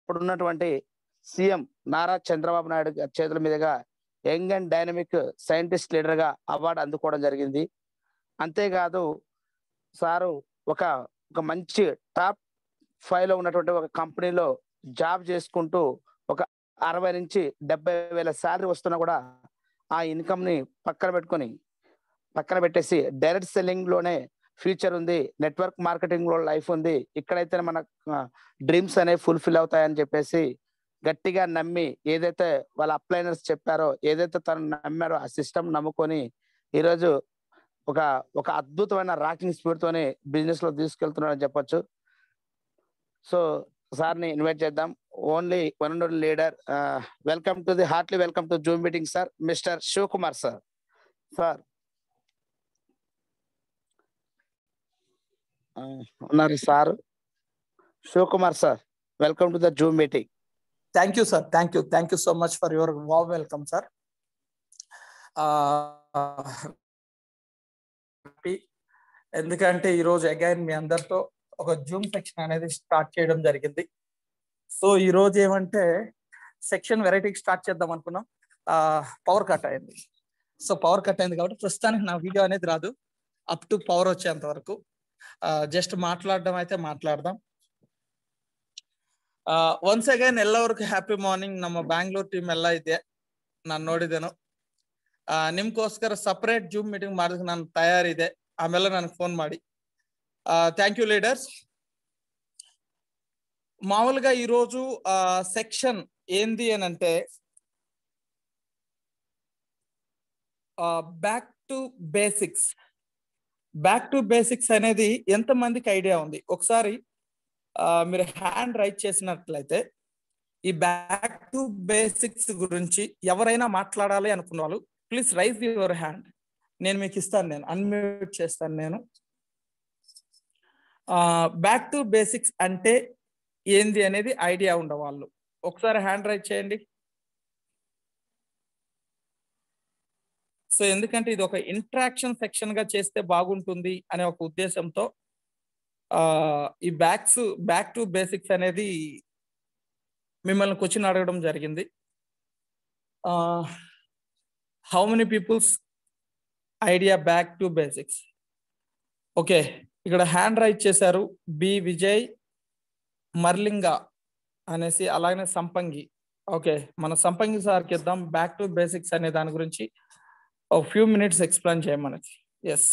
ఇప్పుడున్నటువంటి సీఎం నారా చంద్రబాబు నాయుడు గారి చేతుల మీదుగా young and dynamic scientist leader గా అవార్డు అందుకోవడం జరిగింది అంతేకాదు సారు ఒక ఒక మంచి టాప్ ఫైవ్ లో ఉన్నటువంటి ఒక కంపెనీలో జాబ్ చేసుకుంటూ ఒక అరవై నుంచి డెబ్బై వేల శాలరీ వస్తున్నా కూడా ఆ ఇన్కమ్ ని పక్కన పెట్టుకొని పక్కన పెట్టేసి డైరెక్ట్ సెల్లింగ్ లోనే ఫ్యూచర్ ఉంది నెట్వర్క్ మార్కెటింగ్ లో లైఫ్ ఉంది ఇక్కడైతే మన డ్రీమ్స్ అనేవి ఫుల్ఫిల్ అవుతాయని చెప్పేసి గట్టిగా నమ్మి ఏదైతే వాళ్ళ అప్లైనర్స్ చెప్పారో ఏదైతే తను నమ్మారో ఆ సిస్టమ్ నమ్ముకొని ఈరోజు ఒక ఒక అద్భుతమైన రాకింగ్ స్పీడ్ తోని బిజినెస్ లో తీసుకెళ్తున్నాడని చెప్పొచ్చు సో సార్ ని ఇన్వైట్ చేద్దాం only one and leader welcome to the heartly welcome to Zoom meeting sir Mister Shivakumar sir sir ఉన్నారు sir Shivakumar sir welcome to the Zoom meeting thank you sir thank you thank you so much for your wow welcome sir ఎందుకంటే ఈరోజు again మీ అందరితో ఒక Zoom section అనేది start చేయడం జరిగింది so ఈ రోజు ఏమంటే సెక్షన్ వెరైటీకి స్టార్ట్ చేద్దాం అనుకున్నాం పవర్ కట్ అయింది సో పవర్ కట్ అయింది కాబట్టి ప్రస్తుతానికి నా వీడియో అనేది రాదు అప్ టు పవర్ వచ్చేంత వరకు జస్ట్ ಮಾತಾಡడం అయితే ಮಾತಾಡదాం ಒನ್ಸ್ ಅಗೈನ್ ಎಲ್ಲರಿಗೂ ಹ್ಯಾಪಿ ಮಾರ್ನಿಂಗ್ ನಮ್ಮ ಬ್ಯಾಂಗ್ಳೂರ್ ಟೀಮ್ ಎಲ್ಲ ಇದೆ ನಾನು ನೋಡಿದ್ದೇನು ನಿಮ್ಗೋಸ್ಕರ ಸಪರೇಟ್ ಜೂಮ್ ಮೀಟಿಂಗ್ ಮಾಡೋದಕ್ಕೆ ನಾನು ತಯಾರಿದೆ ಆಮೇಲೆ ನನಗೆ ಫೋನ್ ಮಾಡಿ థ్యాంక్ యూ లీడర్స్ మామూలుగా ఈరోజు సెక్షన్ ఏంది అని అంటే back to basics back to basics అనేది ఎంతమందికి ఐడియా ఉంది ఒకసారి మీరు హ్యాండ్ రైట్ చేసినట్లయితే ఈ బ్యాక్ టు బేసిక్స్ గురించి ఎవరైనా మాట్లాడాలి అనుకున్న వాళ్ళు ప్లీజ్ రైజ్ యువర్ హ్యాండ్ నేను మీకు ఇస్తాను నేను అన్మ్యూట్ చేస్తాను నేను బ్యాక్ టు బేసిక్స్ అంటే ఏంది అనేది ఐడియా ఉండవాళ్ళు ఒకసారి హ్యాండ్ రైట్ చేయండి సో ఎందుకంటే ఇది ఒక ఇంట్రాక్షన్ సెక్షన్ గా చేస్తే బాగుంటుంది అనే ఒక ఉద్దేశంతో ఈ బ్యాక్స్ బ్యాక్ టు బేసిక్స్ అనేది మిమ్మల్ని క్వశ్చన్ అడగడం జరిగింది how many peoples idea back to basics okay ఇక్కడ హ్యాండ్ రైట్ చేశారు బి విజయ్ మర్లింగా అనేసి అలాగనే సంపంగి ఓకే మన సంపంగి సార్కి ఇద్దాం బ్యాక్ టు బేసిక్స్ అనే దాని గురించి ఒక ఫ్యూ మినిట్స్ ఎక్స్ప్లెయిన్ చేయమని yes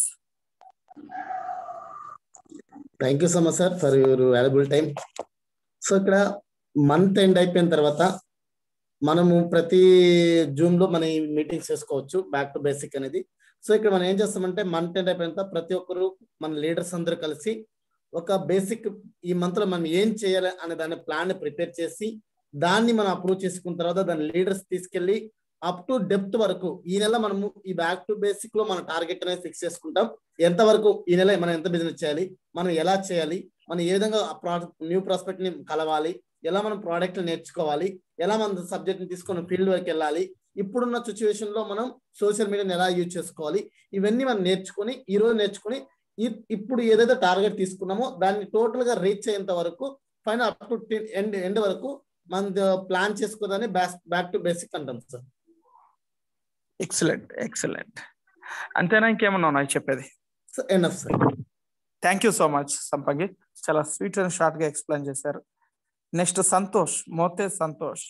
thank you so much sir for your valuable time so ఇక్కడ మంత్ ఎండ్ అయిపోయిన తర్వాత మనము ప్రతి జూమ్ లో మన మీటింగ్స్ చేసుకోవచ్చు బ్యాక్ టు బేసిక్ అనేది సో ఇక్కడ మనం ఏం చేస్తామంటే మంత్ ఎండ్ అయిపోయిన తర్వాత ప్రతి ఒక్కరు మన లీడర్స్ అందరూ కలిసి ఒక బేసిక్ ఈ మంత్ లో మనం ఏం చేయాలి అనే దాని ప్లాన్ ప్రిపేర్ చేసి దాన్ని మనం అప్రూవ్ చేసుకున్న తర్వాత దాని లీడర్స్ తీసుకెళ్లి అప్ టు డెప్త్ వరకు ఈ నెల మనము ఈ బ్యాక్ టు బేసిక్ లో మన టార్గెట్ అనేది ఫిక్స్ చేసుకుంటాం ఎంత వరకు ఈ నెల మనం ఎంత బిజినెస్ చేయాలి మనం ఎలా చేయాలి మనం ఏ విధంగా న్యూ ప్రాస్పెక్ట్ ని కలవాలి ఎలా మనం ప్రోడక్ట్ నేర్చుకోవాలి ఎలా మన సబ్జెక్ట్ ని తీసుకొని ఫీల్డ్ వరకు వెళ్ళాలి ఇప్పుడున్న సిచ్యువేషన్ లో మనం సోషల్ మీడియాని ఎలా యూజ్ చేసుకోవాలి ఇవన్నీ మనం నేర్చుకొని ఈ రోజు నేర్చుకొని ఇప్పుడు ఏదైతే టార్గెట్ తీసుకున్నామో దాన్ని టోటల్ గా రీచ్ అయ్యేంత వరకు final up to end end వరకు మన ప్లాన్ చేసుకోదాన్ని బ్యాక్ టు బేసిక్ అంటాం సార్ ఎక్సలెంట్ ఎక్సలెంట్ అంతేనా ఇంకేమన్నా ఉన్నాయి చెప్పేది enough sir thank you so much Sampangi చాలా స్వీట్ అండ్ షార్ట్ గా ఎక్స్ప్లెయిన్ చేశారు నెక్స్ట్ సంతోష్ మోతే సంతోష్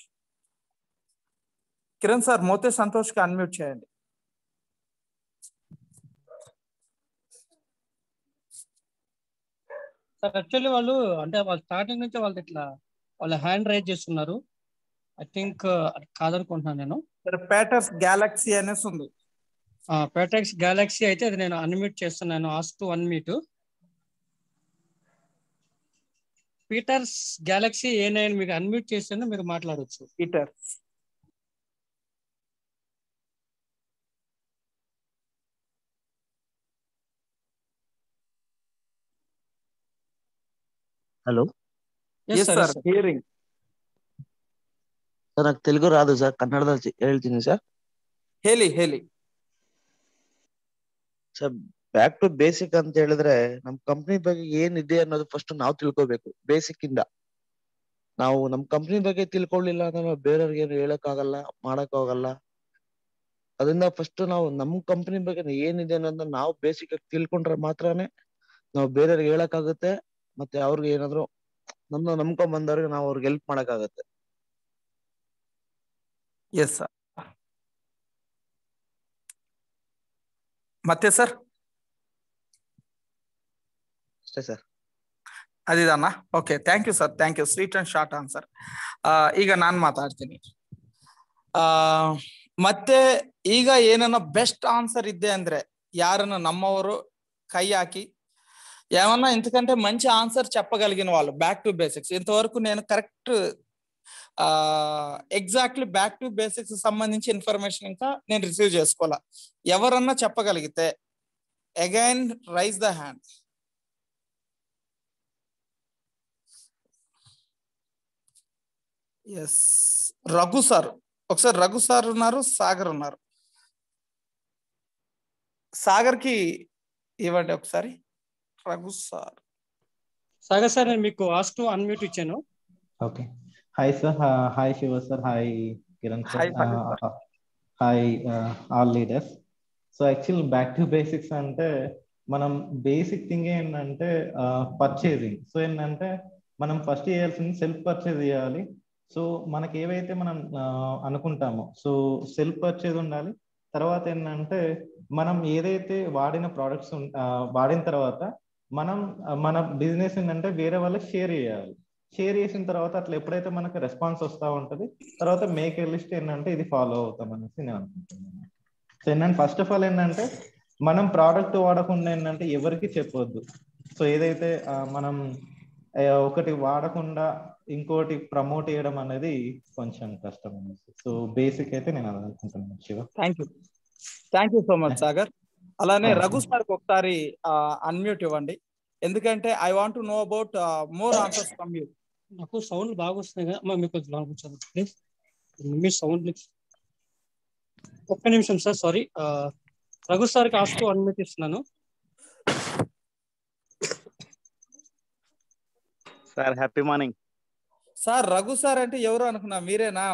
కిరణ్ సార్ మోతే సంతోష్ కి అన్మ్యూట్ చేయండి సార్ యాక్చువల్లీ వాళ్ళు అంటే వాళ్ళు స్టార్టింగ్ నుంచి వాళ్ళు ఇట్లా వాళ్ళ హ్యాండ్ రైజ్ చేస్తున్నారు ఐ థింక్ కాదనుకుంటున్నాను నేను పేటర్స్ గ్యాలక్సీ అనేసి ఉంది పేటెక్స్ గ్యాలక్సీ అయితే అది నేను అన్మ్యూట్ చేస్తున్నాను as to one meet Peter's Galaxy A nine మీకు అన్మ్యూట్ చేస్తాను మీరు మాట్లాడవచ్చు Peter hello yes sir hearing sir నాకు తెలుగు రాదు సార్ ಕನ್ನಡದಲ್ಲಿ ಹೇಳ್ತೀನಿ ಸರ್ ಹೇಳಿ ಹೇಳಿ ಸರ್ ಬ್ಯಾಕ್ ಟು ಬೇಸಿಕ್ ಅಂತ ಹೇಳಿದ್ರೆ ನಮ್ ಕಂಪನಿ ಬಗ್ಗೆ ಏನಿದೆ ಅನ್ನೋದು ಫಸ್ಟ್ ನಾವು ತಿಳ್ಕೋಬೇಕು ಬೇಸಿಕ್ ಇಂದ ನಾವು ನಮ್ ಕಂಪನಿ ಬಗ್ಗೆ ತಿಳ್ಕೊಳ್ಳಿಲ್ಲ ಅಂದ್ರೆ ನಾವು ಬೇರೆಯವ್ರಿಗೆ ಏನು ಹೇಳಕ್ ಆಗಲ್ಲ ಮಾಡಕ್ ಆಗಲ್ಲ ಅದರಿಂದ ಫಸ್ಟ್ ನಾವು ನಮ್ ಕಂಪನಿ ಬಗ್ಗೆ ಏನಿದೆ ಅನ್ನೋದನ್ನ ನಾವು ಬೇಸಿಕ್ ಆಗಿ ತಿಳ್ಕೊಂಡ್ರೆ ಮಾತ್ರನೇ ನಾವು ಬೇರೆಯವ್ರಿಗೆ ಹೇಳಕ್ ಆಗುತ್ತೆ ಮತ್ತೆ ಅವ್ರಿಗೆ ಏನಾದ್ರು ನಮ್ನ ನಂಬ್ಕೊಂಡ್ ಬಂದವ್ರಿಗೆ ನಾವು ಅವ್ರಿಗೆ ಹೆಲ್ಪ್ ಮಾಡಕ್ ಆಗುತ್ತೆ ಎಸ್ ಸರ್ ಮತ್ತೆ ಸರ್ ಅಷ್ಟೇ ಸರ್ ಅದಿದನ್ನ okay thank you sir thank you sweet and short answer ಈಗ ನಾನು ಮಾತಾಡ್ತೀನಿ ಆ ಮತ್ತೆ ಈಗ ಏನನ್ನ ಬೆಸ್ಟ್ ಆನ್ಸರ್ ಇದ್ದೆ ಅಂದ್ರೆ యారన్న నమ్మవరు కై ఆకి ఏమన్నా ఎందుకంటే మంచి ఆన్సర్ చెప్పగలిగిన వాళ్ళు బ్యాక్ టు బేసిక్స్ ఇంతవరకు నేను కరెక్ట్ ఆ ఎగ్జాక్ట్లీ బ్యాక్ టు బేసిక్స్ సంబంధించి ఇన్ఫర్మేషన్ ఇంకా నేను రిసీవ్ చేసుకోవాలా ఎవరన్నా చెప్పగలిగితే again raise the hand yes Raghu sir ఒకసారి రఘు సార్ ఉన్నారు సాగర్ ఉన్నారు సాగర్ కి ఇవ్వండి ఒకసారి రఘు సార్ సాగర్ సార్ నేను మీకు ఆస్ట్ అన్మ్యూట్ ఇచ్చాను okay hi sir hi Shiva sir hi Kiran Hi, sir Sagar hi all leaders so actual back to basics అంటే మనం బేసిక్ థింగ్ ఏంటంటే పర్చేసింగ్ సో ఏంటంటే మనం ఫస్ట్ చేయాల్సింది సెల్ఫ్ పర్చేజ్ చేయాలి సో మనకి ఏవైతే మనం ఆ, అనుకుంటామో సో సెల్ఫ్ పర్చేజ్ ఉండాలి తర్వాత ఏంటంటే మనం ఏదైతే వాడిన ప్రోడక్ట్స్ వాడిన తర్వాత మనం ఆ, మన బిజినెస్ ఏంటంటే వేరే వాళ్ళకి షేర్ చేయాలి షేర్ చేసిన తర్వాత అట్లా ఎప్పుడైతే మనకు రెస్పాన్స్ వస్తూ ఉంటది తర్వాత మేక్ ఏ లిస్ట్ ఏంటంటే ఇది ఫాలో అవుతాం అనేసి నేను అనుకుంటున్నాను సో ఏంటంటే ఫస్ట్ ఆఫ్ ఆల్ ఏంటంటే మనం ప్రోడక్ట్ వాడకుండా ఏంటంటే ఎవరికి చెప్పొద్దు సో ఏదైతే ఆ, మనం ఆ, ఒకటి వాడకుండా ఇంకోటి ప్రమోట్ చేయడం అనేది కొంచెం కష్టం అనేసి సో బేసిక్ అయితే నేను అది అనుకుంటున్నాను Shiva thank you thank you so much Sagar అలానే Thank you. రఘు సార్ ఒకసారి అన్మ్యూట్ ఇవ్వండి ఎందుకంటే I want know about more answers from you నాకు సౌండ్ బాగా వస్తున్నాయి కదా అమ్మా మీకు లాంగ్ కూర్చోండి ప్లీజ్ మీ సౌండ్ ప్లీజ్ ఒక్క నిమిషం సార్ సారీ రఘు సార్కి ఆస్ట్ అన్మ్యూట్ ఇస్తున్నాను sir happy morning sir Raghu sir అంటే ఎవరు అనుకున్నా మీరేనా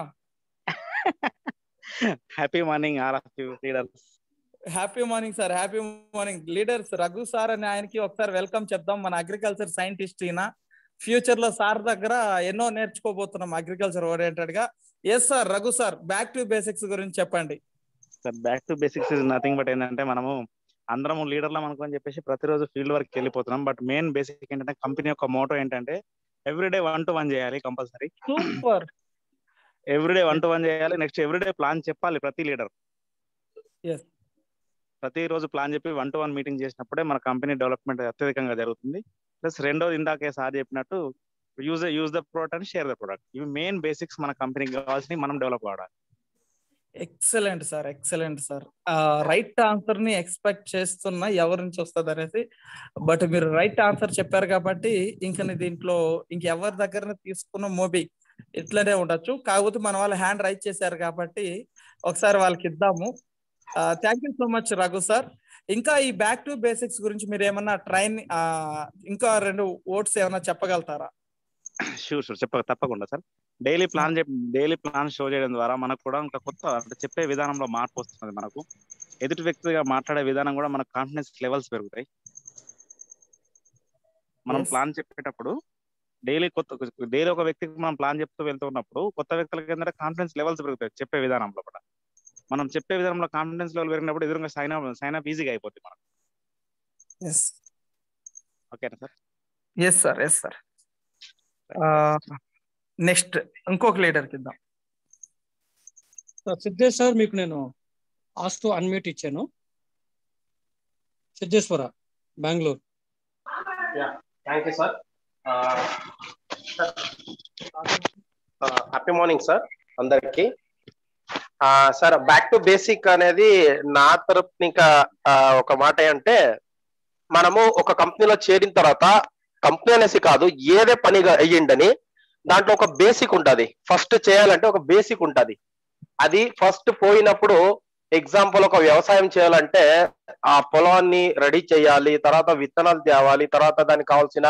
happy morning all of you leaders happy morning sir happy morning leaders Raghu sir అని ఆయనకి ఒకసారి వెల్కమ్ చెప్దాం మన అగ్రికల్చర్ సైంటిస్ట్ ఈయన ఫ్యూచర్ లో సార్ దగ్గర ఎన్నో నేర్చుకోబోతున్నాం అగ్రికల్చర్ ఓరియంటెడ్ గా yes sir Raghu sir back to basics గురించి చెప్పండి సార్ back to basics is nothing but ఏంటంటే మనము అందరం లీడర్లం అనుకోని చెప్పేసి ప్రతిరోజు ఫీల్డ్ వర్క్ వెళ్ళిపోతున్నాం బట్ మెయిన్ బేసిక్ ఏంటంటే కంపెనీ యొక్క మోటో ఏంటంటే ఎవ్రీడే వన్ టు వన్ చేయాలి compulsory super everyday one to one చేయాలి నెక్స్ట్ ఎవ్రీడే ప్లాన్ చెప్పాలి ప్రతి లీడర్ Yes. ప్రతి రోజు ప్లాన్ చెప్పి వన్ టు వన్ మీటింగ్ చేసినప్పుడే మన కంపెనీ డెవలప్మెంట్ అత్యధికంగా జరుగుతుంది ప్లస్ రెండోది ఇందాకే సార్ చెప్పినట్టు use use the product and share the product ఇవి మెయిన్ బేసిక్స్ మన కంపెనీకి కావాల్సినవి మనం డెవలప్ కావాలి excellent sir excellent sir right answer ని ఎక్స్పెక్ట్ చేస్తున్నా ఎవరి నుంచి వస్తుంది అనేసి బట్ మీరు రైట్ ఆన్సర్ చెప్పారు కాబట్టి ఇంకా నీ దీంట్లో ఇంకెవరి దగ్గర తీసుకున్న మూవీ ఇట్లనే ఉండొచ్చు కాకపోతే మన వాళ్ళు హ్యాండ్ రైట్ చేశారు కాబట్టి ఒకసారి వాళ్ళకి ఇద్దాము thank you so much Raghu sir ఇంకా ఈ బ్యాక్ టు బేసిక్స్ గురించి మీరు ఏమన్నా ట్రైన్ ఇంకా రెండు ఓట్స్ ఏమన్నా చెప్పగలుగుతారా షూర్ షూర్ చెప్ప తప్పకుండా sir daily plan daily plan show చేయడం ద్వారా మనకు కూడా ఇంకా కొత్త అంటే చెప్పే విధానంలో మార్పు వస్తుంది మనకు ఎదుటి వ్యక్తిగా మాట్లాడే విధానం కూడా మనకు కాన్ఫిడెన్స్ లెవెల్స్ పెరుగుతాయి మనం Yes. ప్లాన్ చెప్పేటప్పుడు డైలీ కొత్త డైలీ ఒక వ్యక్తికి మనం ప్లాన్ చెప్తూ వెళ్తూ ఉన్నప్పుడు కొత్త వ్యక్తులకి ఏంటంటే కాన్ఫిడెన్స్ లెవెల్స్ పెరుగుతాయి చెప్పే విధానంలో కూడా మనం చెప్పే విధానంలో కాన్ఫిడెన్స్ లెవెల్ పెరిగినప్పుడు ఎదురుగా సైన్ అప్ సైన్ అప్ ఈజీగా అయిపోతుంది మనకు ఎస్ ఓకేనా sir yes sir yes sir next ఇంకొక లీడర్కి ఇద్దాం సార్ సిద్ధేష్ సార్ మీకు నేను ఆస్ట్ అన్మ్యూట్ ఇచ్చాను Siddheshwara Bengaluru thank you sir happy morning sir అందరికి సార్ బ్యాక్ టు బేసిక్ అనేది నా తరపు ఇంకా ఆ, ఒక మాట అంటే మనము ఒక కంపెనీలో చేరిన తర్వాత కంపెనీ అనేసి కాదు ఏదే పనిగా అయ్యిండని దాంట్లో ఒక బేసిక్ ఉంటది ఫస్ట్ చేయాలంటే ఒక బేసిక్ ఉంటది అది ఫస్ట్ పోయినప్పుడు ఎగ్జాంపుల్ ఒక వ్యవసాయం చేయాలంటే ఆ పొలాన్ని రెడీ చేయాలి తర్వాత విత్తనాలు తేవాలి తర్వాత దానికి కావాల్సిన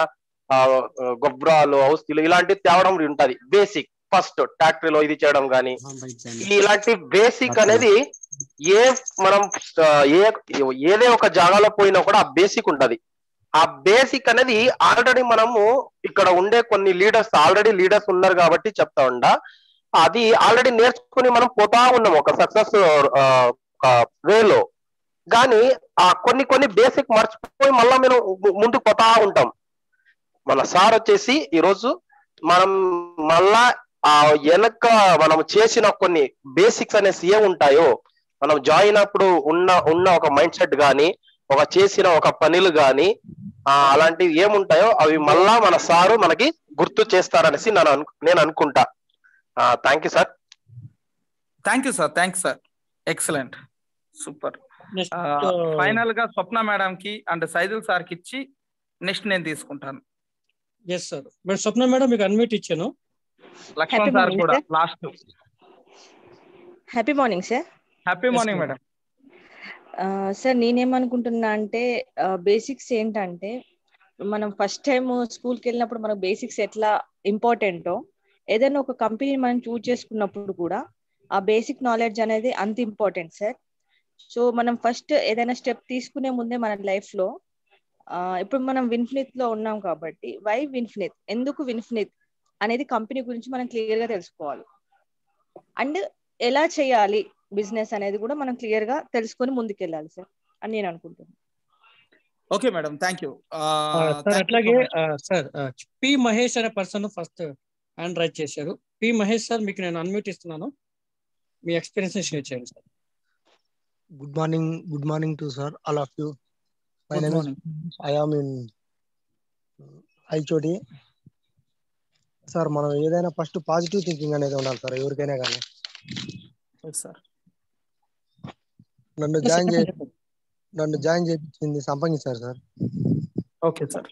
ఆ, గొబ్రాలు ఔషధులు ఇలాంటివి తేవడం ఉంటది బేసిక్ ఫస్ట్ ఫ్యాక్టరీలో ఇది చేయడం కానీ ఇలాంటి బేసిక్ అనేది ఏ మనం ఆ, ఏ ఏదే ఒక జాగాలో పోయినా కూడా ఆ బేసిక్ ఉంటది ఆ బేసిక్ అనేది ఆల్రెడీ మనము ఇక్కడ ఉండే కొన్ని లీడర్స్ ఆల్రెడీ లీడర్స్ ఉన్నారు కాబట్టి చెప్తా ఉండా అది ఆల్రెడీ నేర్చుకుని మనం పోతా ఉన్నాం ఒక సక్సెస్ వేలో కానీ ఆ కొన్ని కొన్ని బేసిక్ మర్చిపోయి మళ్ళా మేము ము- ముందుకు పోతా ఉంటాం మన సార్ వచ్చేసి ఈరోజు మనం మళ్ళా ఆ వెనక మనం చేసిన కొన్ని బేసిక్స్ అనేసి ఏ ఉంటాయో మనం జాయిన్ అప్పుడు ఉన్న ఉన్న ఒక మైండ్ సెట్ గాని ఒక చేసిన ఒక పనులు గాని ఆ అలాంటివి ఏముంటాయో అవి మళ్ళా మన సారు మనకి గుర్తు చేస్తారనేసి నేను అను నేను అనుకుంటా thank you sir thank you sir thanks sir excellent super next final గా స్వప్న మేడం కి అండ్ సైదుల్ సార్ కి ఇచ్చి నెక్స్ట్ నేను తీసుకుంటాను ఎస్ సార్ మరి స్వప్న మేడం మీకు అన్మ్యూట్ ఇచ్చాను లక్ష్మణ్ Happy సార్ morning, కూడా sir. Last happy morning sir happy morning madam sir నేనేమనుకుంటున్నా అంటే బేసిక్స్ ఏంటంటే మనం ఫస్ట్ టైం స్కూల్కి వెళ్ళినప్పుడు మనకు బేసిక్స్ ఎట్లా ఇంపార్టెంటో ఏదైనా ఒక కంపెనీ మనం చూజ్ చేసుకున్నప్పుడు కూడా ఆ బేసిక్ నాలెడ్జ్ అనేది అంత ఇంపార్టెంట్ సార్ సో మనం ఫస్ట్ ఏదైనా స్టెప్ తీసుకునే ముందే మన లైఫ్ లో ఆ, ఇప్పుడు మనం విన్ఫినిత్ లో ఉన్నాం కాబట్టి వై విన్ఫినిత్ ఎందుకు విన్ఫినిత్ అనేది కంపెనీ గురించి మనం క్లియర్ గా తెలుసుకోవాలి అండ్ ఎలా చేయాలి బిజినెస్ అనేది కూడా మనం క్లియర్ గా తెలుసుకొని ముందుకెళ్ళాలి సార్ అని నేను అనుకుంటున్నాను okay madam thank you sir అట్లాగే సార్ పి మహేష్ అనే పర్సన్ ఫస్ట్ హ్యాండ్ రైట్ చేశారు పి మహేష్ సార్ మీకు నేను అన్మ్యూట్ ఇస్తున్నాను మీ ఎక్స్పీరియన్స్ షేర్ చేయండి sir Good morning, good morning to sir, all of you. My Good name morning. is, I am in ఐచోటి sir మనం ఏదైనా ఫస్ట్ పాజిటివ్ థింకింగ్ అనేది ఉండాలి సార్ ఎవరికైనా కానీ సార్ నన్ను జాయిన్ చే నన్ను జాయిన్ చేయించింది సంపంగించారు సార్ ఓకే సార్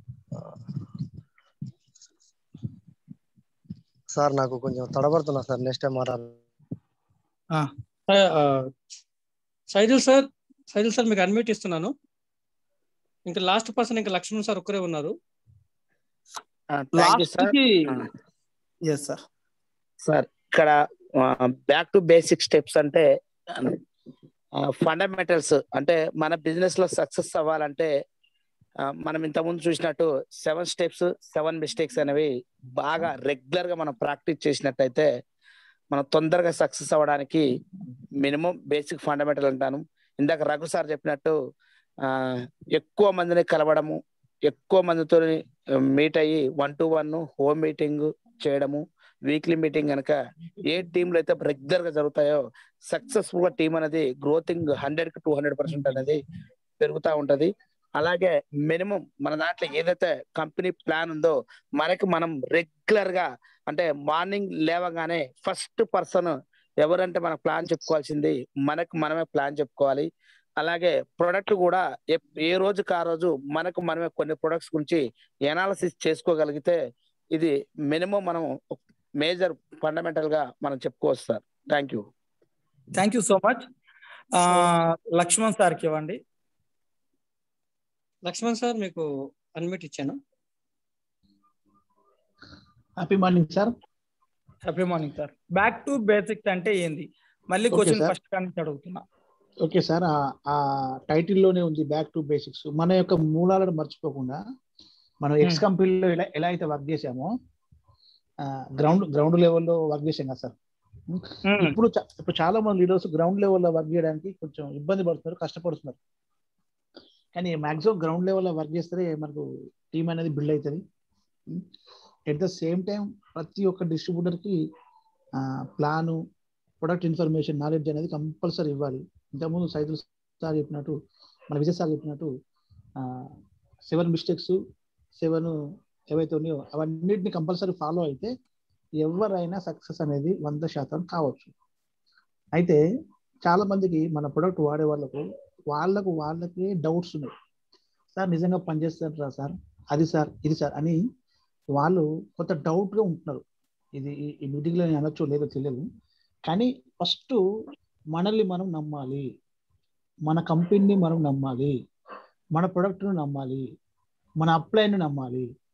సార్ నాకు కొంచెం తడబడుతున్నా సార్ నెక్స్ట్ టైం మాట్లాడాలి సైదుల్ సార్ సైదుల్ సార్ మీకు అన్మ్యూట్ ఇస్తున్నాను ఇంకా లాస్ట్ పర్సన్ ఇంకా లక్ష్మణ్ సార్ ఒక్కరే ఉన్నారు థ్యాంక్ యూ లాస్ట్ సార్ కి ఎస్ సార్ సార్ ఇక్కడ బ్యాక్ టు బేసిక్ స్టెప్స్ అంటే ఫండమెంటల్స్ అంటే మన బిజినెస్ లో సక్సెస్ అవ్వాలంటే ఆ, మనం ఇంతకుముందు చూసినట్టు సెవెన్ స్టెప్స్ సెవెన్ మిస్టేక్స్ అనేవి బాగా రెగ్యులర్ గా మనం ప్రాక్టీస్ చేసినట్టయితే మనం తొందరగా సక్సెస్ అవ్వడానికి మినిమం బేసిక్ ఫండమెంటల్ అంటాను ఇందాక రఘు సార్ చెప్పినట్టు ఆ ఎక్కువ మందిని కలవడము ఎక్కువ మందితో మీట్ అయ్యి one to one home meeting చేయడము వీక్లీ మీటింగ్ కనుక ఏ టీంలు అయితే రెగ్యులర్ గా జరుగుతాయో సక్సెస్ఫుల్ గా టీం అనేది గ్రోతింగ్ హండ్రెడ్ కి టూ హండ్రెడ్ పర్సెంట్ అనేది పెరుగుతూ ఉంటది అలాగే మినిమం మన దాంట్లో ఏదైతే కంపెనీ ప్లాన్ ఉందో మనకి మనం రెగ్యులర్ గా అంటే మార్నింగ్ లేవగానే ఫస్ట్ పర్సన్ ఎవరంటే మన ప్లాన్ చెప్పుకోవాల్సింది మనకు మనమే ప్లాన్ చెప్పుకోవాలి అలాగే ప్రొడక్ట్ కూడా ఎప్- ఏ రోజుకి ఆ రోజు మనకు మనమే కొన్ని ప్రొడక్ట్స్ గురించి ఎనాలిసిస్ చేసుకోగలిగితే ఇది మినిమం మనం మేజర్ ఫండమెంటల్ గా మనం చెప్పుకోవచ్చు sir thank you thank you so much Lakshman సార్కి ఇవ్వండి లక్ష్మణ్ సార్ మీకు అన్మ్యూట్ ఇచ్చాను happy morning sir happy morning sir back to basics అంటే ఏంది మళ్ళీ Okay, క్వశ్చన్ sir. ఫస్ట్ కానీ అడుగుతున్నా ఓకే సార్ ఆ- ఆ టైటిల్లోనే ఉంది బ్యాక్ టు బేసిక్స్ మన యొక్క మూలాలను మర్చిపోకుండా మనం ఎక్స్ Hmm. కంపెనీలో ఎలా ఎలా అయితే వర్క్ చేసామో గ్రౌండ్ గ్రౌండ్ లెవెల్లో వర్క్ చేసాం కదా సార్ ఇప్పుడు చా- ఇప్పుడు చాలా మంది లీడర్స్ గ్రౌండ్ లెవెల్లో వర్క్ చేయడానికి కొంచెం ఇబ్బంది పడుతున్నారు కష్టపడుతున్నారు కానీ మాక్సిమం గ్రౌండ్ లెవెల్లో వర్క్ చేస్తే మనకు టీం అనేది బిల్డ్ అవుతుంది ఎట్ ద సేమ్ టైం ప్రతి ఒక్క డిస్ట్రిబ్యూటర్ కి ప్లాను ప్రొడక్ట్ ఇన్ఫర్మేషన్ నాలెడ్జ్ అనేది కంపల్సరీ ఇవ్వాలి ఇంతకుముందు సైదుల్ సార్ చెప్పినట్టు మన విజయ్ సార్ చెప్పినట్టు సెవెన్ మిస్టేక్స్ సెవెన్ ఏవైతే ఉన్నాయో అవన్నిటిని కంపల్సరీ ఫాలో అయితే ఎవరైనా సక్సెస్ అనేది వంద శాతం కావచ్చు అయితే చాలా మందికి మన ప్రొడక్ట్ వాడే వాళ్ళకు వాళ్ళకు వాళ్ళకి డౌట్స్ ఉన్నాయి సార్ నిజంగా పనిచేస్తారా సార్ అది సార్ ఇది సార్ అని వాళ్ళు కొంత doubt గా ఉంటున్నారు ఇది ఈ- ఈ మీటింగ్లో నేను అనొచ్చో లేదో తెలియదు కానీ ఫస్ట్ మనల్ని మనం నమ్మాలి మన కంపెనీని మనం నమ్మాలి మన ప్రొడక్ట్ను నమ్మాలి మన అప్లైని నమ్మాలి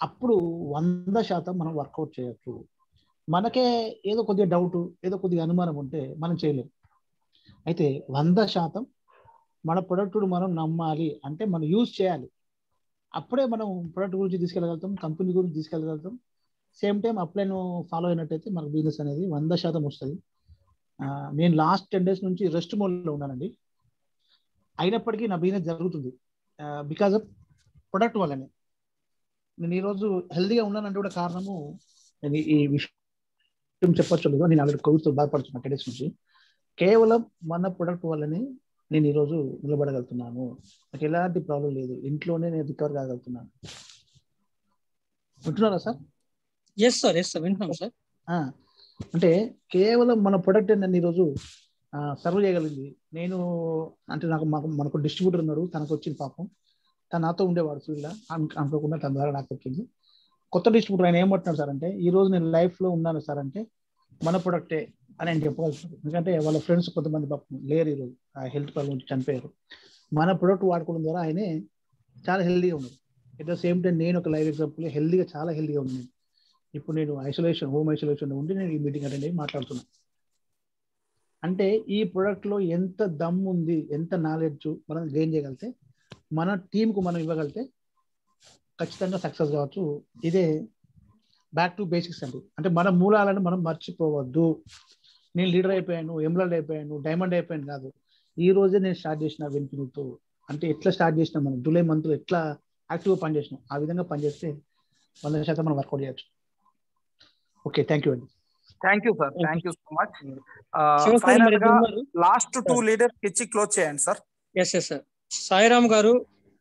అప్పుడు వంద శాతం మనం వర్కౌట్ చేయొచ్చు మనకే ఏదో కొద్దిగా డౌట్ ఏదో కొద్దిగా అనుమానం ఉంటే మనం చేయలేం అయితే వంద శాతం మన ప్రొడక్ట్ మనం నమ్మాలి అంటే మనం యూజ్ చేయాలి అప్పుడే మనం ప్రొడక్ట్ గురించి తీసుకెళ్ళగలుగుతాం కంపెనీ గురించి తీసుకెళ్ళగలుగుతాం సేమ్ టైం అప్లైన్ ఫాలో అయినట్టయితే మన బిజినెస్ అనేది వంద శాతం వస్తుంది ఆ, నేను లాస్ట్ టెన్ డేస్ నుంచి రెస్ట్ మోడ్లో ఉన్నానండి అయినప్పటికీ నా బిజినెస్ జరుగుతుంది బికాజ్ ఆఫ్ ప్రొడక్ట్ వల్లనే నేను ఈరోజు హెల్దీగా ఉన్నానంటే కూడా కారణము నేను ఈ విషయం చెప్పొచ్చు లేదు నేను ఆల్రెడీ కోవిడ్తో బాధపడుతున్నా టెన్ డేస్ నుంచి కేవలం మన ప్రొడక్ట్ వల్లనే నేను ఈరోజు నిలబడగలుగుతున్నాను నాకు ఎలాంటి ప్రాబ్లం లేదు ఇంట్లోనే నేను రికవర్ కాగలుగుతున్నాను వింటున్నారా sir yes sir yes sir వింటున్నాం సార్ ఆ, అంటే కేవలం మన ప్రొడక్ట్ నన్ను ఈరోజు సర్వ్ చేయగలిగింది నేను అంటే నాకు మాకు మనకు డిస్ట్రిబ్యూటర్ ఉన్నాడు తనకు వచ్చింది పాపం తను నాతో ఉండేవాడు ఫీల్డ్ అనుకోకుండా తన ద్వారా నాకు వచ్చింది కొత్త డిస్ట్రిబ్యూటర్ ఆయన ఏమంటున్నాడు సార్ అంటే ఈ రోజు నేను లైఫ్ లో ఉన్నాను సార్ అంటే మన ప్రొడక్టే అని ఆయన చెప్పగలుగుతాడు ఎందుకంటే వాళ్ళ ఫ్రెండ్స్ కొంతమంది పాపం లేరు ఈరోజు ఆ హెల్త్ ప్రాబ్లం నుంచి చనిపోయారు మన ప్రొడక్ట్ వాడుకోవడం ద్వారా ఆయనే చాలా హెల్దీగా ఉన్నాడు ఎట్ ద సేమ్ టైం నేను ఒక లైవ్ ఎగ్జాంపుల్ హెల్దీగా చాలా హెల్దీగా ఉన్నాను ఇప్పుడు నేను ఐసోలేషన్ హోమ్ ఐసోలేషన్ ఉండి నేను ఈ మీటింగ్ అటెండ్ అయ్యి మాట్లాడుతున్నాను అంటే ఈ product లో ఎంత దమ్ ఉంది ఎంత నాలెడ్జ్ మనం గెయిన్ చేయగలిగితే మన టీంకు మనం ఇవ్వగలిగితే ఖచ్చితంగా సక్సెస్ కావచ్చు ఇదే బ్యాక్ టు బేసిక్స్ అండి అంటే మన మూలాలను మనం మర్చిపోవద్దు నేను లీడర్ అయిపోయాను ఎమ్రాల్డ్ అయిపోయాను డైమండ్ అయిపోయాను కాదు ఈ రోజే నేను స్టార్ట్ చేసిన వెంకీతో అంటే ఎట్లా స్టార్ట్ చేసినా మనం జూలై మంత్ ఎట్లా యాక్టివ్గా పనిచేసినాం ఆ విధంగా పనిచేస్తే వంద శాతం మనం వర్కౌట్ చేయొచ్చు ఓకే థ్యాంక్ యూ అండి thank you sir thank you so much Shiva sir final మరి గా ఉన్నారు? Last two Sir. లీడర్స్ ఇచ్చి క్లోజ్ చేయండి sir yes yes sir Sairam గారు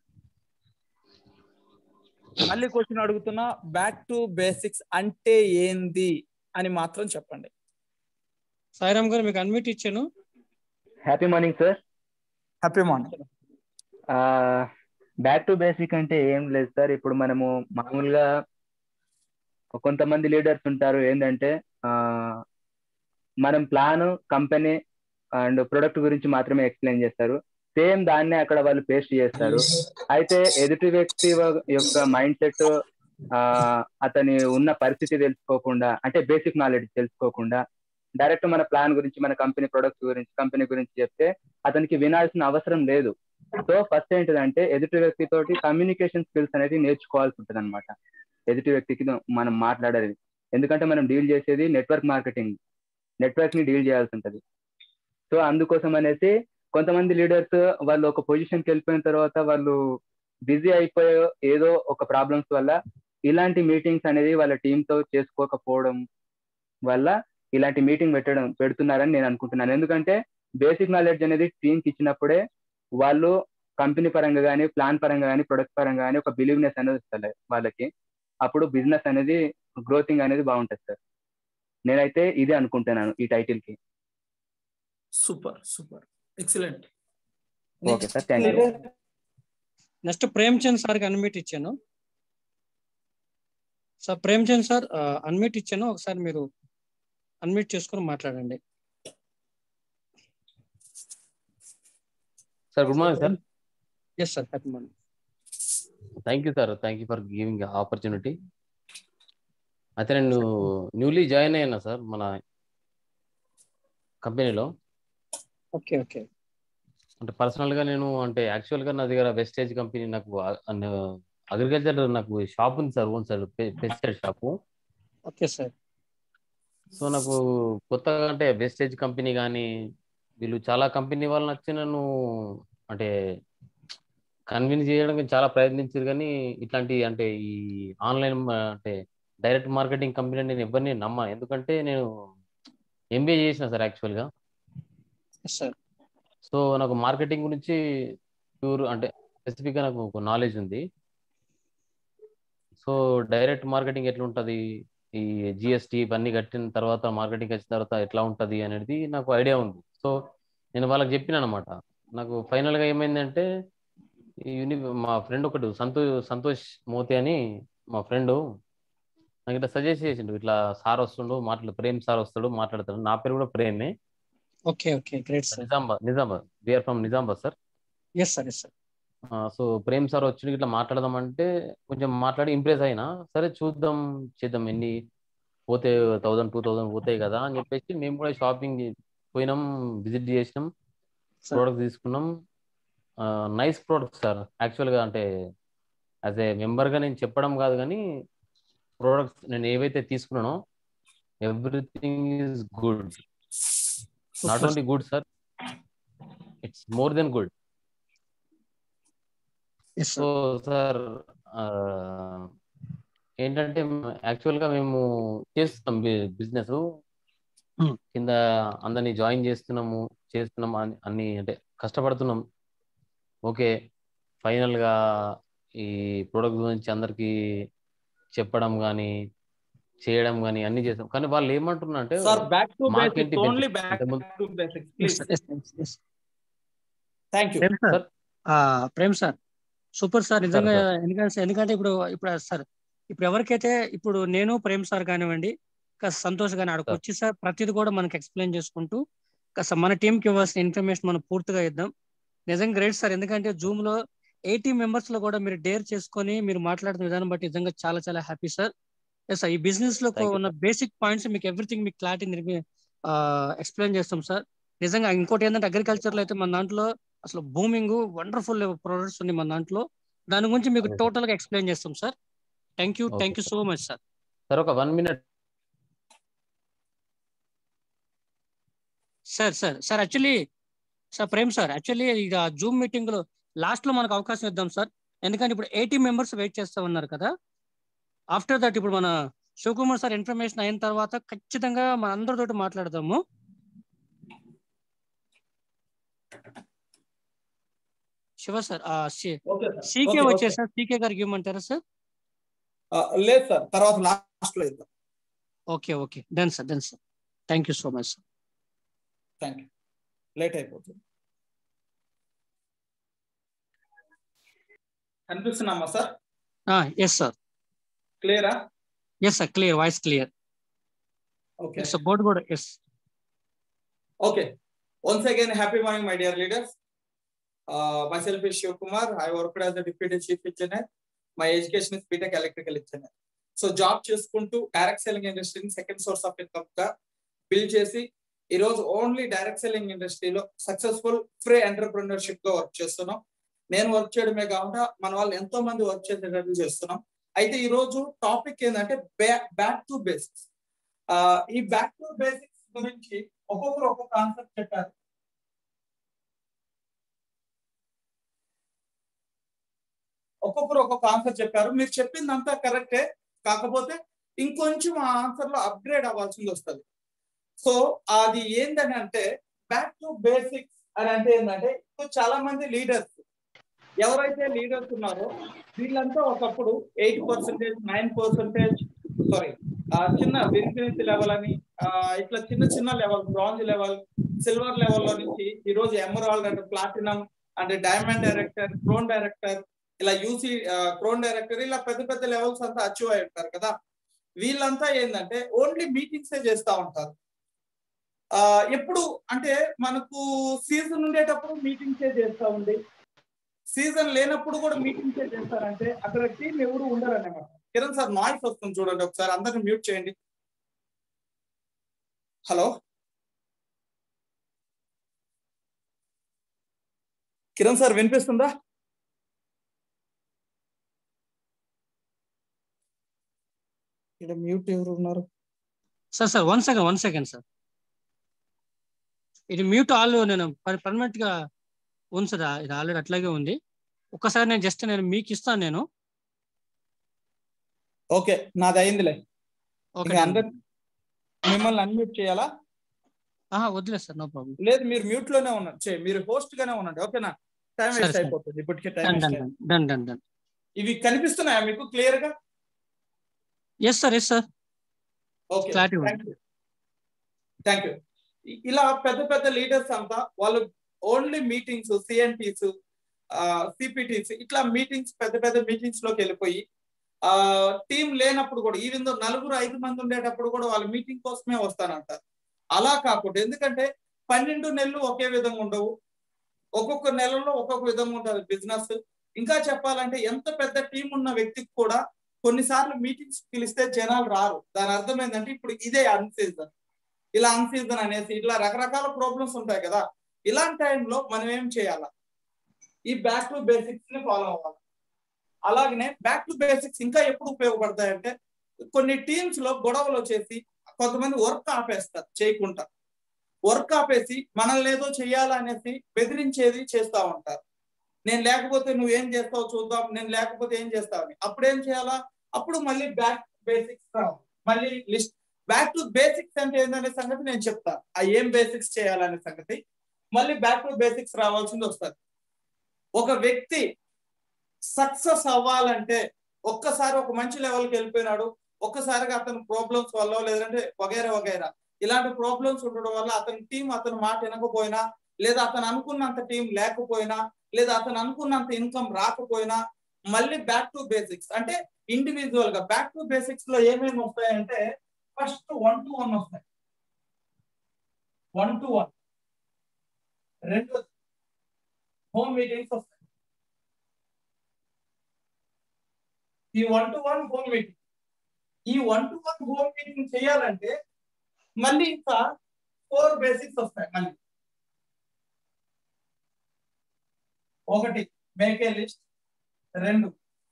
మళ్ళీ క్వశ్చన్ అడుగుతున్నా బ్యాక్ టు బేసిక్స్ అంటే ఏంది అని మాత్రం చెప్పండి సాయిరామ్ గారు మీకు అన్మిట్ ఇచ్చాను happy morning sir happy morning back to basic అంటే ఏం లేదు సార్ ఇప్పుడు మనము మామూలుగా కొంతమంది లీడర్స్ ఉంటారు ఏంటంటే ఆ, మనం ప్లాన్ కంపెనీ అండ్ ప్రొడక్ట్ గురించి మాత్రమే ఎక్స్ప్లెయిన్ చేస్తారు సేమ్ దాన్నే అక్కడ వాళ్ళు పేస్ట్ చేస్తారు అయితే ఎదుటి వ్యక్తి వ- యొక్క మైండ్ సెట్ అతని ఉన్న పరిస్థితి తెలుసుకోకుండా అంటే బేసిక్ నాలెడ్జ్ తెలుసుకోకుండా డైరెక్ట్ మన ప్లాన్ గురించి మన కంపెనీ ప్రొడక్ట్ గురించి కంపెనీ గురించి చెప్తే అతనికి వినాల్సిన అవసరం లేదు సో ఫస్ట్ ఏంటిదంటే ఎదుటి వ్యక్తితోటి కమ్యూనికేషన్ స్కిల్స్ అనేది నేర్చుకోవాల్సి ఉంటుంది అనమాట ఎదుటి వ్యక్తికి మనం మాట్లాడేది ఎందుకంటే మనం డీల్ చేసేది నెట్వర్క్ మార్కెటింగ్ నెట్వర్క్ ని డీల్ చేయాల్సి ఉంటుంది సో అందుకోసం అనేసి కొంతమంది లీడర్స్ వాళ్ళు ఒక పొజిషన్కి వెళ్ళిపోయిన తర్వాత వాళ్ళు బిజీ అయిపోయే ఏదో ఒక ప్రాబ్లమ్స్ వల్ల ఇలాంటి మీటింగ్స్ అనేది వాళ్ళ టీమ్ తో చేసుకోకపోవడం వల్ల ఇలాంటి మీటింగ్ పెట్టడం పెడుతున్నారని నేను అనుకుంటున్నాను ఎందుకంటే బేసిక్ నాలెడ్జ్ అనేది టీంకి ఇచ్చినప్పుడే వాళ్ళు కంపెనీ పరంగా కానీ ప్లాన్ పరంగా కానీ ప్రొడక్ట్ పరంగా కానీ ఒక బిలీవ్నెస్ అనేది వస్తుంది వాళ్ళకి అప్పుడు బిజినెస్ అనేది గ్రోతింగ్ అనేది బాగుంటుంది సార్ నేనైతే ఇదే అనుకుంటున్నాను ఈ టైటిల్ కి super super excellent okay sir thank you next Premchand సార్కి అన్మిట్ ఇచ్చాను సార్ ప్రేమ్చంద్ సార్ అన్మిట్ ఇచ్చాను ఒకసారి మీరు అన్మిట్ చేసుకొని మాట్లాడండి sir good morning sir yes sir happy morning thank you sir thank you for giving opportunity అయితే నేను న్యూలీ జాయిన్ అయ్యాను సార్ మన కంపెనీలో ఓకే ఓకే అంటే పర్సనల్ గా నేను అంటే యాక్చువల్ గా నా దగ్గర వెస్టేజ్ కంపెనీ నాకు అగ్రికల్చర్ నాకు షాప్ ఉంది sir own sir pesticide shop okay sir so నాకు కొత్తగా అంటే వెస్టేజ్ కంపెనీ కానీ వీళ్ళు చాలా కంపెనీ వాళ్ళు నచ్చి నన్ను అంటే కన్విన్స్ చేయడానికి చాలా ప్రయత్నించారు కానీ ఇట్లాంటి అంటే ఈ ఆన్లైన్ అంటే డైరెక్ట్ మార్కెటింగ్ కంపెనీ నేను ఎవరిని నమ్మా ఎందుకంటే నేను ఎంబీఏ చేసిన సార్ యాక్చువల్గా సార్ సో నాకు మార్కెటింగ్ గురించి ప్యూర్ అంటే స్పెసిఫిక్గా నాకు ఒక నాలెడ్జ్ ఉంది సో డైరెక్ట్ మార్కెటింగ్ ఎట్లా ఉంటుంది ఈ జిఎస్టీ ఇవన్నీ కట్టిన తర్వాత మార్కెటింగ్ వచ్చిన తర్వాత ఎట్లా ఉంటుంది అనేది నాకు ఐడియా ఉంది సో నేను వాళ్ళకి చెప్పిన అనమాట నాకు ఫైనల్గా ఏమైందంటే ఈ యూని మా ఫ్రెండ్ ఒకటి సంతో సంతోష్ మోతి అని మా ఫ్రెండ్ నాకు ఇట్లా సజెస్ట్ చేసిండు ఇట్లా సార్ వస్తుండు మాట్లాడు ప్రేమ్ సార్ వస్తాడు మాట్లాడతాడు నా పేరు కూడా ప్రేమే okay okay great sir Nizamabad Nizamabad we're from Nizamabad sir yes sir yes sir so Prem sir వచ్చి ఇట్లా మాట్లాడదామంటే కొంచెం మాట్లాడి ఇంప్రెస్ అయినా సరే చూద్దాం చేద్దాం ఎన్ని పోతే థౌసండ్ టూ థౌసండ్ పోతాయి కదా అని చెప్పేసి మేము కూడా షాపింగ్ పోయినాం విజిట్ చేసినాం ప్రోడక్ట్ తీసుకున్నాం నైస్ ప్రోడక్ట్ సార్ యాక్చువల్గా అంటే యాజ్ ఏ మెంబర్గా నేను చెప్పడం కాదు కానీ ప్రోడక్ట్స్ నేను ఏవైతే తీసుకున్నానో everything is good not only good sir it's more then good so sir ఏంటంటే యాక్చువల్గా మేము చేస్తున్నాం బిజినెస్ కింద అందరినీ జాయిన్ చేస్తున్నాము చేస్తున్నాం అని అన్ని అంటే కష్టపడుతున్నాం ఓకే ఫైనల్గా ఈ ప్రోడక్ట్ గురించి అందరికి చెప్పడం కానీ చేయడం కానీ అన్ని చేస్తాం కానీ వాళ్ళు ఏమంటున్నారు అంటే సార్ బ్యాక్ టు మాకేంటి బేసిక్స్ ఓన్లీ benefit? బ్యాక్ ఇంతకుముందు- to basics please Yes, yes, yes. Thank you Prem sir ఆ, ప్రేమ్ సార్ సూపర్ సార్ నిజంగా సార్. ఎందుకంటే ఎందుకంటే ఇప్పుడు ఇప్పుడు సార్ ఇప్పుడు ఎవరికైతే ఇప్పుడు నేను ప్రేమ్ సార్ కానివ్వండి కాస్త సంతోష్ కానీ ఆడకు సార్. వచ్చి సార్ ప్రతిది కూడా మనకి ఎక్స్ప్లెయిన్ చేసుకుంటూ కాస్త మన టీంకి ఇవ్వాల్సిన ఇన్ఫర్మేషన్ మనం పూర్తిగా ఇద్దాం నిజంగా గ్రేట్ సార్ ఎందుకంటే జూమ్ లో ఎయిటీ మెంబర్స్ లో కూడా మీరు డేర్ చేసుకొని మీరు మాట్లాడుతున్న విధానం బట్టి నిజంగా చాలా చాలా హ్యాపీ సార్ ఎస్ సార్ ఈ బిజినెస్ లో Thank you, ఉన్న బేసిక్ పాయింట్స్ మీకు ఎవ్రీథింగ్ మీకు క్లారిటీ ఎక్స్ప్లెయిన్ చేస్తాం సార్ నిజంగా ఇంకోటి ఏంటంటే అగ్రికల్చర్ లో అయితే మన దాంట్లో అసలు బూమింగ్ వండర్ఫుల్ ప్రొడక్ట్స్ ఉన్నాయి మన దాంట్లో దాని గురించి మీకు అదే సార్. టోటల్ గా ఎక్స్ప్లెయిన్ చేస్తాం sir thank you Okay, thank you sir. So much sir sir ఒక one minute sir sir sir actually sir Prem sir actually ఇక జూమ్ మీటింగ్ లో లాస్ట్ లో మనకు అవకాశం ఇద్దాం సార్ ఎందుకంటే ఇప్పుడు ఎయిటీ మెంబర్స్ వెయిట్ చేస్తా ఉన్నారు కదా ఆఫ్టర్ దట్ ఇప్పుడు మన శివకుమార్ సార్ ఇన్ఫర్మేషన్ అయిన తర్వాత ఖచ్చితంగా మన అందరితోటి మాట్లాడదాము Shiva sir okay sir CK okay, okay. వచ్చేసారు సీకే గారికి ఇవ్వమంటారా సార్ ఆ, లేదు సార్ తర్వాత లాస్ట్ లో ఇద్దాం okay okay done sir done sir thank you so much sir thank you late అయిపోతుంది కనిపిస్తున్నామా సార్ ఎస్ సార్ క్లియరా yes sir clear voice clear okay yes board కూడా yes Okay. Once again, happy morning, my dear leaders. Uh, myself is Shiv Kumar. I worked as a deputy chief engineer. My education is BTech electrical engineer. So job చేసుకుంటూ direct selling ఇండస్ట్రీని second source of income గా build చేసి ఈ రోజు only direct selling ఇండస్ట్రీలో successful free entrepreneurship గా work చేస్తున్నాం నేను వర్క్ చేయడమే కాకుండా మన వాళ్ళు ఎంతో మంది వర్క్ చేసేటట్లు చేస్తున్నాం అయితే ఈ రోజు టాపిక్ ఏంటంటే బ్యాక్ టు బేసిక్స్ ఈ బ్యాక్ టు బేసిక్స్ గురించి ఒక్కొక్కరు ఒక్కొక్క కాన్సెప్ట్ చెప్పారు ఒక్కొక్కరు ఒక్కొక్క ఆన్సర్ చెప్పారు మీరు చెప్పిందంతా కరెక్టే కాకపోతే ఇంకొంచెం ఆ ఆన్సర్ లో అప్గ్రేడ్ అవ్వాల్సింది వస్తుంది సో అది ఏంటని అంటే బ్యాక్ టు బేసిక్స్ అని అంటే ఏంటంటే ఇప్పుడు చాలా మంది లీడర్స్ ఎవరైతే లీడర్స్ ఉన్నారో వీళ్ళంతా ఒకప్పుడు eight percentage nine percentage sorry చిన్న విన్ఫినిటీ లెవెల్ అని ఆ, ఇట్లా చిన్న చిన్న లెవెల్ బ్రాంజ్ లెవెల్ సిల్వర్ లెవెల్లో నుంచి ఈ రోజు ఎమరాల్డ్ అంటే ప్లాటినం అంటే డైమండ్ డైరెక్టర్ క్రోన్ డైరెక్టర్ ఇలా యూసీ క్రోన్ డైరెక్టర్ ఇలా పెద్ద పెద్ద లెవెల్స్ అంతా అచీవ్ అయి ఉంటారు కదా వీళ్ళంతా ఏంటంటే ఓన్లీ మీటింగ్సే చేస్తూ ఉంటారు ఆ, ఎప్పుడు అంటే మనకు సీజన్ ఉండేటప్పుడు మీటింగ్సే చేస్తూ ఉంది సీజన్ లేనప్పుడు కూడా మీటింగ్సే చేస్తారంటే అక్కడ టీం ఎవరు ఉండరు అన్నమాట కిరణ్ సార్ నాయిస్ వస్తుంది చూడండి ఒకసారి అందరిని మ్యూట్ చేయండి హలో కిరణ్ సార్ వినిపిస్తుందా ఇక్కడ మ్యూట్ ఎవరు ఉన్నారు sir sir one second one second sir ఇది మ్యూట్ ఆల్ నేను పర్మనెంట్ గా ఉంది సార్ ఇది ఆల్రెడీ అట్లాగే ఉంది ఒక్కసారి నేను జస్ట్ నేను మీకు ఇస్తాను నేను ఓకే నాది అయిందిలే ఓకే ఇంకా అందరు మిమ్మల్ని అన్మ్యూట్ చేయాలా వద్దులేదు సార్ నో ప్రాబ్లం లేదు మీరు మ్యూట్ లోనే ఉన్నారు చే మీరు హోస్ట్ గానే ఉండండి ఓకేనా టైం సరే, వేస్ట్ సరే. అయిపోతుంది ఇప్పటికే time done waste done done done done ఇవి కనిపిస్తున్నాయా మీకు క్లియర్ గా yes sir yes sir okay Clarity ఉంది. థ్యాంక్ యూ థ్యాంక్ యూ ఇలా పెద్ద పెద్ద లీడర్స్ అంతా వాళ్ళు ఓన్లీ మీటింగ్స్ సిఎన్టీస్ సిపిటీస్ ఇట్లా మీటింగ్స్ పెద్ద పెద్ద మీటింగ్స్ లోకి వెళ్ళిపోయి ఆ టీం లేనప్పుడు కూడా ఈవెన్ దో నలుగురు ఐదు మంది ఉండేటప్పుడు కూడా వాళ్ళ మీటింగ్ కోసమే వస్తానంటారు అలా కాకుండా ఎందుకంటే పన్నెండు నెలలు ఒకే విధంగా ఉండవు ఒక్కొక్క నెలలో ఒక్కొక్క విధంగా ఉంటుంది బిజినెస్ ఇంకా చెప్పాలంటే ఎంత పెద్ద టీం ఉన్న వ్యక్తికి కూడా కొన్నిసార్లు మీటింగ్స్ పిలిస్తే జనాలు రారు దాని అర్థం ఏంటంటే ఇప్పుడు ఇదే అన్ సీజన్ ఇలా అన్ సీజన్ అనేసి ఇట్లా రకరకాల ప్రాబ్లమ్స్ ఉంటాయి కదా ఇలాంటి టైంలో మనం ఏం చేయాలా ఈ బ్యాక్ టు బేసిక్స్ ని ఫాలో అవ్వాలి అలాగనే బ్యాక్ టు బేసిక్స్ ఇంకా ఎప్పుడు ఉపయోగపడతాయంటే కొన్ని టీమ్స్ లో గొడవలు వచ్చేసి కొంతమంది వర్క్ ఆపేస్తారు చేయకుండా వర్క్ ఆపేసి మనల్ని ఏదో చెయ్యాలనేసి బెదిరించేది చేస్తా ఉంటారు నేను లేకపోతే నువ్వు ఏం చేస్తావు చూద్దాం నేను లేకపోతే ఏం చేస్తావు అప్పుడు ఏం చేయాలా అప్పుడు మళ్ళీ బ్యాక్ బేసిక్స్ రావు మళ్ళీ లిస్ట్ బ్యాక్ టు బేసిక్స్ అంటే ఏంటనే సంగతి నేను చెప్తాను ఆ ఏం బేసిక్స్ చేయాలనే సంగతి మళ్ళీ బ్యాక్ టు బేసిక్స్ రావాల్సింది వస్తుంది ఒక వ్యక్తి సక్సెస్ అవ్వాలంటే ఒక్కసారి ఒక మంచి లెవెల్కి వెళ్ళిపోయినాడు ఒక్కసారిగా అతని ప్రాబ్లమ్స్ వల్ల లేదంటే వగైరా వగైరా ఇలాంటి ప్రాబ్లమ్స్ ఉండడం వల్ల అతని టీం అతని మాట వినకపోయినా లేదా అతను అనుకున్నంత టీం లేకపోయినా లేదా అతను అనుకున్నంత ఇన్కమ్ రాకపోయినా మళ్ళీ బ్యాక్ టు బేసిక్స్ అంటే ఇండివిజువల్ గా బ్యాక్ టు బేసిక్స్ లో ఏమేమి వస్తాయంటే ఫస్ట్ వన్ టు వన్ వస్తాయి వన్ టు వన్ రెండు హోమ్ మీటింగ్స్ వస్తాయి ఈ one to one home meeting ఈ one to one home meeting చేయాలంటే మళ్ళీ ఇంకా ఫోర్ బేసిక్స్ వస్తాయి మళ్ళీ ఒకటి మేకే లిస్ట్ రెండు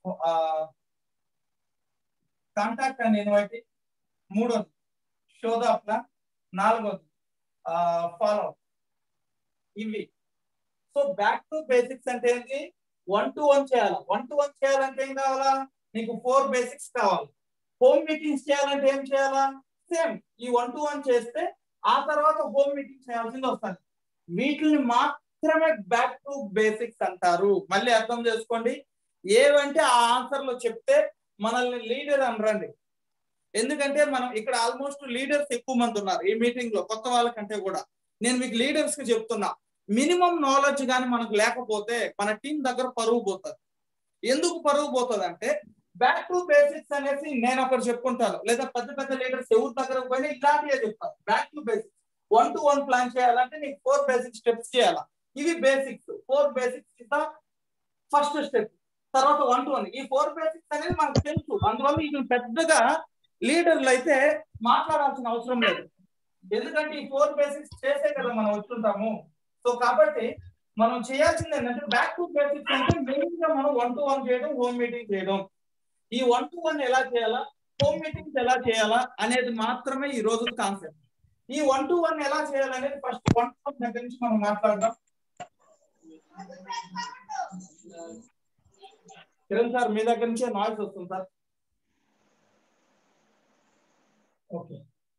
కాంటాక్ట్ అండ్ ఇన్వైట్ మూడోది షోద ప్లాన్ నాలుగోది ఫాలో ఇవి సో బ్యాక్ టు బేసిక్స్ అంటే ఏంటి వన్ టు వన్ చేయాలి వన్ టు వన్ చేయాలంటే ఏం కావాలా నీకు ఫోర్ బేసిక్స్ కావాలి హోమ్ మీటింగ్స్ చేయాలంటే ఏం చేయాలా సేమ్ ఈ వన్ టు వన్ చేస్తే ఆ తర్వాత హోమ్ మీటింగ్ చేయాల్సింది వస్తుంది వీటిని మాత్రమే బ్యాక్ టు బేసిక్స్ అంటారు మళ్ళీ అర్థం చేసుకోండి ఏవంటే ఆ ఆన్సర్ లో చెప్తే మనల్ని లీడర్ అనరండి ఎందుకంటే మనం ఇక్కడ ఆల్మోస్ట్ లీడర్స్ ఎక్కువ మంది ఉన్నారు ఈ మీటింగ్ లో కొత్త వాళ్ళకంటే కూడా నేను మీకు లీడర్స్ కి చెప్తున్నా మినిమం నాలెడ్జ్ కానీ మనకు లేకపోతే మన టీం దగ్గర పరువు పోతుంది ఎందుకు పరువు పోతుంది అంటే బ్యాక్ టు బేసిక్స్ అనేసి నేను ఒకటి చెప్పుకుంటాను లేదా పెద్ద పెద్ద లీడర్స్ ఎవరి దగ్గర పోయినా ఇలాంటివే చెప్తాను back to basics one to one plan చేయాలంటే నీకు ఫోర్ బేసిక్ స్టెప్స్ చేయాలా ఇవి basics four basics is first step తర్వాత వన్ టు వన్ ఈ ఫోర్ బేసిక్స్ అనేది మనకు తెలుసు అందువల్ల ఇది పెద్దగా లీడర్లు అయితే మాట్లాడాల్సిన అవసరం లేదు ఎందుకంటే ఈ ఫోర్ బేసిక్స్ చేసే కదా మనం వచ్చుంటాము సో కాబట్టి మనం చేయాల్సింది ఏంటంటే బ్యాక్ టు బేసిక్స్ అంటే మెయిన్ గా మనం వన్ టు వన్ చేయడం హోమ్ మీటింగ్ చేయడం ఈ వన్ టు వన్ ఎలా చేయాలా హోమ్ మీటింగ్స్ ఎలా చేయాలా అనేది మాత్రమే ఈ రోజు కాన్సెప్ట్ ఈ వన్ టు వన్ ఎలా చేయాలనేది ఫస్ట్ వన్ టు వన్ దగ్గర నుంచి మనం మాట్లాడదాం కిరణ్ సార్ మీ దగ్గర నుంచే నాయిస్ వస్తుంది సార్ ఓకే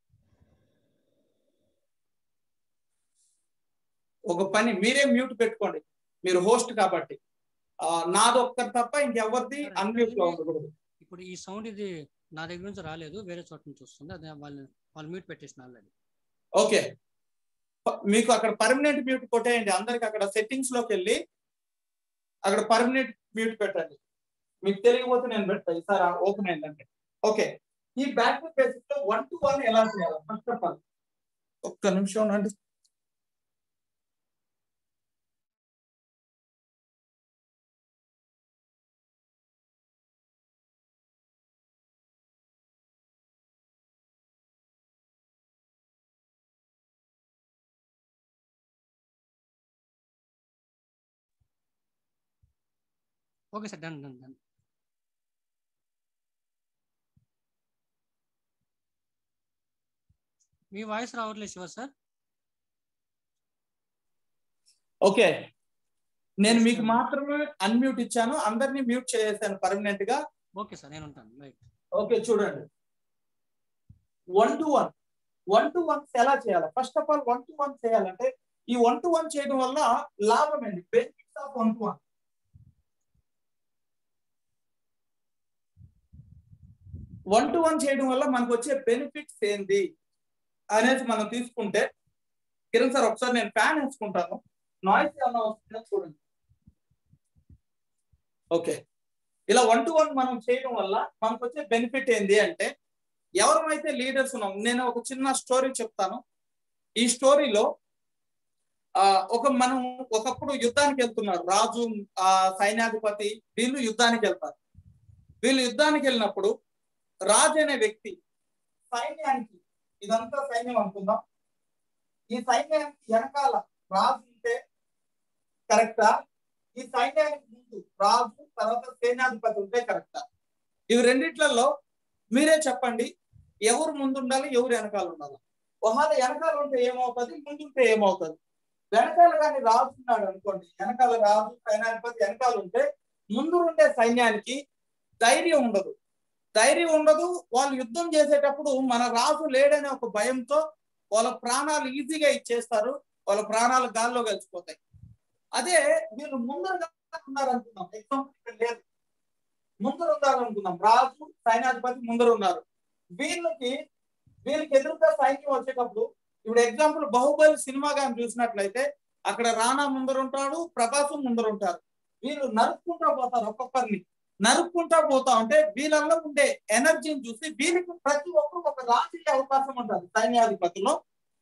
ఒక పని మీరే మ్యూట్ పెట్టుకోండి మీరు హోస్ట్ కాబట్టి నాది ఒక్కటి తప్ప ఇంకెవరిది అన్మ్యూట్ లో ఉండకూడదు ఇప్పుడు ఈ సౌండ్ ఇది నా దగ్గర నుంచి రాలేదు వేరే చోట నుంచి వస్తుంది అదే వాళ్ళు వాళ్ళు మ్యూట్ పెట్టేసిన ఆల్రెడీ ఓకే మీకు అక్కడ పర్మనెంట్ మ్యూట్ కొట్టేయండి అందరికి అక్కడ సెట్టింగ్స్ లోకి వెళ్ళి అక్కడ పర్మనెంట్ మ్యూట్ పెట్టండి మీకు తెలియకపోతే నేను పెడతా ఈసారి ఓపెన్ అయిందంటే ఓకే ఈ బ్యాక్ బేసిక్ లో వన్ టు వన్ ఎలా చేయాలి ఫస్ట్ ఆఫ్ ఆల్ ఒక్క నిమిషం అండి okay sir done done done మీ వాయిస్ రావట్లేదు శివ సార్ ఓకే నేను మీకు మాత్రమే అన్మ్యూట్ ఇచ్చాను అందరినీ మ్యూట్ చేసేసాను పర్మనెంట్ గా ఓకే సార్ నేను ఉంటాను రైట్ ఓకే చూడండి one to one one to one ఎలా చేయాలి first of all one to one చేయాలంటే ఈ వన్ టు వన్ చేయడం వల్ల లాభం ఏంటి benefits of one to one one to one చేయడం వల్ల మనకు వచ్చే బెనిఫిట్స్ ఏంది అనేది మనం తీసుకుంటే కిరణ్ సార్ ఒకసారి నేను ఫ్యాన్ వేసుకుంటాను నాయిస్ ఏమన్నా వస్తుందో చూడండి ఓకే ఇలా వన్ టు వన్ మనం చేయడం వల్ల మనకు వచ్చే బెనిఫిట్ ఏంది అంటే ఎవరైతే లీడర్స్ ఉన్నాం నేను ఒక చిన్న స్టోరీ చెప్తాను ఈ స్టోరీలో ఆ ఒక మనం ఒకప్పుడు యుద్ధానికి వెళ్తున్నారు రాజు ఆ సైన్యాధిపతి వీళ్ళు యుద్ధానికి వెళ్తారు వీళ్ళు యుద్ధానికి వెళ్ళినప్పుడు రాజు అనే వ్యక్తి సైన్యానికి ఇదంతా సైన్యం అనుకుందాం ఈ సైన్యానికి వెనకాల రాజు ఉంటే కరెక్టా ఈ సైన్యానికి ముందు రాజు తర్వాత సేనాధిపతి ఉంటే కరెక్టా ఇవి రెండిట్లలో మీరే చెప్పండి ఎవరు ముందు ఉండాలి ఎవరు వెనకాల ఉండాలి ఒకవేళ వెనకాల ఉంటే ఏమవుతుంది ముందుంటే ఏమవుతుంది వెనకాల కానీ రాజు ఉన్నాడు అనుకోండి వెనకాల రాజు సైన్యాధిపతి వెనకాల ఉంటే ముందు ఉండే సైన్యానికి ధైర్యం ఉండదు ధైర్యం ఉండదు వాళ్ళు యుద్ధం చేసేటప్పుడు మన రాజు లేడనే ఒక భయంతో వాళ్ళ ప్రాణాలు ఈజీగా ఇచ్చేస్తారు వాళ్ళ ప్రాణాలు గాల్లో కలిసిపోతాయి అదే వీళ్ళు ముందరగా ఉన్నారు అనుకుందాం ఎగ్జాంపుల్ ఇక్కడ లేదు ముందర ఉన్నారు అనుకుందాం రాజు సైన్యాధిపతి ముందర ఉన్నారు వీళ్ళకి వీళ్ళకి ఎదురుగా సైన్యం వచ్చేటప్పుడు ఇప్పుడు ఎగ్జాంపుల్ బాహుబలి సినిమా కానీ చూసినట్లయితే అక్కడ రానా ముందర ఉంటాడు ప్రభాసం ముందర ఉంటారు వీళ్ళు నరుక్కుంటా పోతారు ఒక్కొక్కరిని నరుక్కుంటా పోతా ఉంటే వీళ్ళల్లో ఉండే ఎనర్జీని చూసి వీళ్ళకి ప్రతి ఒక్కరు ఒక రాజకీయ అవకాశం ఉంటుంది సైన్యాధిపతిలో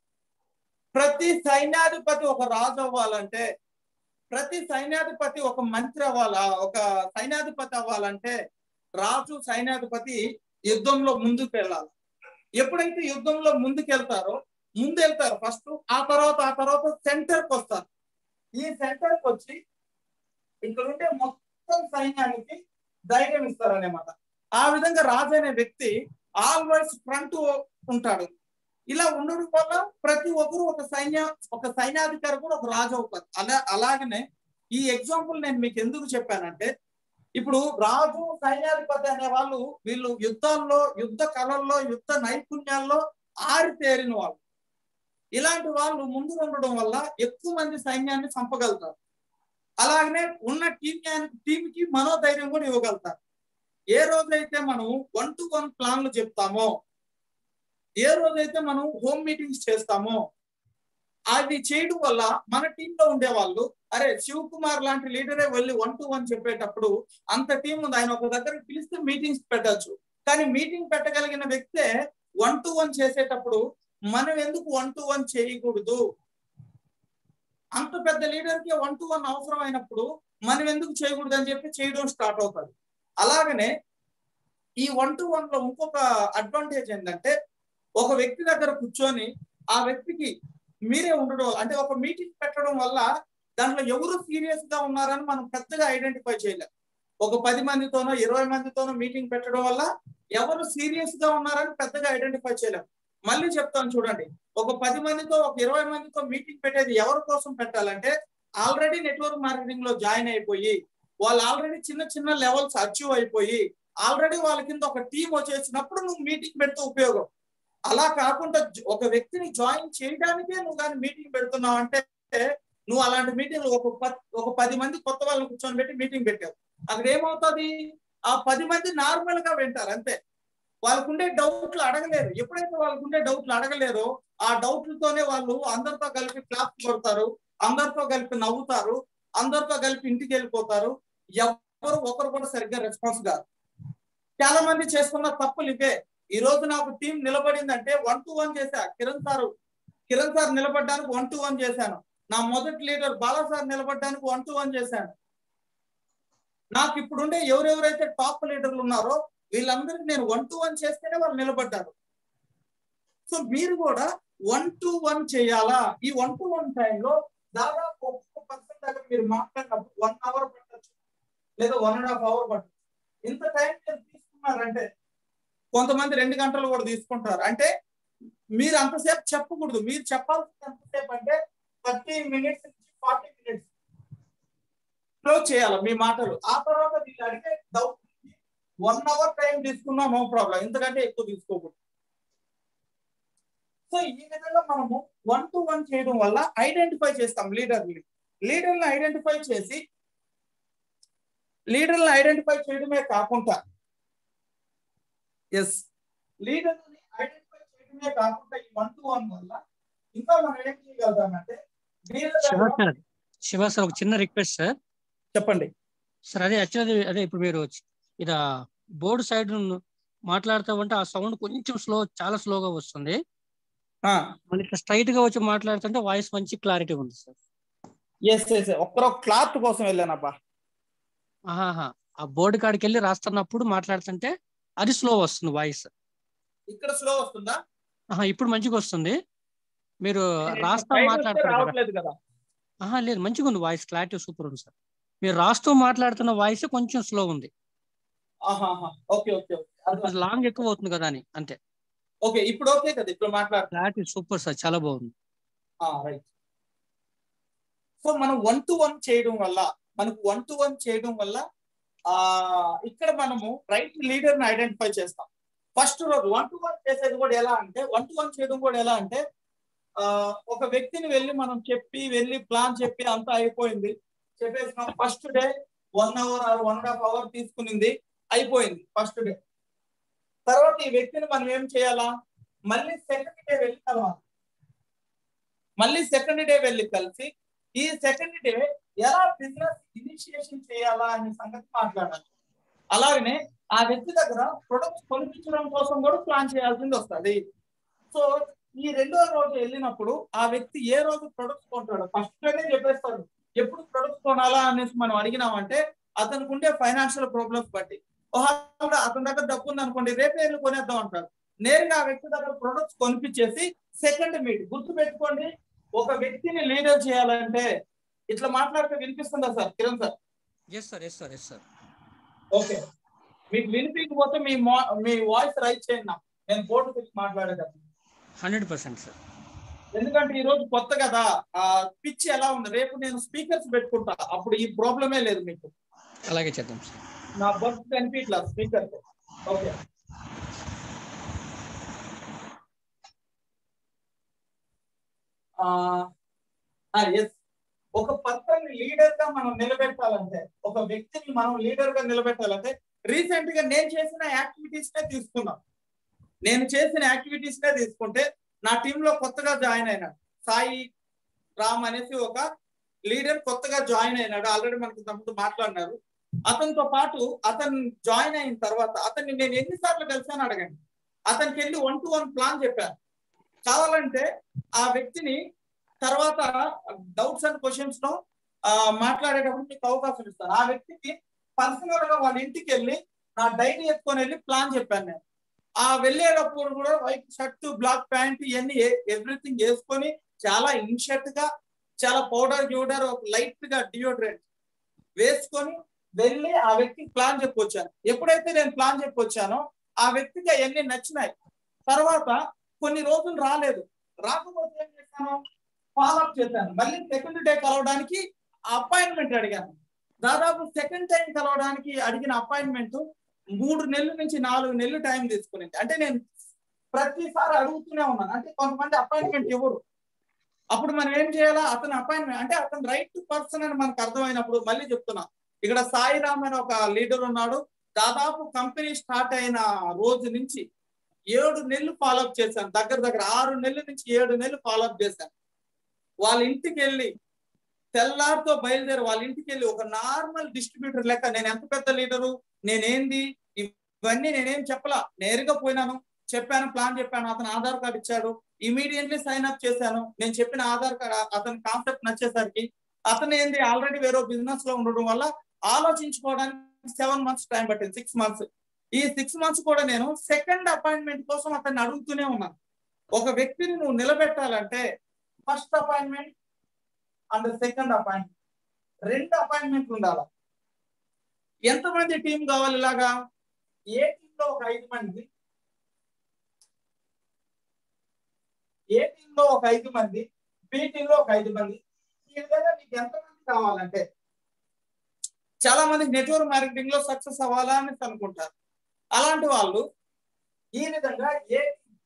ప్రతి సైన్యాధిపతి ఒక రాజు అవ్వాలంటే ప్రతి సైన్యాధిపతి ఒక మంత్రి అవ్వాలా ఒక సైన్యాధిపతి అవ్వాలంటే రాజు సైన్యాధిపతి యుద్ధంలో ముందుకు వెళ్ళాలి ఎప్పుడైతే యుద్ధంలో ముందుకు వెళ్తారో ముందు వెళ్తారు ఫస్ట్ ఆ తర్వాత ఆ తర్వాత సెంటర్ కి వస్తారు ఈ సెంటర్ కి వచ్చి ఇక్కడ ఉండే మొత్తం సైన్యానికి ధైర్యం ఇస్తారనమాట ఆ విధంగా రాజు అనే వ్యక్తి ఆల్వేస్ ఫ్రంట్ ఉంటాడు ఇలా ఉండడం వల్ల ప్రతి ఒక్కరు ఒక సైన్య ఒక సైన్యాధికారి కూడా ఒక రాజు అవుతారు అలా అలాగనే ఈ ఎగ్జాంపుల్ నేను మీకు ఎందుకు చెప్పానంటే ఇప్పుడు రాజు సైన్యాధిపతి అనే వాళ్ళు వీళ్ళు యుద్ధాల్లో యుద్ధ కళల్లో యుద్ధ నైపుణ్యాల్లో ఆరితేరిన వాళ్ళు ఇలాంటి వాళ్ళు ముందు ఉండడం వల్ల ఎక్కువ మంది సైన్యాన్ని చంపగలుగుతారు అలాగనే ఉన్న టీం టీంకి మనోధైర్యం కూడా ఇవ్వగలుగుతారు ఏ రోజైతే మనం వన్ టు వన్ ప్లాన్లు చెప్తామో ఏ రోజైతే మనం హోమ్ మీటింగ్స్ చేస్తామో అది చేయడం వల్ల మన టీంలో ఉండే వాళ్ళు అరే శివ్ కుమార్ లాంటి లీడరే వెళ్ళి వన్ టు వన్ చెప్పేటప్పుడు అంత టీం ఉంది ఆయన ఒక దగ్గర పిలిస్తే మీటింగ్స్ పెట్టచ్చు కానీ మీటింగ్ పెట్టగలిగిన వ్యక్తే వన్ టు వన్ చేసేటప్పుడు మనం ఎందుకు వన్ టు వన్ చేయకూడదు అంత పెద్ద లీడర్ కి వన్ టు వన్ అవసరం అయినప్పుడు మనం ఎందుకు చేయకూడదు అని చెప్పి చేయడం స్టార్ట్ అవుతుంది అలాగనే ఈ వన్ టు వన్ లో ఇంకొక అడ్వాంటేజ్ ఏంటంటే ఒక వ్యక్తి దగ్గర కూర్చొని ఆ వ్యక్తికి మీరే ఉండడం అంటే ఒక మీటింగ్ పెట్టడం వల్ల దాంట్లో ఎవరు సీరియస్ గా ఉన్నారని మనం పెద్దగా ఐడెంటిఫై చేయలేం ఒక పది మందితోనో ఇరవై మందితోనో మీటింగ్ పెట్టడం వల్ల ఎవరు సీరియస్ గా ఉన్నారని పెద్దగా ఐడెంటిఫై చేయలేం మళ్ళీ చెప్తాను చూడండి ఒక పది మందితో ఒక ఇరవై మందితో మీటింగ్ పెట్టేది ఎవరి కోసం పెట్టాలంటే ఆల్రెడీ నెట్వర్క్ మార్కెటింగ్ లో జాయిన్ అయిపోయి వాళ్ళు ఆల్రెడీ చిన్న చిన్న లెవెల్స్ అచీవ్ అయిపోయి ఆల్రెడీ వాళ్ళ కింద ఒక టీం వచ్చేసినప్పుడు నువ్వు మీటింగ్ పెడితే ఉపయోగం అలా కాకుండా ఒక వ్యక్తిని జాయిన్ చేయడానికే నువ్వు కానీ మీటింగ్ పెడుతున్నావు అంటే నువ్వు అలాంటి మీటింగ్ ఒక ఒక పది మంది కొత్త వాళ్ళని కూర్చొని పెట్టి మీటింగ్ పెట్టావు అక్కడ ఏమవుతుంది ఆ పది మంది నార్మల్ గా వింటారు అంతే వాళ్ళకుండే డౌట్లు అడగలేరు ఎప్పుడైతే వాళ్ళకుండే డౌట్లు అడగలేరో ఆ డౌట్లతోనే వాళ్ళు అందరితో కలిపి క్లాప్ కొడతారు అందరితో కలిపి నవ్వుతారు అందరితో కలిపి ఇంటికి వెళ్ళిపోతారు ఎవరు ఒకరు కూడా సరిగ్గా రెస్పాన్స్ కాదు చాలా మంది చేస్తున్న తప్పులు ఇవే ఈ రోజు నాకు టీం నిలబడిందంటే వన్ టు వన్ చేశా కిరణ్ సార్ కిరణ్ సార్ నిలబడడానికి వన్ టు వన్ చేశాను నా మొదటి లీడర్ బాలా సార్ నిలబడడానికి వన్ టు వన్ చేశాను నాకు ఇప్పుడుండే ఎవరెవరైతే టాప్ లీడర్లు ఉన్నారో వీళ్ళందరికీ నేను వన్ టు వన్ చేస్తేనే వాళ్ళు నిలబడ్డారు సో మీరు కూడా వన్ టు వన్ చేయాలా ఈ వన్ టు వన్ టైంలో దాదాపు ఒక్కొక్క పర్సన్ దగ్గర మీరు మాట్లాడినప్పుడు వన్ అవర్ పట్టచ్చు లేదా వన్ అండ్ హాఫ్ అవర్ పట్టచ్చు ఇంత టైం మీరు తీసుకున్నారంటే కొంతమంది రెండు గంటలు కూడా తీసుకుంటారు అంటే మీరు అంతసేపు చెప్పకూడదు మీరు చెప్పాల్సింది ఎంతసేపు అంటే థర్టీ మినిట్స్ నుంచి ఫార్టీ మినిట్స్ క్లోజ్ చేయాలి మీ మాటలు ఆ తర్వాత వీళ్ళు అడిగే డౌట్ వన్ అవర్ టైం తీసుకున్నా నో ప్రాబ్లం ఎందుకంటే ఎక్కువ తీసుకోకూడదు సో ఈ విధంగా మనము వన్ టు వన్ చేయడం వల్ల ఐడెంటిఫై చేస్తాం లీడర్ని లీడర్ని ఐడెంటిఫై చేసి లీడర్ని ఐడెంటిఫై చేయడమే కాకుండా ఎస్ లీడర్ని ఐడెంటిఫై చేయడమే కాకుండా ఈ వన్ టు వన్ వల్ల ఇంకా మనం ఏం చేయగలుగుతామంటే శివ సార్ శివ సార్ ఒక చిన్న రిక్వెస్ట్ సార్ చెప్పండి సార్ అదే యాక్చువల్లీ అదే ఇప్పుడు మీరు ఇది బోర్డు సైడ్ మాట్లాడుతూ ఉంటే ఆ సౌండ్ కొంచెం స్లో చాలా స్లోగా వస్తుంది మళ్ళీ ఇట్లా స్ట్రైట్ గా వచ్చి మాట్లాడుతుంటే వాయిస్ మంచి క్లారిటీ ఉంది సార్ ఎస్ ఎస్ ఒక్కరో క్లాత్ కోసం వెళ్ళానబ్బా ఆహాహా ఆ బోర్డు కాడికి వెళ్ళి రాస్తున్నప్పుడు మాట్లాడుతుంటే అది స్లో వస్తుంది వాయిస్ ఇక్కడ స్లో వస్తుందా ఆహా ఇప్పుడు మంచిగా వస్తుంది మీరు నేను రాస్తా పైకి వస్తే మాట్లాడతారు కదా రావట్లేదు కదా ఆహా లేదు మంచిగా ఉంది వాయిస్ క్లారిటీ సూపర్ ఉంది సార్ మీరు రాస్తూ మాట్లాడుతున్న వాయిస్ కొంచెం స్లో ఉంది ఆహాహా. ఓకే ఓకే ఓకే అర్థమైంది. లాంగ్ ఎక్కువ అవుతుంది కదా అని అంతే ఓకే ఇప్పుడు ఓకే కదా ఇప్పుడు మాట్లాడు క్లారిటీ సూపర్ సార్ చాలా బాగుంది రైట్ సో మనం వన్ టు వన్ చేయడం వల్ల మనకు వన్ టు వన్ చేయడం వల్ల ఆ ఇక్కడ మనము రైట్ లీడర్ ని ఐడెంటిఫై చేస్తాం ఫస్ట్ రోజు వన్ టు వన్ చేసేది కూడా ఎలా అంటే వన్ టు వన్ చేయడం కూడా ఎలా అంటే ఆ ఒక వ్యక్తిని వెళ్ళి మనం చెప్పి వెళ్ళి ప్లాన్ చెప్పి అంతా అయిపోయింది చెప్పేసినాం first day one hour or one and half hour తీసుకునింది అయిపోయింది ఫస్ట్ డే తర్వాత ఈ వ్యక్తిని మనం ఏం చేయాలా మళ్ళీ సెకండ్ డే వెళ్ళి కలవాలి మళ్ళీ సెకండ్ డే వెళ్ళి కలిసి ఈ సెకండ్ డే ఎలా బిజినెస్ ఇనిషియేషన్ చేయాలా అనే సంగతి మాట్లాడాలి అలాగనే ఆ వ్యక్తి దగ్గర ప్రొడక్ట్స్ కొనిపించడం కోసం కూడా ప్లాన్ చేయాల్సింది వస్తుంది సో ఈ రెండో రోజు వెళ్ళినప్పుడు ఆ వ్యక్తి ఏ రోజు ప్రొడక్ట్స్ కొంటాడు ఫస్ట్ డేనే చెప్పేస్తాడు ఎప్పుడు ప్రొడక్ట్స్ కొనాలా అనేసి మనం అడిగినామంటే అతనికి ఉండే ఫైనాన్షియల్ ప్రాబ్లమ్స్ బట్టి ఒకవేళ అతని దగ్గర డబ్బు ఉంది అనుకోండి రేపే వెళ్ళి కొనేద్దాం అంటాడు నేరుగా ఆ వ్యక్తి దగ్గర ప్రొడక్ట్స్ కొనిపించేసి సెకండ్ మీట్ గుర్తు పెట్టుకోండి ఒక వ్యక్తిని లీడర్ చేయాలంటే ఇట్లా మాట్లాడితే వినిపిస్తుందా sir Kiran sir yes sir yes sir yes sir okay మీకు వినిపించకపోతే మీ మా- మీ వాయిస్ రైట్ చేయండి నాకు నేను బోర్డు పెట్టి మాట్లాడేటప్పుడు హండ్రెడ్ పర్సెంట్ సార్ ఎందుకంటే ఈ రోజు కొత్త కదా ఆ పిచ్ ఎలా ఉంది రేపు నేను స్పీకర్స్ పెట్టుకుంటా అప్పుడు ఈ ప్రాబ్లమే లేదు మీకు అలాగే చేద్దాం సార్ నా బర్త్ కనిపించట్లా స్పీకర్ ఓకే ఎస్ ఒక పర్సన్ లీడర్ గా మనం నిలబెట్టాలంటే ఒక వ్యక్తిని మనం లీడర్ గా నిలబెట్టాలంటే రీసెంట్ గా నేను చేసిన యాక్టివిటీస్ నే తీసుకున్నాం నేను చేసిన యాక్టివిటీస్ నే తీసుకుంటే నా టీమ్ లో కొత్తగా జాయిన్ అయినాడు సాయి రామ్ అనేసి ఒక లీడర్ కొత్తగా జాయిన్ అయినాడు ఆల్రెడీ మనకి ఇంతకుముందు మాట్లాడినారు అతనితో పాటు అతను జాయిన్ అయిన తర్వాత అతన్ని నేను ఎన్నిసార్లు కలిసాను అడగండి అతనికి వెళ్ళి వన్ టు వన్ ప్లాన్ చెప్పాను కావాలంటే ఆ వ్యక్తిని తర్వాత డౌట్స్ అండ్ క్వశ్చన్స్ లో ఆ, మాట్లాడేటప్పుడు మీకు అవకాశం ఇస్తాను ఆ వ్యక్తికి పర్సనల్ గా వాళ్ళ ఇంటికి వెళ్ళి నా డైరీ ఎత్తుకొని వెళ్ళి ప్లాన్ చెప్పాను నేను ఆ వెళ్ళేటప్పుడు కూడా వైట్ షర్ట్ బ్లాక్ ప్యాంట్ ఇవన్నీ ఎవ్రీథింగ్ వేసుకొని చాలా ఇన్షర్ట్ గా చాలా పౌడర్ గ్యూడర్ ఒక లైట్ గా డియోడ్రెంట్ వేసుకొని వెళ్ళి ఆ వ్యక్తికి ప్లాన్ చెప్పొచ్చాను ఎప్పుడైతే నేను ప్లాన్ చెప్పొచ్చానో ఆ వ్యక్తికి అవన్నీ నచ్చినాయి తర్వాత కొన్ని రోజులు రాలేదు రాకపోతే ఏం చేశాను ఫాలోఅప్ చేశాను మళ్ళీ సెకండ్ డే కలవడానికి అపాయింట్మెంట్ అడిగాను దాదాపు సెకండ్ టైం కలవడానికి అడిగిన అపాయింట్మెంట్ మూడు నెలల నుంచి నాలుగు నెలలు టైం తీసుకునింది అంటే నేను ప్రతిసారి అడుగుతూనే ఉన్నాను అంటే కొంతమంది అపాయింట్మెంట్ ఇవ్వరు అప్పుడు మనం ఏం చేయాలా అతను అపాయింట్మెంట్ అంటే అతను రైట్ పర్సన్ అని మనకు అర్థమైనప్పుడు మళ్ళీ చెప్తున్నా ఇక్కడ సాయిరామ్ అని ఒక లీడర్ ఉన్నాడు దాదాపు కంపెనీ స్టార్ట్ అయిన రోజు నుంచి ఏడు నెలలు ఫాలోఅప్ చేశాను దగ్గర దగ్గర ఆరు నెలల నుంచి ఏడు నెలలు ఫాలోఅప్ చేశాను వాళ్ళ ఇంటికి వెళ్ళి తెల్లారితో బయలుదేరి వాళ్ళ ఇంటికి వెళ్ళి ఒక నార్మల్ డిస్ట్రిబ్యూటర్ లెక్క నేను ఎంత పెద్ద లీడరు నేనేంది ఇవన్నీ నేనేం చెప్పలా నేరుగా పోయినాను చెప్పాను ప్లాన్ చెప్పాను అతను ఆధార్ కార్డు ఇచ్చాడు ఇమీడియట్లీ సైన్ అప్ చేశాను నేను చెప్పిన ఆధార్ కార్డ్ అతని కాన్సెప్ట్ నచ్చేసరికి అతను ఏంది ఆల్రెడీ వేరే బిజినెస్ లో ఉండడం వల్ల ఆలోచించుకోవడానికి సెవెన్ మంత్స్ టైం పట్టింది సిక్స్ మంత్స్ ఈ సిక్స్ మంత్స్ కూడా నేను సెకండ్ అపాయింట్మెంట్ కోసం అతన్ని అడుగుతూనే ఉన్నాను ఒక వ్యక్తిని నువ్వు నిలబెట్టాలంటే first appointment and second appointment రెండు అపాయింట్మెంట్లు ఉండాలి ఎంతమంది టీం కావాలి ఇలాగా ఏ టీమ్ లో ఒక ఐదు మంది ఏ టీమ్ లో ఒక ఐదు మంది బి టీమ్ లో ఒక ఐదు మంది ఈ విధంగా మీకు ఎంతమంది కావాలంటే చాలా మంది నెట్వర్క్ మార్కెటింగ్ లో సక్సెస్ అవ్వాలా అని అనుకుంటారు అలాంటి వాళ్ళు ఈ విధంగా A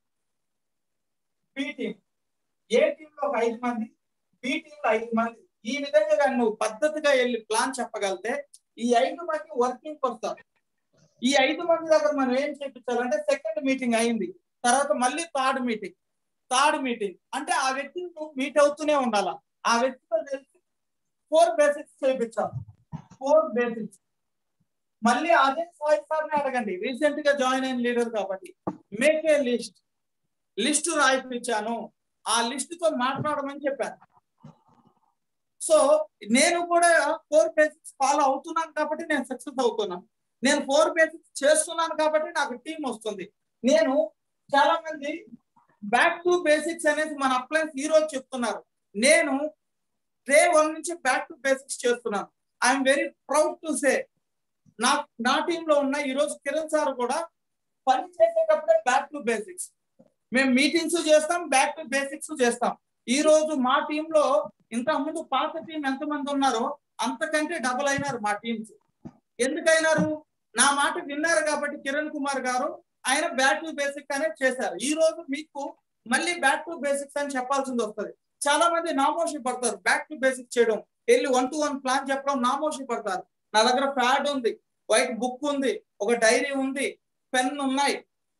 B team A team లో ఒక ఐదు మంది బి టీమ్ లో ఐదు మంది ఈ విధంగా కానీ నువ్వు పద్ధతిగా వెళ్ళి ప్లాన్ చెప్పగలితే ఈ ఐదు మంది వర్కింగ్ వస్తారు ఈ ఐదు మంది దగ్గర మనం ఏం చేయించాలంటే సెకండ్ మీటింగ్ అయింది తర్వాత మళ్ళీ థర్డ్ మీటింగ్ థర్డ్ మీటింగ్ అంటే ఆ వ్యక్తిని నువ్వు మీట్ అవుతూనే ఉండాలా ఆ వ్యక్తితో తెలిసి ఫోర్ బేసిక్స్ చేయించాలి ఫోర్ బేసిక్స్ మళ్ళీ అదే సాయి సార్ని అడగండి రీసెంట్ గా జాయిన్ అయిన లీడర్ కాబట్టి మేక్ ఏ లిస్ట్ లిస్టు రాయిపించాను ఆ లిస్ట్ తో మాట్లాడమని చెప్పాను సో నేను కూడా ఫోర్ బేసిక్స్ ఫాలో అవుతున్నాను కాబట్టి నేను సక్సెస్ అవుతున్నాను నేను ఫోర్ బేసిక్స్ చేస్తున్నాను కాబట్టి నాకు టీం వస్తుంది నేను చాలా మంది బ్యాక్ టు బేసిక్స్ అనేది మన అప్లయన్స్ ఈ రోజు చెప్తున్నారు నేను డే వన్ నుంచి బ్యాక్ టు బేసిక్స్ చేస్తున్నాను I'm very proud to say నా నా టీంలో ఉన్న ఈ రోజు కిరణ్ సార్ కూడా పని చేసేటప్పుడే బ్యాక్ టు బేసిక్స్ మేము మీటింగ్స్ చేస్తాం బ్యాక్ టు బేసిక్స్ చేస్తాం ఈ రోజు మా టీంలో ఇంతకు ముందు పాత టీం ఎంతమంది ఉన్నారో అంతకంటే డబుల్ అయినారు మా టీమ్స్ ఎందుకైనారు నా మాట విన్నారు కాబట్టి కిరణ్ కుమార్ గారు ఆయన బ్యాక్ టు బేసిక్ అనేది చేశారు ఈ రోజు మీకు మళ్ళీ బ్యాక్ టు బేసిక్స్ అని చెప్పాల్సింది వస్తుంది చాలా మంది నామోషి పడతారు బ్యాక్ టు బేసిక్ చేయడం వెళ్ళి వన్ టు వన్ ప్లాన్ చెప్పడం నామోషి పడతారు నా దగ్గర ప్యాడ్ ఉంది వైట్ బుక్ ఉంది ఒక డైరీ ఉంది పెన్ ఉన్నాయి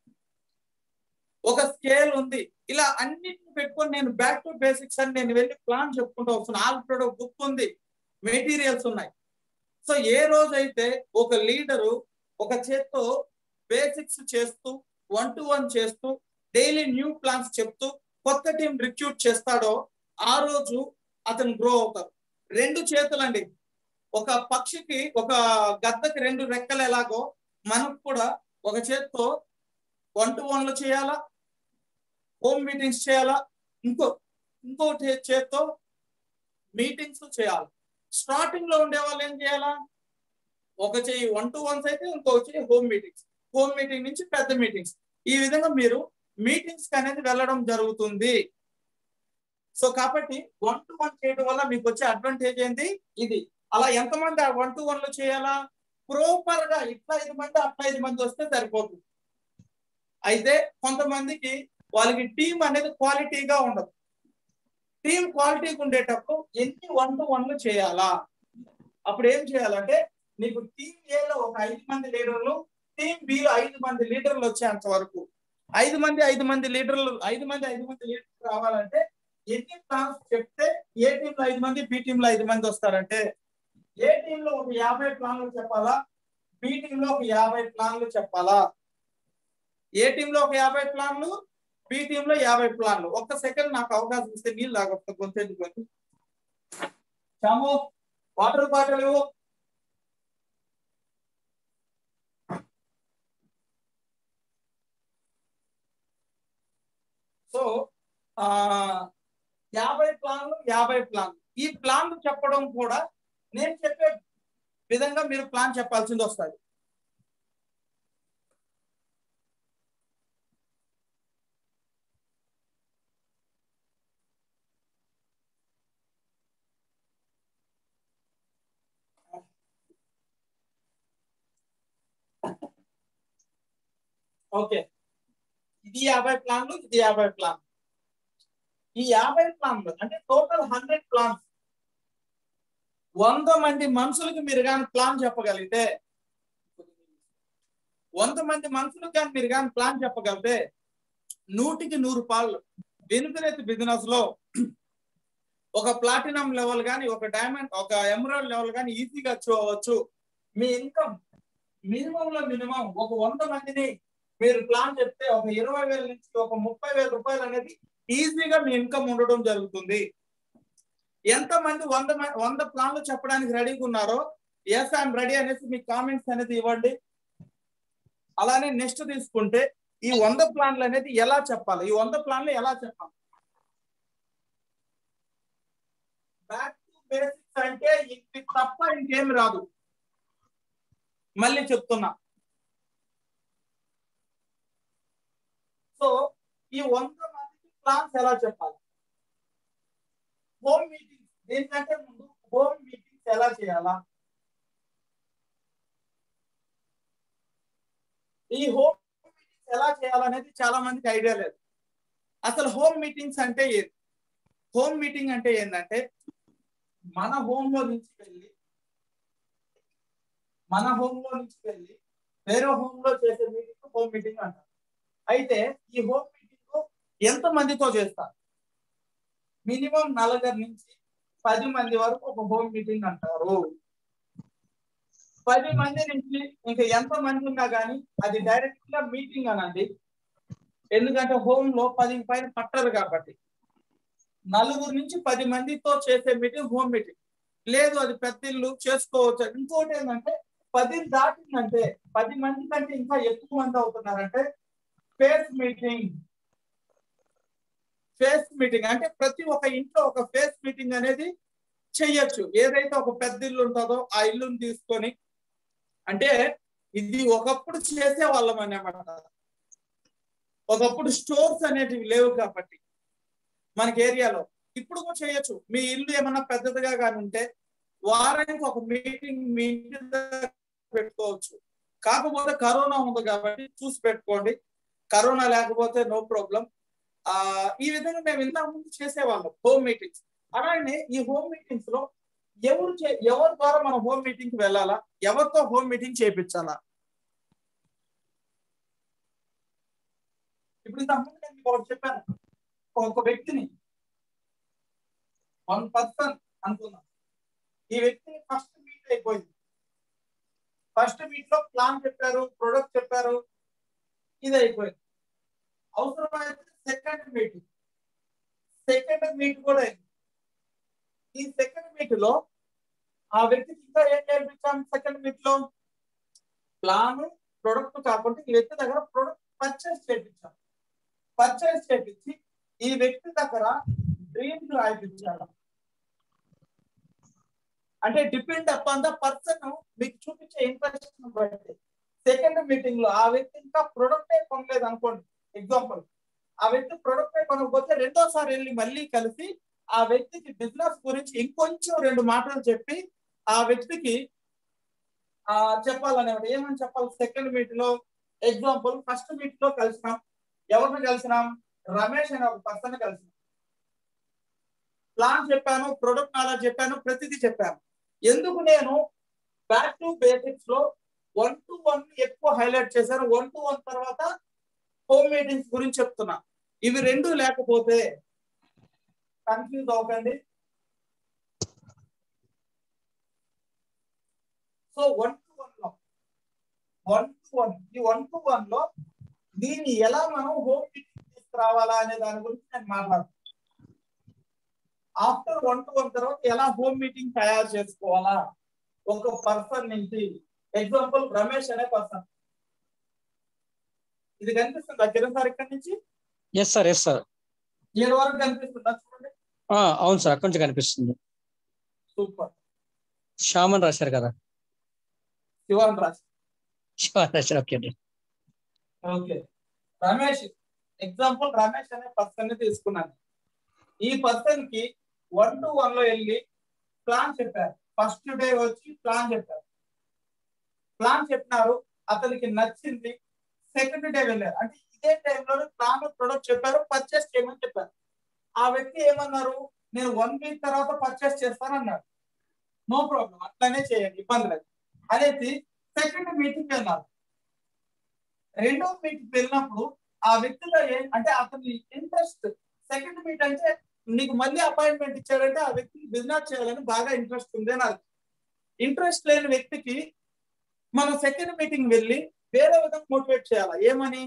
ఒక స్కేల్ ఉంది ఇలా అన్నిటిని పెట్టుకొని నేను బ్యాక్ టు బేసిక్స్ అని నేను వెళ్ళి ప్లాన్ చెప్పుకుంటూ వస్తున్నాను ఆల్రెడీ బుక్ ఉంది మెటీరియల్స్ ఉన్నాయి సో ఏ రోజైతే ఒక లీడరు ఒక చేత్తో బేసిక్స్ చేస్తూ వన్ టు వన్ చేస్తూ డైలీ న్యూ ప్లాన్స్ చెప్తూ కొత్త టీం రిక్రూట్ చేస్తాడో ఆ రోజు అతను గ్రో అవుతారు రెండు చేతులండి ఒక పక్షికి ఒక గద్దకి రెండు రెక్కలు ఎలాగో మనకు కూడా ఒక చేత్తో వన్ టు వన్లు చేయాలా హోమ్ మీటింగ్స్ చేయాలా ఇంకో ఇంకో చేత్తో మీటింగ్స్ చేయాలి స్టార్టింగ్ లో ఉండే వాళ్ళు ఏం చేయాలా ఒక చెయ్యి వన్ టు వన్స్ అయితే ఇంకో చెయ్యి హోమ్ మీటింగ్స్ హోమ్ మీటింగ్ నుంచి పెద్ద మీటింగ్స్ ఈ విధంగా మీరు మీటింగ్స్ అనేది వెళ్ళడం జరుగుతుంది సో కాబట్టి వన్ టు వన్ చేయడం వల్ల మీకు వచ్చే అడ్వాంటేజ్ ఏంటి ఇది అలా ఎంతమంది ఆ వన్ టు వన్ లో చేయాలా ప్రోపర్ గా ఇట్లా ఐదు మంది అట్లా ఐదు మంది వస్తే సరిపోతుంది అయితే కొంతమందికి వాళ్ళకి టీం అనేది క్వాలిటీగా ఉండదు టీం క్వాలిటీగా ఉండేటప్పుడు ఎన్ని వన్ టు వన్లు చేయాలా అప్పుడు ఏం చేయాలంటే నీకు టీం ఏలో ఒక ఐదు మంది లీడర్లు టీం బిలో ఐదు మంది లీడర్లు వచ్చేంత వరకు ఐదు మంది ఐదు మంది లీడర్లు ఐదు మంది ఐదు మంది లీడర్లు రావాలంటే ఎన్ని ప్లాన్స్ చెప్తే ఏ టీంలో ఐదు మంది బి టీంలో ఐదు మంది వస్తారంటే ఏ టీంలో ఒక యాభై ప్లాన్లు చెప్పాలా బి టీంలో ఒక యాభై ప్లాన్లు చెప్పాలా ఏ టీంలో ఒక యాభై ప్లాన్లు బి టీంలో యాభై ప్లాన్లు ఒక్క సెకండ్ నాకు అవకాశం ఇస్తే నీళ్ళు తాగొస్తా గొంతెందుకు అని చాము వాటర్ బాటిల్ ఇవ్వు సో ఆ యాభై ప్లాన్లు యాభై ప్లాన్లు ఈ ప్లాన్లు చెప్పడం కూడా నేను చెప్పే విధంగా మీరు ప్లాన్ చెప్పాల్సింది వస్తుంది ఓకే ఇది యాభై ప్లాన్లు ఇది యాభై ప్లాన్ ఈ యాభై ప్లాన్లు అంటే టోటల్ హండ్రెడ్ ప్లాన్స్ వంద మంది మనుషులకి మీరు కానీ ప్లాన్ చెప్పగలిగితే వంద మంది మనుషులకు కానీ మీరు కానీ ప్లాన్ చెప్పగలిగితే నూటికి నూరు పాళ్ళు వెనుకరెత్తి బిజినెస్ లో ఒక ప్లాటినం లెవెల్ కానీ ఒక డైమండ్ ఒక ఎమరాల్డ్ లెవెల్ కానీ ఈజీగా చూడవచ్చు మీ ఇన్కమ్ మినిమం లో మినిమం ఒక వంద మందిని మీరు ప్లాన్ చెప్తే ఒక ఇరవై వేల నుంచి ఒక ముప్పై వేల రూపాయలు అనేది ఈజీగా మీ ఇన్కమ్ ఉండడం జరుగుతుంది ఎంత మంది వంద మ- వంద ప్లాన్లు చెప్పడానికి రెడీగా ఉన్నారో ఎస్ ఐఎమ్ రెడీ అనేసి మీ కామెంట్స్ అనేది ఇవ్వండి అలానే నెక్స్ట్ తీసుకుంటే ఈ వంద ప్లాన్లు అనేది ఎలా చెప్పాలి ఈ వంద ప్లాన్లు ఎలా చెప్పాలి బ్యాక్ టు బేసిక్స్ అంటే ఇది తప్ప ఇంకేం రాదు మళ్ళీ చెప్తున్నా సో ఈ వంద మందికి ప్లాన్స్ ఎలా చెప్పాలి హోమ్ మీటింగ్స్ దీనికంటే ముందు హోమ్ మీటింగ్స్ ఎలా చేయాలా ఈ హోమ్ మీటింగ్స్ ఎలా చేయాలనేది చాలా మందికి ఐడియా లేదు అసలు హోమ్ మీటింగ్స్ అంటే ఏది హోమ్ మీటింగ్ అంటే ఏంటంటే మన హోమ్ లో నుంచి వెళ్ళి మన హోమ్ లో నుంచి వెళ్ళి వేరే హోమ్ లో చేసే మీటింగ్ హోమ్ మీటింగ్ అంటారు అయితే ఈ హోమ్ మీటింగ్ ఎంత మందితో చేస్తారు మినిమం నలభై నుంచి పది మంది వరకు ఒక హోమ్ మీటింగ్ అంటారు పది మంది నుంచి ఇంకా ఎంత మంది ఉన్నా కానీ అది డైరెక్ట్ గా మీటింగ్ అనండి ఎందుకంటే హోమ్ లో పది పైన పట్టరు కాబట్టి నలుగురు నుంచి పది మందితో చేసే మీటింగ్ హోమ్ మీటింగ్ లేదు అది పెద్ద ఇల్లు చేసుకోవచ్చు ఇంకోటి ఏంటంటే పది దాటిందంటే పది మంది కంటే ఇంకా ఎక్కువ మంది అవుతున్నారంటే ఫేస్ మీటింగ్ ఫేస్ మీటింగ్ అంటే ప్రతి ఒక్క ఇంట్లో ఒక ఫేస్ మీటింగ్ అనేది చెయ్యొచ్చు ఏదైతే ఒక పెద్ద ఇల్లు ఉంటుందో ఆ ఇల్లుని తీసుకొని అంటే ఇది ఒకప్పుడు చేసే వాళ్ళం అన్నమాట ఒకప్పుడు స్టోర్స్ అనేటివి లేవు కాబట్టి మనకి ఏరియాలో ఇప్పుడు కూడా చేయొచ్చు మీ ఇల్లు ఏమన్నా పెద్దదిగా కానీ ఉంటే వారానికి ఒక మీటింగ్ మీ ఇంటి దగ్గర పెట్టుకోవచ్చు కాకపోతే కరోనా ఉంది కాబట్టి చూసి పెట్టుకోండి కరోనా లేకపోతే నో ప్రాబ్లం ఆ ఈ విధంగా మేము ఇంతకు ముందు చేసేవాళ్ళం హోమ్ మీటింగ్స్ అలానే ఈ హోమ్ మీటింగ్స్ లో ఎవరు చే- ఎవరి ద్వారా మనం హోమ్ మీటింగ్ కి వెళ్ళాలా ఎవరితో హోమ్ మీటింగ్ చేయించాలా ఇప్పుడు ఇంతకుముందు నేను మీకు ఒకటి చెప్పాను ఒక వ్యక్తిని వన్ పర్సన్ అనుకుందాం ఈ వ్యక్తి ఫస్ట్ మీట్ అయిపోయింది ఫస్ట్ మీట్ లో ప్లాన్ చెప్పారు ప్రొడక్ట్ చెప్పారు ఇది అయిపోయింది అవసరమైతే సెకండ్ మీటింగ్ సెకండ్ మీట్ కూడా అయింది ఈ సెకండ్ మీట్ లో ఆ వ్యక్తికి ఇంకా ఏం నేర్పించాం సెకండ్ మీట్ లో ప్లాన్ ప్రొడక్ట్ కాకుండా ఈ వ్యక్తి దగ్గర ప్రొడక్ట్ పర్చేస్ చేయించాం పర్చేస్ చేయించి ఈ వ్యక్తి దగ్గర డ్రీమ్ రాయిపించాడు అంటే డిపెండ్ అపాన్ ద పర్సన్ మీకు చూపించే ఇంట్రెస్ట్ బట్టి సెకండ్ మీటింగ్ లో ఆ వ్యక్తి ఇంకా ప్రొడక్టే కొనలేదు అనుకోండి ఎగ్జాంపుల్ ఆ వ్యక్తి ప్రొడక్టే కొనకపోతే రెండోసారి వెళ్ళి మళ్ళీ కలిసి ఆ వ్యక్తికి బిజినెస్ గురించి ఇంకొంచెం రెండు మాటలు చెప్పి ఆ వ్యక్తికి ఆ చెప్పాలనేవాడు ఏమని చెప్పాలి సెకండ్ మీట్ లో ఎగ్జాంపుల్ ఫస్ట్ మీట్ లో కలిసినాం ఎవరిని కలిసినాం రమేష్ అనే ఒక పర్సన్ కలిసినాం ప్లాన్ చెప్పాను ప్రొడక్ట్ నాలెడ్జ్ చెప్పాను ప్రతిదీ చెప్పాను ఎందుకు నేను బ్యాక్ టు బేసిక్స్ లో వన్ టు వన్ ఎక్కువ హైలైట్ చేశాను వన్ టు వన్ తర్వాత హోమ్ మీటింగ్స్ గురించి చెప్తున్నా ఇవి రెండు లేకపోతే కన్ఫ్యూజ్ అవ్వకండి సో వన్ టు వన్ లో వన్ టు వన్ ఈ వన్ టు వన్ లో దీన్ని ఎలా మనం హోమ్ మీటింగ్ తీసుకురావాలా అనే దాని గురించి నేను మాట్లాడుతాను ఆఫ్టర్ వన్ టు వన్ తర్వాత ఎలా హోమ్ మీటింగ్ తయారు చేసుకోవాలా ఒక పర్సన్ నుంచి ఎగ్జాంపుల్ రమేష్ అనే పర్సన్ ఇది కనిపిస్తుందా కిరణ్ సార్ ఇక్కడ నుంచి ఎస్ సార్ ఎస్ సార్ ఏడు వరకు కనిపిస్తుందా చూడండి అవును సార్ అక్కడి నుంచి కనిపిస్తుంది సూపర్ శ్యామన్ రాశారు కదా శివాన్ రాజ్ శివాన్ రాశారు ఓకే అండి ఓకే రమేష్ ఎగ్జాంపుల్ రమేష్ అనే పర్సన్ ని తీసుకున్నాను ఈ పర్సన్ కి వన్ టు వన్ లో వెళ్ళి ప్లాన్ చెప్పారు ఫస్ట్ డే వచ్చి ప్లాన్ చెప్పారు ప్లాన్ చెప్పినారు అతనికి నచ్చింది సెకండ్ డే వెళ్ళారు అంటే ఇదే టైంలో ప్లాన్ ప్రొడక్ట్ చెప్పారు పర్చేస్ చేయమని చెప్పారు ఆ వ్యక్తి ఏమన్నారు నేను వన్ వీక్ తర్వాత పర్చేస్ చేస్తాను అన్నాడు నో ప్రాబ్లం అట్లానే చేయండి ఇబ్బంది లేదు అనేది సెకండ్ మీటింగ్ వెళ్ళారు రెండో మీటింగ్ వెళ్ళినప్పుడు ఆ వ్యక్తిలో ఏం అంటే అతని ఇంట్రెస్ట్ సెకండ్ మీట్ అంటే నీకు మళ్ళీ అపాయింట్మెంట్ ఇచ్చాడంటే ఆ వ్యక్తికి బిజినెస్ చేయాలని బాగా ఇంట్రెస్ట్ ఉంది అని అర్థం ఇంట్రెస్ట్ లేని వ్యక్తికి మనం సెకండ్ మీటింగ్ వెళ్ళి వేరే విధంగా మోటివేట్ చేయాలి ఏమని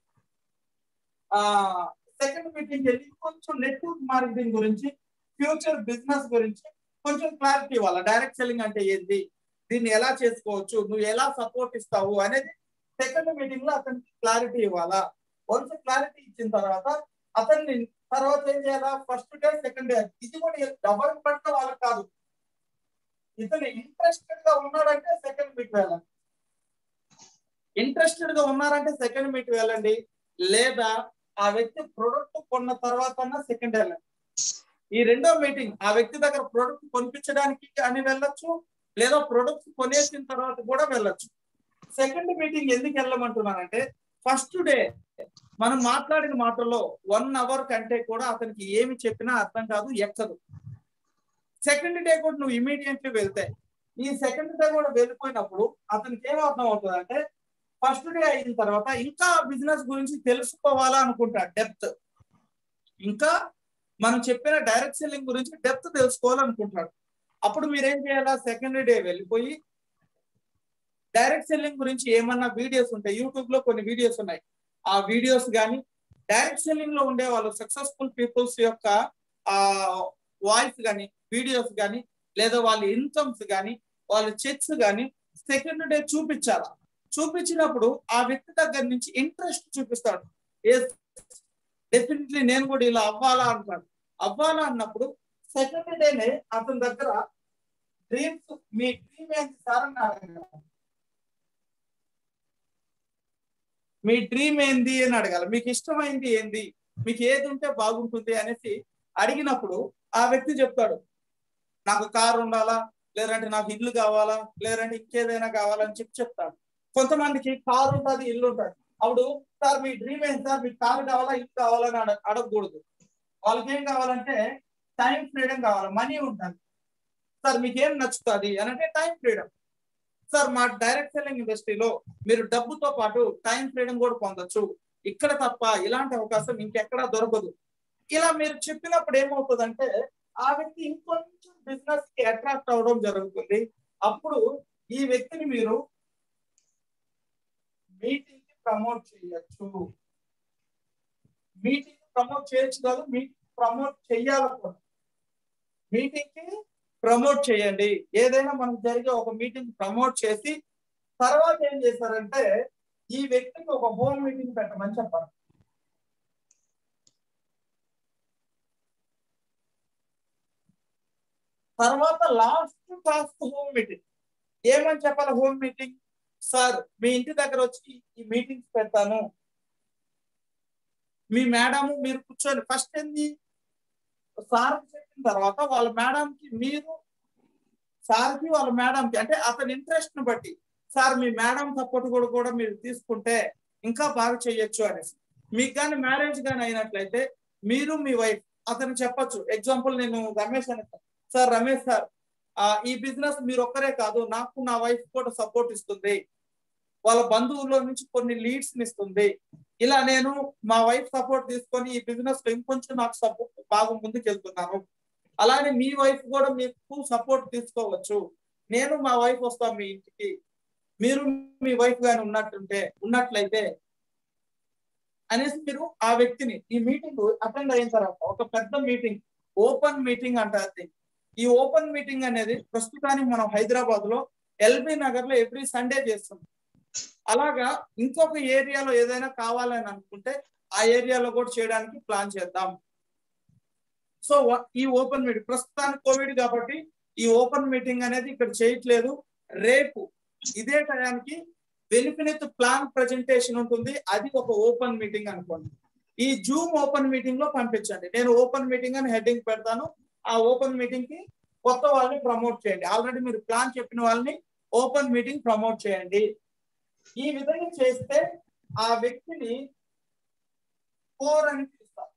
ఆ సెకండ్ మీటింగ్ వెళ్ళి కొంచెం నెట్వర్క్ మార్కెటింగ్ గురించి ఫ్యూచర్ బిజినెస్ గురించి కొంచెం క్లారిటీ ఇవ్వాలి డైరెక్ట్ సెల్లింగ్ అంటే ఏంటి దీన్ని ఎలా చేసుకోవచ్చు నువ్వు ఎలా సపోర్ట్ ఇస్తావు అనేది సెకండ్ మీటింగ్ లో అతనికి క్లారిటీ ఇవ్వాలా వన్స్ క్లారిటీ ఇచ్చిన తర్వాత అతన్ని తర్వాత ఏం చేయాలా ఫస్ట్ డే సెకండ్ డే ఇది కూడా డబల్ పట్ల వాళ్ళకి కాదు ఇతను ఇంట్రెస్టెడ్ గా ఉన్నాడంటే సెకండ్ మీట్ వెళ్ళండి ఇంట్రెస్టెడ్ గా ఉన్నారంటే సెకండ్ మీట్ వెళ్ళండి లేదా ఆ వ్యక్తి ప్రొడక్ట్ కొన్న తర్వాత సెకండ్ వెళ్ళండి ఈ రెండో మీటింగ్ ఆ వ్యక్తి దగ్గర ప్రొడక్ట్ కొనిపించడానికి అని వెళ్ళొచ్చు లేదా ప్రొడక్ట్ కొనేసిన తర్వాత కూడా వెళ్ళొచ్చు సెకండ్ మీటింగ్ ఎందుకు వెళ్ళమంటున్నానంటే ఫస్ట్ డే మనం మాట్లాడిన మాటల్లో వన్ అవర్ కంటే కూడా అతనికి ఏమి చెప్పినా అర్థం కాదు ఎక్కదు సెకండ్ డే కూడా నువ్వు ఇమీడియట్లీ వెళ్తే ఈ సెకండ్ డే కూడా వెళ్ళిపోయినప్పుడు అతనికి ఏం అర్థం అవుతుంది అంటే ఫస్ట్ డే అయిన తర్వాత ఇంకా బిజినెస్ గురించి తెలుసుకోవాలా అనుకుంటాడు డెప్త్ ఇంకా మనం చెప్పిన డైరెక్ట్ సెల్లింగ్ గురించి డెప్త్ తెలుసుకోవాలనుకుంటాడు అప్పుడు మీరేం చేయాలా సెకండ్ డే వెళ్ళిపోయి డైరెక్ట్ సెల్లింగ్ గురించి ఏమన్నా వీడియోస్ ఉంటాయి యూట్యూబ్ లో కొన్ని వీడియోస్ ఉన్నాయి ఆ వీడియోస్ కానీ డైరెక్ట్ సెల్లింగ్ లో ఉండే వాళ్ళు సక్సెస్ఫుల్ పీపుల్స్ యొక్క ఆ వాయిస్ కానీ వీడియోస్ కానీ లేదా వాళ్ళ ఇన్కమ్స్ కానీ వాళ్ళ చెక్స్ కానీ సెకండ్ డే చూపించాలి చూపించినప్పుడు ఆ వ్యక్తి దగ్గర నుంచి ఇంట్రెస్ట్ చూపిస్తాడు డెఫినెట్లీ నేను కూడా ఇలా అవ్వాలా అంటాడు అవ్వాలా అన్నప్పుడు సెకండ్ డేనే అతని దగ్గర డ్రీమ్స్ మీ డ్రీమ్ ఏంటి సార్ అని అడగాలి మీ డ్రీమ్ ఏంది అని అడగాలి మీకు ఇష్టమైంది ఏంది మీకు ఏది ఉంటే బాగుంటుంది అనేసి అడిగినప్పుడు ఆ వ్యక్తి చెప్తాడు నాకు కారు ఉండాలా లేదంటే నాకు ఇల్లు కావాలా లేదంటే ఇంకేదైనా కావాలని చెప్పి చెప్తాడు కొంతమందికి కారు ఉంటుంది ఇల్లు ఉంటుంది అప్పుడు సార్ మీ డ్రీమ్ ఏంటి సార్ మీకు కారు కావాలా ఇల్లు కావాలని అడ అడగకూడదు వాళ్ళకి ఏం కావాలంటే టైం ఫ్రీడమ్ కావాలి మనీ ఉంటుంది సార్ మీకు ఏం నచ్చుతుంది అని అంటే టైం ఫ్రీడమ్ సార్ మా డైరెక్ట్ సెల్లింగ్ ఇండస్ట్రీలో మీరు డబ్బుతో పాటు టైం ఫ్రీడమ్ కూడా పొందొచ్చు ఇక్కడ తప్ప ఇలాంటి అవకాశం ఇంకెక్కడా దొరకదు ఇలా మీరు చెప్పినప్పుడు ఏమవుతుందంటే ఆ వ్యక్తి ఇంకొంచెం బిజినెస్ కి అట్రాక్ట్ అవడం జరుగుతుంది అప్పుడు ఈ వ్యక్తిని మీరు మీటింగ్ కి ప్రమోట్ చేయొచ్చు మీటింగ్ ప్రమోట్ చేయొచ్చు కాదు మీటింగ్ ప్రమోట్ చెయ్యాలి కూడా మీటింగ్ కి ప్రమోట్ చేయండి ఏదైనా మనకు జరిగే ఒక మీటింగ్ ప్రమోట్ చేసి తర్వాత ఏం చేశారంటే ఈ వ్యక్తికి ఒక హోమ్ మీటింగ్ పెట్టమని చెప్పారు తర్వాత లాస్ట్ టాస్క్ హోమ్ మీటింగ్ ఏమని చెప్పాలి హోమ్ మీటింగ్ సార్ మీ ఇంటి దగ్గర వచ్చి ఈ మీటింగ్స్ పెడతాను మీ మేడం మీరు కూర్చొని ఫస్ట్ ఏంది సార్ చెప్పిన తర్వాత వాళ్ళ మేడంకి మీరు సార్కి వాళ్ళ మేడంకి అంటే అతని ఇంట్రెస్ట్ ని బట్టి సార్ మీ మేడం సపోర్ట్ కూడా కూడా మీరు తీసుకుంటే ఇంకా బాగా చేయొచ్చు అనేసి మీకు కానీ మ్యారేజ్ కానీ అయినట్లయితే మీరు మీ వైఫ్ అతను చెప్పొచ్చు ఎగ్జాంపుల్ నేను రమేష్ అని సార్ రమేష్ సార్ ఈ బిజినెస్ మీరు ఒక్కరే కాదు నాకు నా వైఫ్ కూడా సపోర్ట్ ఇస్తుంది వాళ్ళ బంధువుల్లో నుంచి కొన్ని లీడ్స్ ఇస్తుంది ఇలా నేను మా వైఫ్ సపోర్ట్ తీసుకొని ఈ బిజినెస్ లో ఇంకొంచెం నాకు సపోర్ట్ బాగా ముందుకు వెళ్తున్నాను అలానే మీ వైఫ్ కూడా మీకు సపోర్ట్ తీసుకోవచ్చు నేను మా వైఫ్ వస్తాం మీ ఇంటికి మీరు మీ వైఫ్ గాని ఉన్నట్టుంటే ఉన్నట్లయితే అనేసి మీరు ఆ వ్యక్తిని ఈ మీటింగ్ అటెండ్ అయిన తర్వాత ఒక పెద్ద మీటింగ్ ఓపెన్ మీటింగ్ అంటారు ఈ ఓపెన్ మీటింగ్ అనేది ప్రస్తుతానికి మనం హైదరాబాద్ లో ఎల్బీ నగర్ లో ఎవ్రీ సండే చేస్తున్నాం అలాగా ఇంకొక ఏరియాలో ఏదైనా కావాలని అనుకుంటే ఆ ఏరియాలో కూడా చేయడానికి ప్లాన్ చేద్దాం సో ఈ ఓపెన్ మీటింగ్ ప్రస్తుతానికి కోవిడ్ కాబట్టి ఈ ఓపెన్ మీటింగ్ అనేది ఇక్కడ చేయట్లేదు రేపు ఇదే టయానికి బెనిఫిట్ ప్లాన్ ప్రజెంటేషన్ ఉంటుంది అది ఒక ఓపెన్ మీటింగ్ అనుకోండి ఈ జూమ్ ఓపెన్ మీటింగ్ లో పంపించండి నేను ఓపెన్ మీటింగ్ అని హెడ్డింగ్ పెడతాను ఆ ఓపెన్ మీటింగ్ కి కొత్త వాళ్ళని ప్రమోట్ చేయండి ఆల్రెడీ మీరు ప్లాన్ చెప్పిన వాళ్ళని ఓపెన్ మీటింగ్ ప్రమోట్ చేయండి ఈ విధంగా చేస్తే ఆ వ్యక్తిని కోర్ అని పిలుస్తారు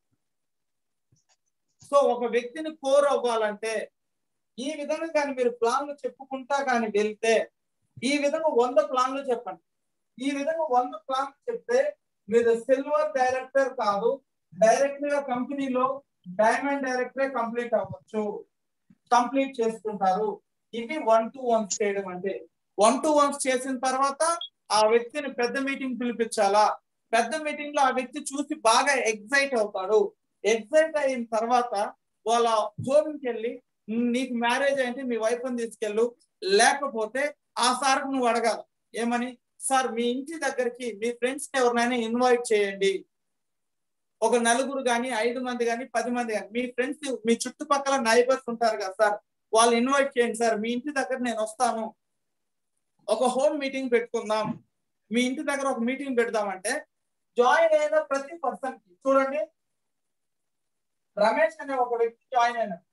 సో ఒక వ్యక్తిని కోర్ అవ్వాలంటే ఈ విధంగా కానీ మీరు ప్లాన్లు చెప్పుకుంటా కానీ వెళ్తే ఈ విధంగా వంద ప్లాన్లు చెప్పండి ఈ విధంగా వంద ప్లాన్లు చెప్తే మీరు సిల్వర్ డైరెక్టర్ కాదు డైరెక్ట్ గా కంపెనీలో డైమండ్ డైరెక్టరే కంప్లీట్ అవ్వచ్చు కంప్లీట్ చేసుకుంటారు ఇవి వన్ టు వన్స్ చేయడం అంటే వన్ టు వన్స్ చేసిన తర్వాత ఆ వ్యక్తిని పెద్ద మీటింగ్ పిలిపించాలా పెద్ద మీటింగ్ లో ఆ వ్యక్తి చూసి బాగా ఎగ్జైట్ అవుతాడు ఎగ్జైట్ అయిన తర్వాత వాళ్ళ హోమ్కి వెళ్ళి నీకు మ్యారేజ్ అయితే మీ వైఫ్ ని తీసుకెళ్ళు లేకపోతే ఆ సార్ నువ్వు అడగాలి ఏమని సార్ మీ ఇంటి దగ్గరికి మీ ఫ్రెండ్స్ ఎవరినైనా ఇన్వైట్ చేయండి ఒక నలుగురు కానీ ఐదు మంది కానీ పది మంది కానీ మీ ఫ్రెండ్స్ మీ చుట్టుపక్కల నైబర్స్ ఉంటారు కదా సార్ వాళ్ళు ఇన్వైట్ చేయండి సార్ మీ ఇంటి దగ్గర నేను వస్తాను ఒక హోమ్ మీటింగ్ పెట్టుకుందాం మీ ఇంటి దగ్గర ఒక మీటింగ్ పెడదామంటే జాయిన్ అయిన ప్రతి పర్సన్ కి చూడండి రమేష్ అనే ఒక వ్యక్తి జాయిన్ అయినాడు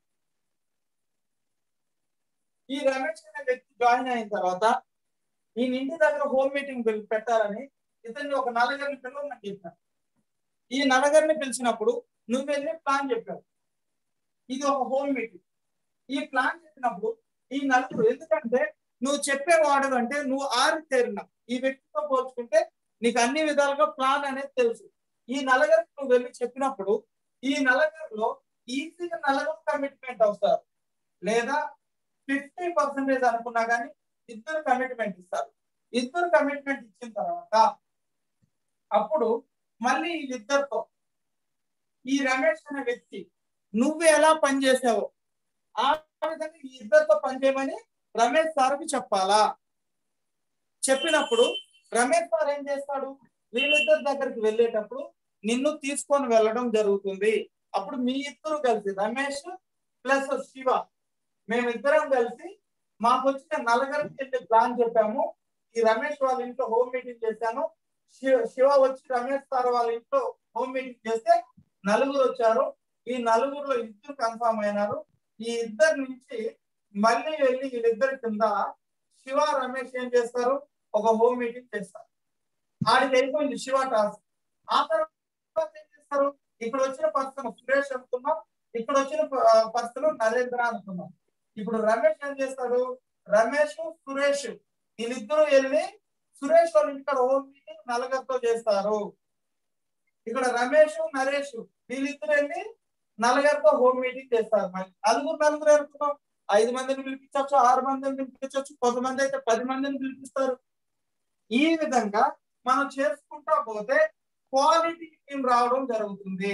ఈ రమేష్ అనే వ్యక్తి జాయిన్ అయిన తర్వాత ఈయన ఇంటి దగ్గర హోమ్ మీటింగ్ పెట్టాలని ఇతన్ని ఒక నలుగురిని పిలవమని చెప్పాను ఈ నలుగురిని పిలిచినప్పుడు నువ్వు వెళ్ళి ప్లాన్ చెప్పావు ఇది ఒక హోమ్ మీటింగ్ ఈ ప్లాన్ చెప్పినప్పుడు ఈ నలుగురు ఎందుకంటే నువ్వు చెప్పేవాడు అంటే నువ్వు ఆరి తేరిన ఈ వ్యక్తితో పోల్చుకుంటే నీకు అన్ని విధాలుగా ప్లాన్ అనేది తెలుసు ఈ నలుగురికి నువ్వు వెళ్ళి చెప్పినప్పుడు ఈ నలుగురిలో ఈజీగా నలుగురు కమిట్మెంట్ అవుతారు లేదా ఫిఫ్టీ పర్సెంటేజ్ అనుకున్నా కానీ ఇద్దరు కమిట్మెంట్ ఇస్తారు ఇద్దరు కమిట్మెంట్ ఇచ్చిన తర్వాత అప్పుడు మళ్ళీ వీళ్ళిద్దరితో ఈ రమేష్ అనే వ్యక్తి నువ్వు ఎలా పనిచేసావు ఆ విధంగా ఈ ఇద్దరితో పనిచేయమని రమేష్ సార్కి చెప్పాలా చెప్పినప్పుడు రమేష్ సార్ ఏం చేస్తాడు వీళ్ళిద్దరి దగ్గరికి వెళ్ళేటప్పుడు నిన్ను తీసుకొని వెళ్ళడం జరుగుతుంది అప్పుడు మీ ఇద్దరు కలిసి రమేష్ ప్లస్ శివ మేమిద్దరం కలిసి మాకు వచ్చిన నలుగురికి వెళ్ళి ప్లాన్ చెప్పాము ఈ రమేష్ వాళ్ళ ఇంట్లో హోమ్ మీటింగ్ చేశాను శివ శివ వచ్చి రమేష్ సార్ వాళ్ళ ఇంట్లో హోమ్ మీటింగ్ చేస్తే నలుగురు వచ్చారు ఈ నలుగురులో ఇద్దరు కన్ఫామ్ అయినారు ఈ ఇద్దరు నుంచి మళ్ళీ వెళ్ళి వీళ్ళిద్దరి కింద శివ రమేష్ ఏం చేస్తారు ఒక హోమ్ మీటింగ్ చేస్తారు ఆడికి అయిపోయింది శివ టాస్క్ ఆ తర్వాత ఏం చేస్తారు ఇక్కడ వచ్చిన పర్సన్ సురేష్ అనుకున్నాం ఇక్కడ వచ్చిన పర్సన్ నరేంద్ర అనుకున్నాం ఇప్పుడు రమేష్ ఏం చేస్తాడు రమేష్ సురేష్ వీళ్ళిద్దరూ వెళ్ళి సురేష్ వాళ్ళ ఇంటికాడ హోమ్ మీటింగ్ నలుగురితో చేస్తారు ఇక్కడ రమేష్ నరేష్ వీళ్ళిద్దరు వెళ్ళి నలుగురితో హోమ్ మీటింగ్ చేస్తారు మరి నలుగురు నలుగురు అనుకున్నాం ఐదు మందిని పిలిపించవచ్చు ఆరు మందిని పిలిపించవచ్చు కొంతమంది అయితే పది మందిని పిలిపిస్తారు ఈ విధంగా మనం చేసుకుంటా పోతే క్వాలిటీ టీం రావడం జరుగుతుంది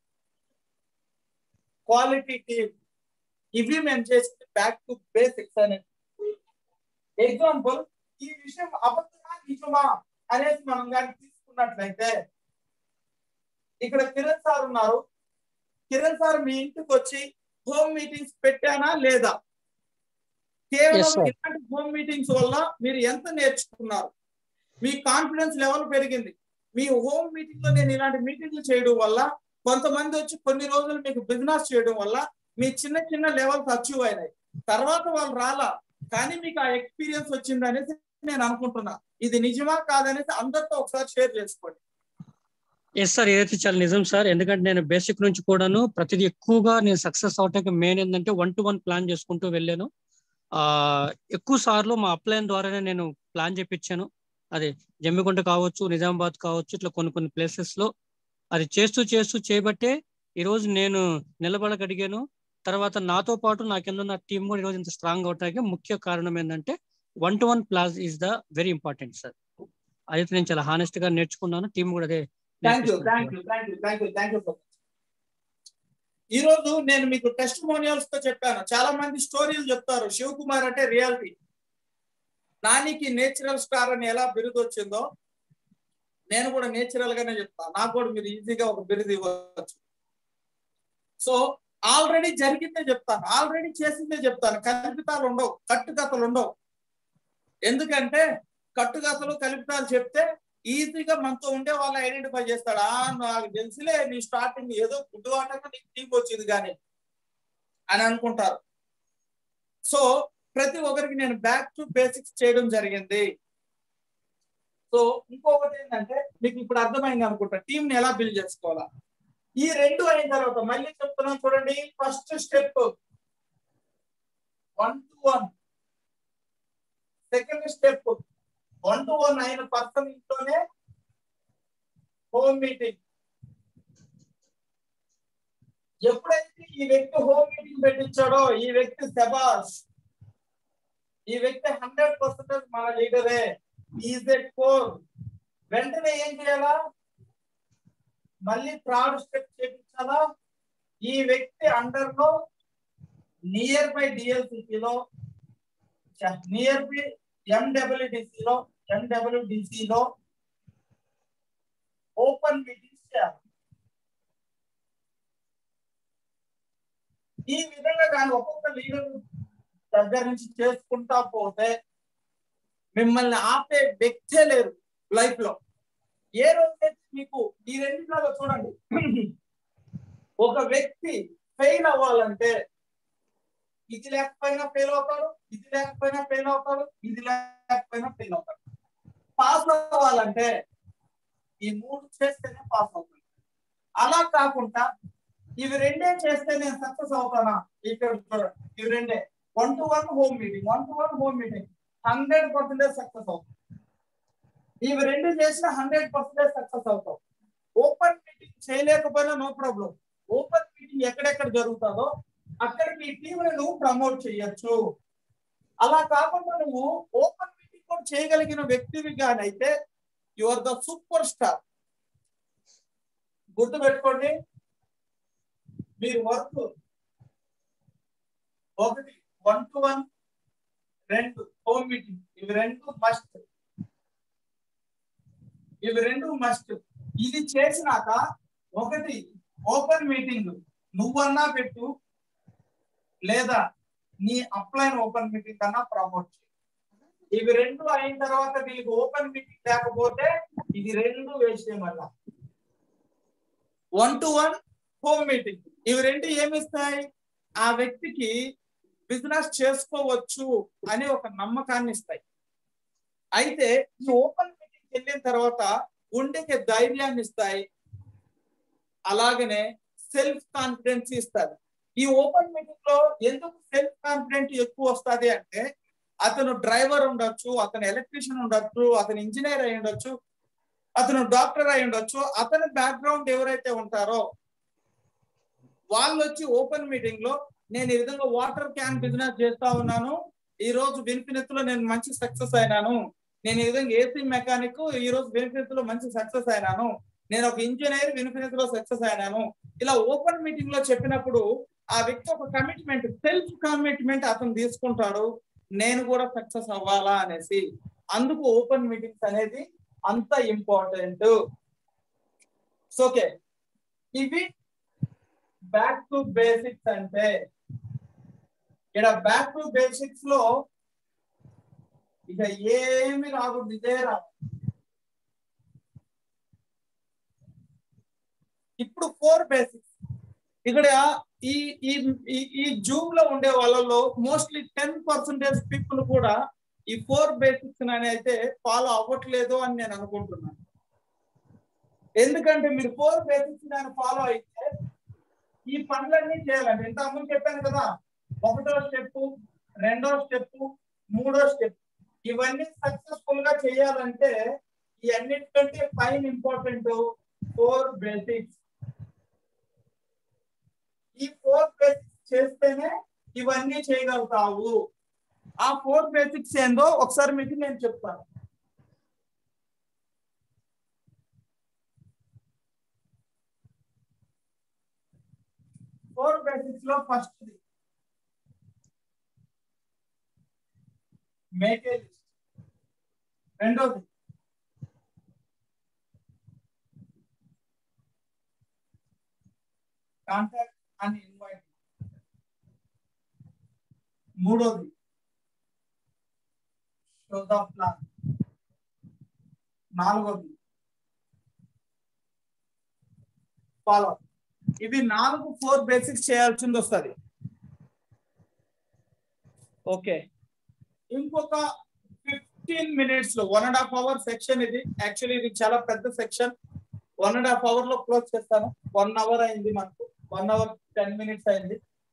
క్వాలిటీ టీం ఇవి మేము చేసింది బ్యాక్ టు బేసిక్స్ అనేది ఎగ్జాంపుల్ ఈ విషయం అబద్ధమా నిజమా అనేది మనం కానీ తీసుకున్నట్లయితే ఇక్కడ కిరణ్ సార్ ఉన్నారు కిరణ్ సార్ మీ ఇంటికి వచ్చి హోమ్ మీటింగ్స్ పెట్టానా లేదా కేవలం Yes, sir. ఇలాంటి హోమ్ మీటింగ్స్ వల్ల మీరు ఎంత నేర్చుకున్నారు మీ కాన్ఫిడెన్స్ లెవెల్ పెరిగింది మీ హోమ్ మీటింగ్ లో నేను ఇలాంటి మీటింగ్లు చేయడం వల్ల కొంతమంది వచ్చి కొన్ని రోజులు మీకు బిజినెస్ చేయడం వల్ల మీ చిన్న చిన్న లెవెల్స్ అచీవ్ అయినాయి తర్వాత వాళ్ళు రాలా కానీ మీకు ఆ ఎక్స్పీరియన్స్ వచ్చింది అనేసి నేను అనుకుంటున్నా ఇది నిజమా కాదనేసి అందరితో ఒకసారి షేర్ చేసుకోండి ఎస్ సార్ ఏదైతే చాలా నిజం సార్ ఎందుకంటే నేను బేసిక్ నుంచి కూడాను ప్రతిదీ ఎక్కువగా నేను సక్సెస్ అవటానికి మెయిన్ ఏంటంటే వన్ టు వన్ ప్లాన్ చేసుకుంటూ వెళ్ళాను ఆ ఎక్కువ సార్లు మా అప్లైన్ ద్వారానే నేను ప్లాన్ చేపించాను అదే జమ్మికుంట కావచ్చు నిజామాబాద్ కావచ్చు ఇట్లా కొన్ని కొన్ని ప్లేసెస్ లో అది చేస్తూ చేస్తూ చేయబట్టే ఈ రోజు నేను నిలబడగలిగాను తర్వాత నాతో పాటు నా కింద ఉన్న టీం కూడా ఈరోజు ఇంత స్ట్రాంగ్ అవడానికి ముఖ్య కారణం ఏంటంటే one to one plus is the very important sir అదైతే నేను చాలా హానెస్ట్ గా నేర్చుకున్నాను టీం కూడా అదే థ్యాంక్ యూ నేర్పిస్తుంది thank you thank you thank you thank you so much ఈ రోజు నేను మీకు టెస్ట్ మోనియల్స్ తో చెప్పాను చాలా మంది స్టోరీలు చెప్తారు శివకుమార్ అంటే రియాలిటీ నానికి నేచురల్ స్టార్ అని ఎలా బిరుదు వచ్చిందో నేను కూడా నేచురల్ గానే చెప్తాను నాకు కూడా మీరు ఈజీగా ఒక బిరుదు ఇవ్వచ్చు సో ఆల్రెడీ జరిగిందే చెప్తాను ఆల్రెడీ చేసిందే చెప్తాను కల్పితాలు ఉండవు కట్టుకథలు ఉండవు ఎందుకంటే కట్టుకథలు కల్పితాలు చెప్తే ఈజీగా మనతో ఉండే వాళ్ళు ఐడెంటిఫై చేస్తాడు ఆ నాకు తెలుసులే నీ స్టార్టింగ్ ఏదో గుడ్డు ఆటగా నీకు టీం వచ్చింది కానీ అని అనుకుంటారు సో ప్రతి ఒక్కరికి నేను బ్యాక్ టు బేసిక్స్ చేయడం జరిగింది సో ఇంకొకటి ఏంటంటే మీకు ఇప్పుడు అర్థమైంది అనుకుంటా టీం ని ఎలా బిల్డ్ చేసుకోవాలా ఈ రెండు అయిన తర్వాత మళ్ళీ చెప్తున్నాను చూడండి first step one to one second step one to one అయిన పర్సన్ ఇంట్లోనే హోమ్ మీటింగ్ ఎప్పుడైతే ఈ వ్యక్తి హోమ్ మీటింగ్ పెట్టించాడో ఈ వ్యక్తి శబాష్ ఈ వ్యక్తి హండ్రెడ్ పర్సెంటేజ్ మన లీడరే ఈజ్ ఎ కోర్ వెంటనే ఏం చేయాలా మళ్ళీ థర్డ్ స్టెప్ చేయించాలా ఈ వ్యక్తి అండర్ లో నియర్ బై డిఎల్సిలో నియర్ బై ఎండబ్ల్యూడిసిలో ఎండబ్ల్యూడిసిలో ఓపెన్ మీటింగ్స్ చేయాలి ఈ విధంగా కానీ ఒక్కొక్క లీడర్ దగ్గర నుంచి చేసుకుంటా పోతే మిమ్మల్ని ఆపే వ్యక్తే లేరు లైఫ్ లో ఏ రోజైతే మీకు ఈ రెండింటిలో చూడండి ఒక వ్యక్తి ఫెయిల్ అవ్వాలంటే ఇది లేకపోయినా ఫెయిల్ అవుతాడు ఇది లేకపోయినా ఫెయిల్ అవుతాడు ఇది లేకపోయినా ఫెయిల్ అవుతాడు పాస్ అవ్వాలంటే ఈ మూడు చేస్తేనే పాస్ అవుతాడు అలా కాకుండా ఇవి రెండే చేస్తే నేను సక్సెస్ అవుతానా ఇక్కడ చూడండి ఇవి రెండే one to one home meeting one to one home meeting hundred percentage success అవుతాం ఇవి రెండు చేసిన హండ్రెడ్ పర్సెంటేజ్ సక్సెస్ అవుతాం ఓపెన్ మీటింగ్ చేయలేకపోయినా నో ప్రాబ్లం ఓపెన్ మీటింగ్ ఎక్కడెక్కడ జరుగుతుందో అక్కడికి ఈ టీం నువ్వు ప్రమోట్ చేయొచ్చు అలా కాకుండా నువ్వు ఓపెన్ మీటింగ్ కూడా చేయగలిగిన వ్యక్తివి గానైతే you are the super star గుర్తు పెట్టుకోండి మీరు వర్క్ ఒకటి వన్ టు వన్ రెండు హోమ్ మీటింగ్ ఇవి రెండు మస్ట్ ఇవి రెండు మస్ట్ ఇది చేసినాక ఒకటి ఓపెన్ మీటింగ్ నువ్వన్నా పెట్టు లేదా నీ అప్లైన్ ఓపెన్ మీటింగ్ కన్నా ప్రమోట్ చేయి ఇవి రెండు అయిన తర్వాత నీకు ఓపెన్ మీటింగ్ లేకపోతే ఇది రెండు వేస్ట్ మళ్ళా one to one home meeting ఇవి రెండు ఏమిస్తాయి ఆ వ్యక్తికి బిజినెస్ చేసుకోవచ్చు అని ఒక నమ్మకాన్ని ఇస్తాయి అయితే ఈ ఓపెన్ మీటింగ్ వెళ్ళిన తర్వాత గుండెకి ధైర్యాన్ని ఇస్తాయి అలాగనే సెల్ఫ్ కాన్ఫిడెన్స్ ఇస్తారు ఈ ఓపెన్ మీటింగ్ లో ఎందుకు సెల్ఫ్ కాన్ఫిడెంట్ ఎక్కువ వస్తుంది అంటే అతను డ్రైవర్ ఉండొచ్చు అతను ఎలక్ట్రీషియన్ ఉండొచ్చు అతను ఇంజనీర్ అయి ఉండొచ్చు అతను డాక్టర్ అయి ఉండొచ్చు అతని బ్యాక్గ్రౌండ్ ఎవరైతే ఉంటారో వాళ్ళు వచ్చి ఓపెన్ మీటింగ్ లో నేను ఈ విధంగా వాటర్ క్యాన్ బిజినెస్ చేస్తా ఉన్నాను ఈ రోజు వినిపినెత్ లో నేను మంచి సక్సెస్ అయినాను నేను ఈ విధంగా ఏసీ మెకానిక్ ఈ రోజు వినిపినెత్ లో మంచి సక్సెస్ అయినాను నేను ఒక ఇంజనీర్ వినిపినెత్ లో సక్సెస్ అయినాను ఇలా ఓపెన్ మీటింగ్ లో చెప్పినప్పుడు ఆ వ్యక్తి ఒక కమిట్మెంట్ సెల్ఫ్ కమిట్మెంట్ అతను తీసుకుంటాడు నేను కూడా సక్సెస్ అవ్వాలా అనేసి అందుకు ఓపెన్ మీటింగ్స్ అనేది అంత ఇంపార్టెంట్ ఓకే ఇవి బ్యాక్ టు బేసిక్స్ అంటే ఇక్కడ బ్యాక్ టు బేసిక్స్ లో ఇక ఏమి రాకూడదు ఇదే రాదు ఇప్పుడు ఫోర్ బేసిక్స్ ఇక్కడ ఈ ఈ ఈ- ఈ జూమ్ లో ఉండే వాళ్ళలో మోస్ట్లీ టెన్ పర్సెంటేజ్ పీపుల్ కూడా ఈ ఫోర్ బేసిక్స్ అని అయితే ఫాలో అవ్వట్లేదు అని నేను అనుకుంటున్నాను ఎందుకంటే మీరు ఫోర్ బేసిక్స్ దాన్ని ఫాలో అయితే ఈ పనులన్నీ చేయాలండి ఇంత ముందు చెప్పాను కదా ఒకటో స్టెప్ రెండో స్టెప్ మూడో స్టెప్ ఇవన్నీ సక్సెస్ఫుల్ గా చేయాలంటే ఈ అన్నిటికంటే పైన ఇంపార్టెంట్ ఫోర్ బేసిక్స్ ఈ ఫోర్ బేసిక్స్ చేస్తేనే ఇవన్నీ చేయగలుగుతావు ఆ ఫోర్ బేసిక్స్ ఏందో ఒకసారి మీకు నేను చెప్తాను ఫోర్ బేసిక్స్ లో ఫస్ట్ మేక్ ఏ లిస్ట్ రెండోది కాంటాక్ట్ అండ్ ఇన్వైట్ మూడోది షో ద ప్లాన్ నాలుగోది ఫాలో ఇవి నాలుగు ఫోర్ బేసిక్స్ చేయాల్సింది వస్తుంది ఓకే ఇంకొక ఫిఫ్టీన్ మినిట్స్ లో one and half hour section ఇది యాక్చువల్లీ ఇది చాలా పెద్ద section one and half hour లో క్లోజ్ చేస్తాను వన్ అవర్ అయింది మనకు వన్ అవర్ టెన్ మినిట్స్ అయింది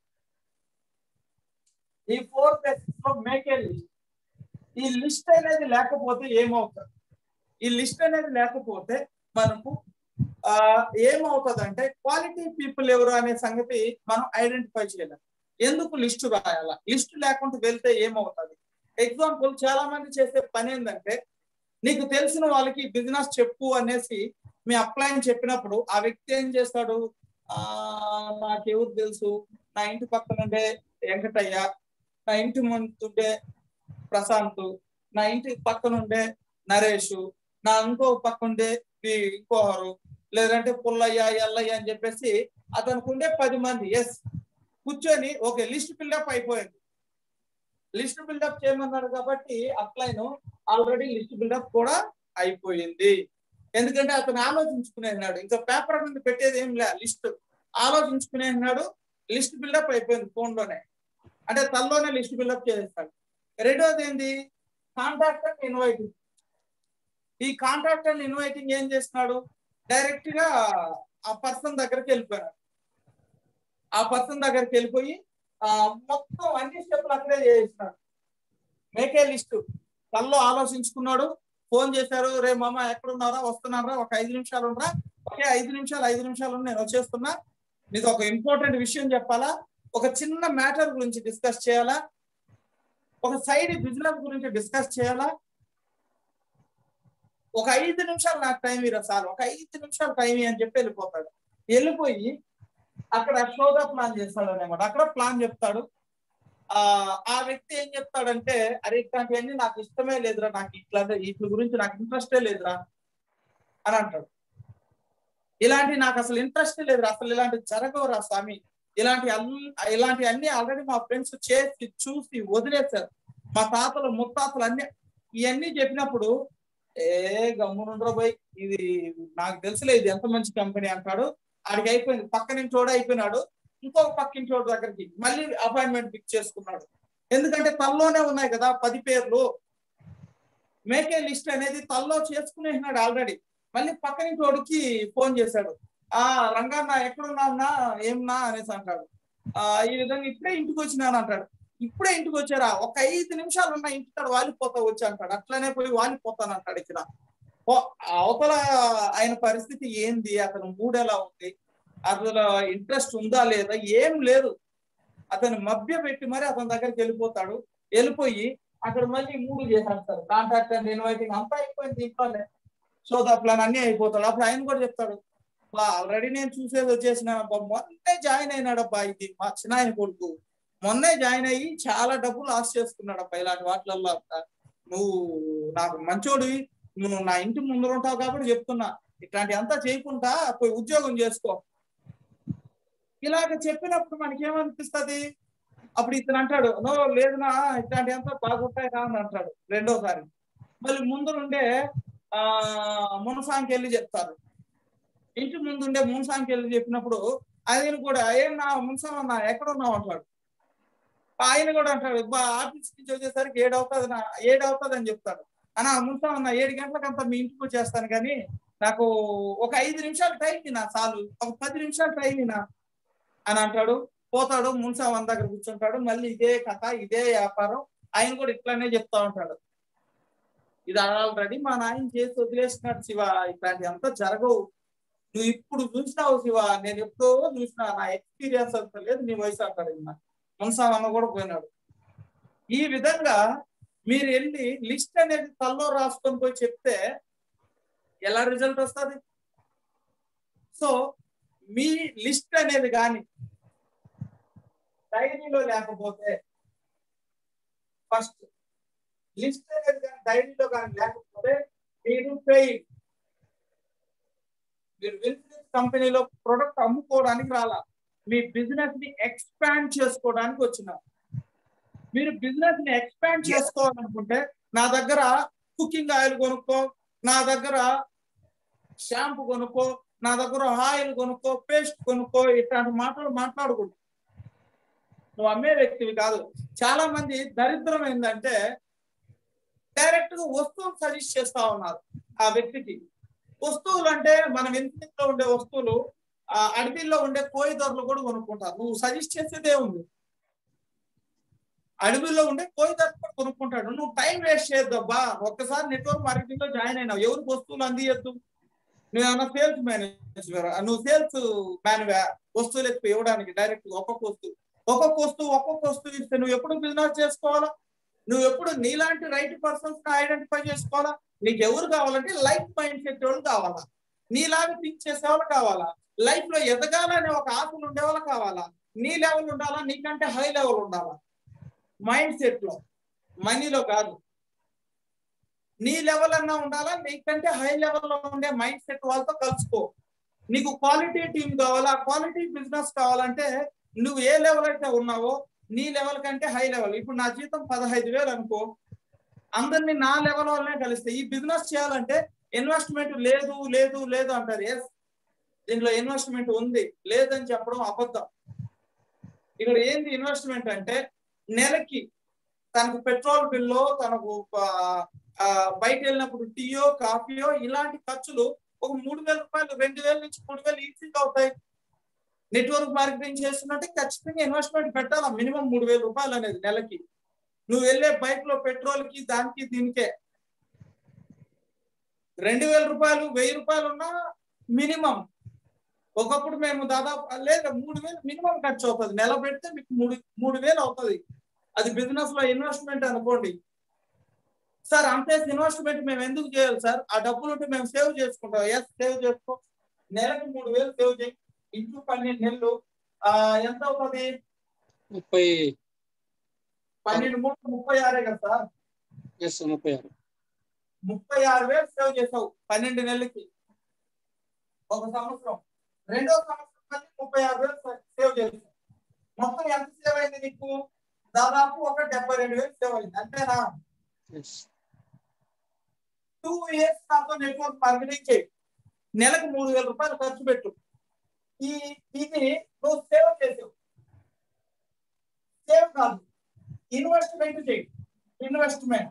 ఈ ఫోర్ బేసిక్స్ లో మేక్ ఏ లిస్ట్ ఈ లిస్ట్ అనేది లేకపోతే ఏమవుతుంది ఈ లిస్ట్ అనేది లేకపోతే మనకు ఆ ఏమవుతుంది అంటే క్వాలిటీ పీపుల్ ఎవరు అనే సంగతి మనం ఐడెంటిఫై చేయలేం ఎందుకు లిస్ట్ రాయాలా లిస్ట్ లేకుండా వెళ్తే ఏమవుతుంది ఎగ్జాంపుల్ చాలా మంది చేసే పని ఏంటంటే నీకు తెలిసిన వాళ్ళకి బిజినెస్ చెప్పు అనేసి మీ అప్లైన్ చెప్పినప్పుడు ఆ వ్యక్తి ఏం చేస్తాడు ఆ నాకెవరు తెలుసు నా ఇంటి పక్కన ఉండే వెంకటయ్య నా ఇంటి ముందుండే ప్రశాంత్ నా ఇంటి పక్కన ఉండే నరేష్ నా ఇంకో పక్క ఉండే వి- ఇంకోరు లేదంటే పుల్లయ్య ఎల్లయ్య అని చెప్పేసి అతనికి ఉండే పది మంది ఎస్ కూర్చొని ఓకే లిస్ట్ బిల్డప్ అయిపోయింది లిస్ట్ బిల్డప్ చేయమన్నాడు కాబట్టి అప్లైన్ ఆల్రెడీ లిస్ట్ బిల్డప్ కూడా అయిపోయింది ఎందుకంటే అతను ఆలోచించుకునేన్నాడు ఇంకా పేపర్ మీద పెట్టేది ఏం లే లిస్ట్ ఆలోచించుకునేన్నాడు లిస్ట్ బిల్డప్ అయిపోయింది ఫోన్ లోనే అంటే తనలోనే లిస్ట్ బిల్డప్ చేసేస్తాడు రెండోది ఏంది కాంటాక్ట్ అండ్ ఇన్వైటింగ్ ఈ కాంటాక్ట్ అండ్ ఇన్వైటింగ్ ఏం చేస్తున్నాడు డైరెక్ట్ గా ఆ పర్సన్ దగ్గరికి వెళ్ళిపోయాడు ఆ పర్సన్ దగ్గరికి వెళ్ళిపోయి ఆ మొత్తం అన్ని స్టెప్లు అక్కడే చేసినాడు మేకే లిస్ట్ తనలో ఆలోచించుకున్నాడు ఫోన్ చేశారు రే మామ ఎక్కడున్నారా వస్తున్నారా ఒక ఐదు నిమిషాలు ఉండరా ఓకే ఐదు నిమిషాలు ఐదు నిమిషాలు ఉండు, నేను వచ్చేస్తున్నా నీకు ఒక ఇంపార్టెంట్ విషయం చెప్పాలా ఒక చిన్న మ్యాటర్ గురించి డిస్కస్ చేయాలా ఒక సైడ్ బిజినెస్ గురించి డిస్కస్ చేయాలా ఒక ఐదు నిమిషాలు నాకు టైం ఇరా సార్ ఒక ఐదు నిమిషాలు టైం అని చెప్పి వెళ్ళిపోతాడు వెళ్ళిపోయి అక్కడ షోగా ప్లాన్ చేస్తాడు అనమాట అక్కడ ప్లాన్ చెప్తాడు ఆ ఆ వ్యక్తి ఏం చెప్తాడంటే అరే ఇట్లాంటివన్నీ నాకు ఇష్టమే లేదురా నాకు ఇట్లా వీటి గురించి నాకు ఇంట్రెస్టే లేదురా అని అంటాడు ఇలాంటి నాకు అసలు ఇంట్రెస్ట్ లేదురా అసలు ఇలాంటి జరగవురా స్వామి ఇలాంటి అన్ని ఇలాంటి అన్ని ఆల్రెడీ మా ఫ్రెండ్స్ చేసి చూసి వదిలేశారు మా తాతలు ముత్తాతలు అన్ని ఇవన్నీ చెప్పినప్పుడు ఏ గమ్మునుండ్రా పోయి ఇది నాకు తెలుసులే ఇది ఎంత మంచి కంపెనీ అంటాడు ఆడికి అయిపోయింది పక్క నుంచి చోడ అయిపోయినాడు ఇంకొక పక్కిన చోటు దగ్గరికి మళ్ళీ అపాయింట్మెంట్ ఫిక్స్ చేసుకున్నాడు ఎందుకంటే తల్లోనే ఉన్నాయి కదా పది పేర్లు మేకే లిస్ట్ అనేది తల్లో చేసుకునేసినాడు ఆల్రెడీ మళ్ళీ పక్కన చోటుకి ఫోన్ చేశాడు ఆ రంగన్న ఎక్కడున్నా ఏమన్నా అనేసి అంటాడు ఆ ఈ విధంగా ఇప్పుడే ఇంటికి వచ్చినాను అంటాడు ఇప్పుడే ఇంటికి వచ్చారా ఒక ఐదు నిమిషాలు ఉన్న ఇంటికాడ వాలిపోతా వచ్చి అంటాడు అట్లనే పోయి వాలిపోతాను అంటాడు ఇక్కడ ఓ- అవతల ఆయన పరిస్థితి ఏంది అతను మూడ్ ఎలా ఉంది అసలు ఇంట్రెస్ట్ ఉందా లేదా ఏం లేదు అతను మభ్య పెట్టి మరి అతని దగ్గరికి వెళ్ళిపోతాడు వెళ్ళిపోయి అక్కడ మళ్ళీ మూడు చేసేస్తారు కాంటాక్ట్ అండ్ ఇన్వైటింగ్ అంతా అయిపోయింది ఇంట్లోనే సో దా ప్లాన్ అన్ని అయిపోతాడు అప్పుడు ఆయన కూడా చెప్తాడు ఆల్రెడీ నేను చూసేది వచ్చేసిన అబ్బా, మొన్నే జాయిన్ అయినాడు అబ్బా ఇది మా చిన్న ఆయన కొడుకు మొన్నే జాయిన్ అయ్యి చాలా డబ్బు లాస్ చేసుకున్నాడు అబ్బా ఇలాంటి వాటిలలో అంతా నువ్వు నాకు మంచోడివి నువ్వు నా ఇంటి ముందర ఉంటావు కాబట్టి చెప్తున్నా ఇట్లాంటి అంతా చేయకుండా పోయి ఉద్యోగం చేసుకో ఇలాగ చెప్పినప్పుడు మనకి ఏమనిపిస్తుంది అప్పుడు ఇతను అంటాడు నో లేదునా ఇట్లాంటి అంతా బాగుంటాయి రా అని అంటాడు రెండోసారి మళ్ళీ ముందరుండే ఆ మునసాంకి వెళ్ళి చెప్తారు ఇంటి ముందుండే మునసాంకి వెళ్ళి చెప్పినప్పుడు ఆయన కూడా ఏం నా మునసాం అన్నా ఎక్కడ ఉన్నావు అంటాడు ఆయన కూడా అంటాడు బా ఆఫీస్ నుంచి వచ్చేసరికి ఏడు అవుతుంది నా ఏడు అవుతుంది అని చెప్తాడు అన్నా మునసాం అన్న ఏడు గంటలకంతా మీ ఇంటికి వచ్చేస్తాను కానీ నాకు ఒక ఐదు నిమిషాలు టైం నా చాలు ఒక పది నిమిషాలు టైం నా అని అంటాడు పోతాడు మున్సా వన్ దగ్గర కూర్చుంటాడు మళ్ళీ ఇదే కథ ఇదే వ్యాపారం ఆయన కూడా ఇట్లానే చెప్తా ఉంటాడు ఇది ఆల్రెడీ మా నాయన చేసి వదిలేసినాడు శివ ఇట్లాంటి అంతా జరగవు నువ్వు ఇప్పుడు చూసినావు శివ నేను ఎప్పుడో చూసినా నా ఎక్స్పీరియన్స్ అంత లేదు నీ వయసు అంటాడు ఈయన. మున్సా అన్న కూడా పోయినాడు ఈ విధంగా మీరు వెళ్ళి లిస్ట్ అనేది తల్లో రాసుకొని పోయి చెప్తే ఎలా రిజల్ట్ వస్తుంది సో మీ లిస్ట్ అనేది కానీ డైరీలో లేకపోతే ఫస్ట్ లిస్ట్ అనేది కానీ డైరీలో కానీ లేకపోతే మీరు పెయిడ్ మీరు విన్ఫినిక్స్ కంపెనీలో ప్రొడక్ట్ అమ్ముకోవడానికి రాలా మీ బిజినెస్ ని ఎక్స్పాండ్ చేసుకోవడానికి వచ్చినారు మీరు బిజినెస్ ని ఎక్స్పాండ్ చేసుకోవాలనుకుంటే నా దగ్గర కుకింగ్ ఆయిల్ కొనుక్కో నా దగ్గర షాంపూ కొనుక్కో నా దగ్గర ఆయిల్ కొనుక్కో పేస్ట్ కొనుక్కో ఇట్లాంటి మాటలు మాట్లాడకూడదు నువ్వు అమ్మే వ్యక్తివి కాదు చాలా మంది దరిద్రం ఏంటంటే డైరెక్ట్ గా వస్తువులు సజెస్ట్ చేస్తా ఉన్నారు ఆ వ్యక్తికి వస్తువులు అంటే మనం ఇంట్లో ఉండే వస్తువులు ఆ అడవిలో ఉండే కోయి ధరలు కూడా కొనుక్కుంటారు నువ్వు సజెస్ట్ చేసేదే ఉంది అడవిలో ఉండే కోయి ధరలు కూడా కొనుక్కుంటాడు నువ్వు టైం వేస్ట్ చేయొద్దబ్బా ఒక్కసారి నెట్వర్క్ మార్కెటింగ్ లో జాయిన్ అయినావు ఎవరికి వస్తువులు అందియద్దు నువ్వు ఏమన్నా సేల్స్ మేనేజర్ నువ్వు సేల్స్ మ్యాన్వా వస్తువులు ఎక్కువ ఇవ్వడానికి డైరెక్ట్ ఒక్కొక్క వస్తువు ఒక్కొక్క వస్తువు ఒక్కొక్క వస్తువు ఇస్తే నువ్వు ఎప్పుడు బిజినెస్ చేసుకోవాలా నువ్వు ఎప్పుడు నీలాంటి రైట్ పర్సన్స్ ఐడెంటిఫై చేసుకోవాలా నీకు ఎవరు కావాలంటే లైఫ్ మైండ్ సెట్ వాళ్ళు కావాలా నీలాగా థింక్ చేసే వాళ్ళు కావాలా లైఫ్ లో ఎదగాలనే ఒక ఆశలు ఉండే వాళ్ళు కావాలా నీ లెవెల్ ఉండాలా నీకంటే హై లెవెల్ ఉండాలా మైండ్ సెట్ లో మనీలో కాదు నీ లెవెల్ అన్నా ఉండాలా నీకంటే హై లెవెల్లో ఉండే మైండ్ సెట్ వాళ్ళతో కలుసుకో నీకు క్వాలిటీ టీం కావాలా క్వాలిటీ బిజినెస్ కావాలంటే నువ్వు ఏ లెవెల్ అయితే ఉన్నావో నీ లెవెల్ కంటే హై లెవెల్ ఇప్పుడు నా జీతం పదహైదు వేలు అనుకో అందరినీ నా లెవెల్ వల్లనే కలిస్తే ఈ బిజినెస్ చేయాలంటే ఇన్వెస్ట్మెంట్ లేదు లేదు లేదు అంటారు ఎస్ దీంట్లో ఇన్వెస్ట్మెంట్ ఉంది లేదని చెప్పడం అబద్ధం ఇక్కడ ఏంది ఇన్వెస్ట్మెంట్ అంటే నెలకి తనకు పెట్రోల్ బిల్లో తనకు ఆ, బయట వెళ్ళినప్పుడు టీయో కాఫీయో ఇలాంటి ఖర్చులు ఒక మూడు వేల రూపాయలు రెండు వేల నుంచి మూడు వేలు ఈజీగా అవుతాయి నెట్వర్క్ మార్కెటింగ్ చేస్తున్నట్టే ఖచ్చితంగా ఇన్వెస్ట్మెంట్ పెట్టాలా మినిమం మూడు వేల రూపాయలు అనేది నెలకి నువ్వు వెళ్ళే బైక్ లో పెట్రోల్ కి దానికి దీనికే రెండు వేల రూపాయలు వెయ్యి రూపాయలు ఉన్నా మినిమం ఒకప్పుడు మేము దాదాపు లేదు మూడు వేలు మినిమం ఖర్చు అవుతుంది నెల పెడితే మీకు మూడు మూడు వేలు అవుతుంది అది బిజినెస్ లో ఇన్వెస్ట్మెంట్ అనుకోండి సార్ అంతే ఇన్వెస్ట్మెంట్ మేము ఎందుకు చేయాలి సార్ ఆ డబ్బులు ఉంటే మేము సేవ్ చేసుకుంటాం ఎస్ సేవ్ చేసుకో నెలకు మూడు వేలు సేవ్ చేయి ఇంటూ పన్నెండు నెలలు ఆ ఎంత అవుతుంది ముప్పై పన్నెండు మూడు ముప్పై ఆరే కదా సార్ ఎస్ ముప్పై ఆరు ముప్పై ఆరు వేలు సేవ్ చేసావు పన్నెండు నెలలకి ఒక సంవత్సరం రెండో సంవత్సరం మళ్ళీ ముప్పై ఆరు వేలు సేవ్ చేసావు మొత్తం ఎంత సేవ్ అయింది నీకు దాదాపు ఒక డెబ్బై రెండు వేలు సేవ్ అయింది అంతేనా టూ ఇయర్స్ నాతో నెట్వర్క్ మార్కెటింగ్ చేయి నెలకు మూడు వేల రూపాయలు ఖర్చు పెట్టు ఈ ఇది నువ్వు సేవ్ చేసావు సేవ్ కాదు ఇన్వెస్ట్మెంట్ చేయి ఇన్వెస్ట్మెంట్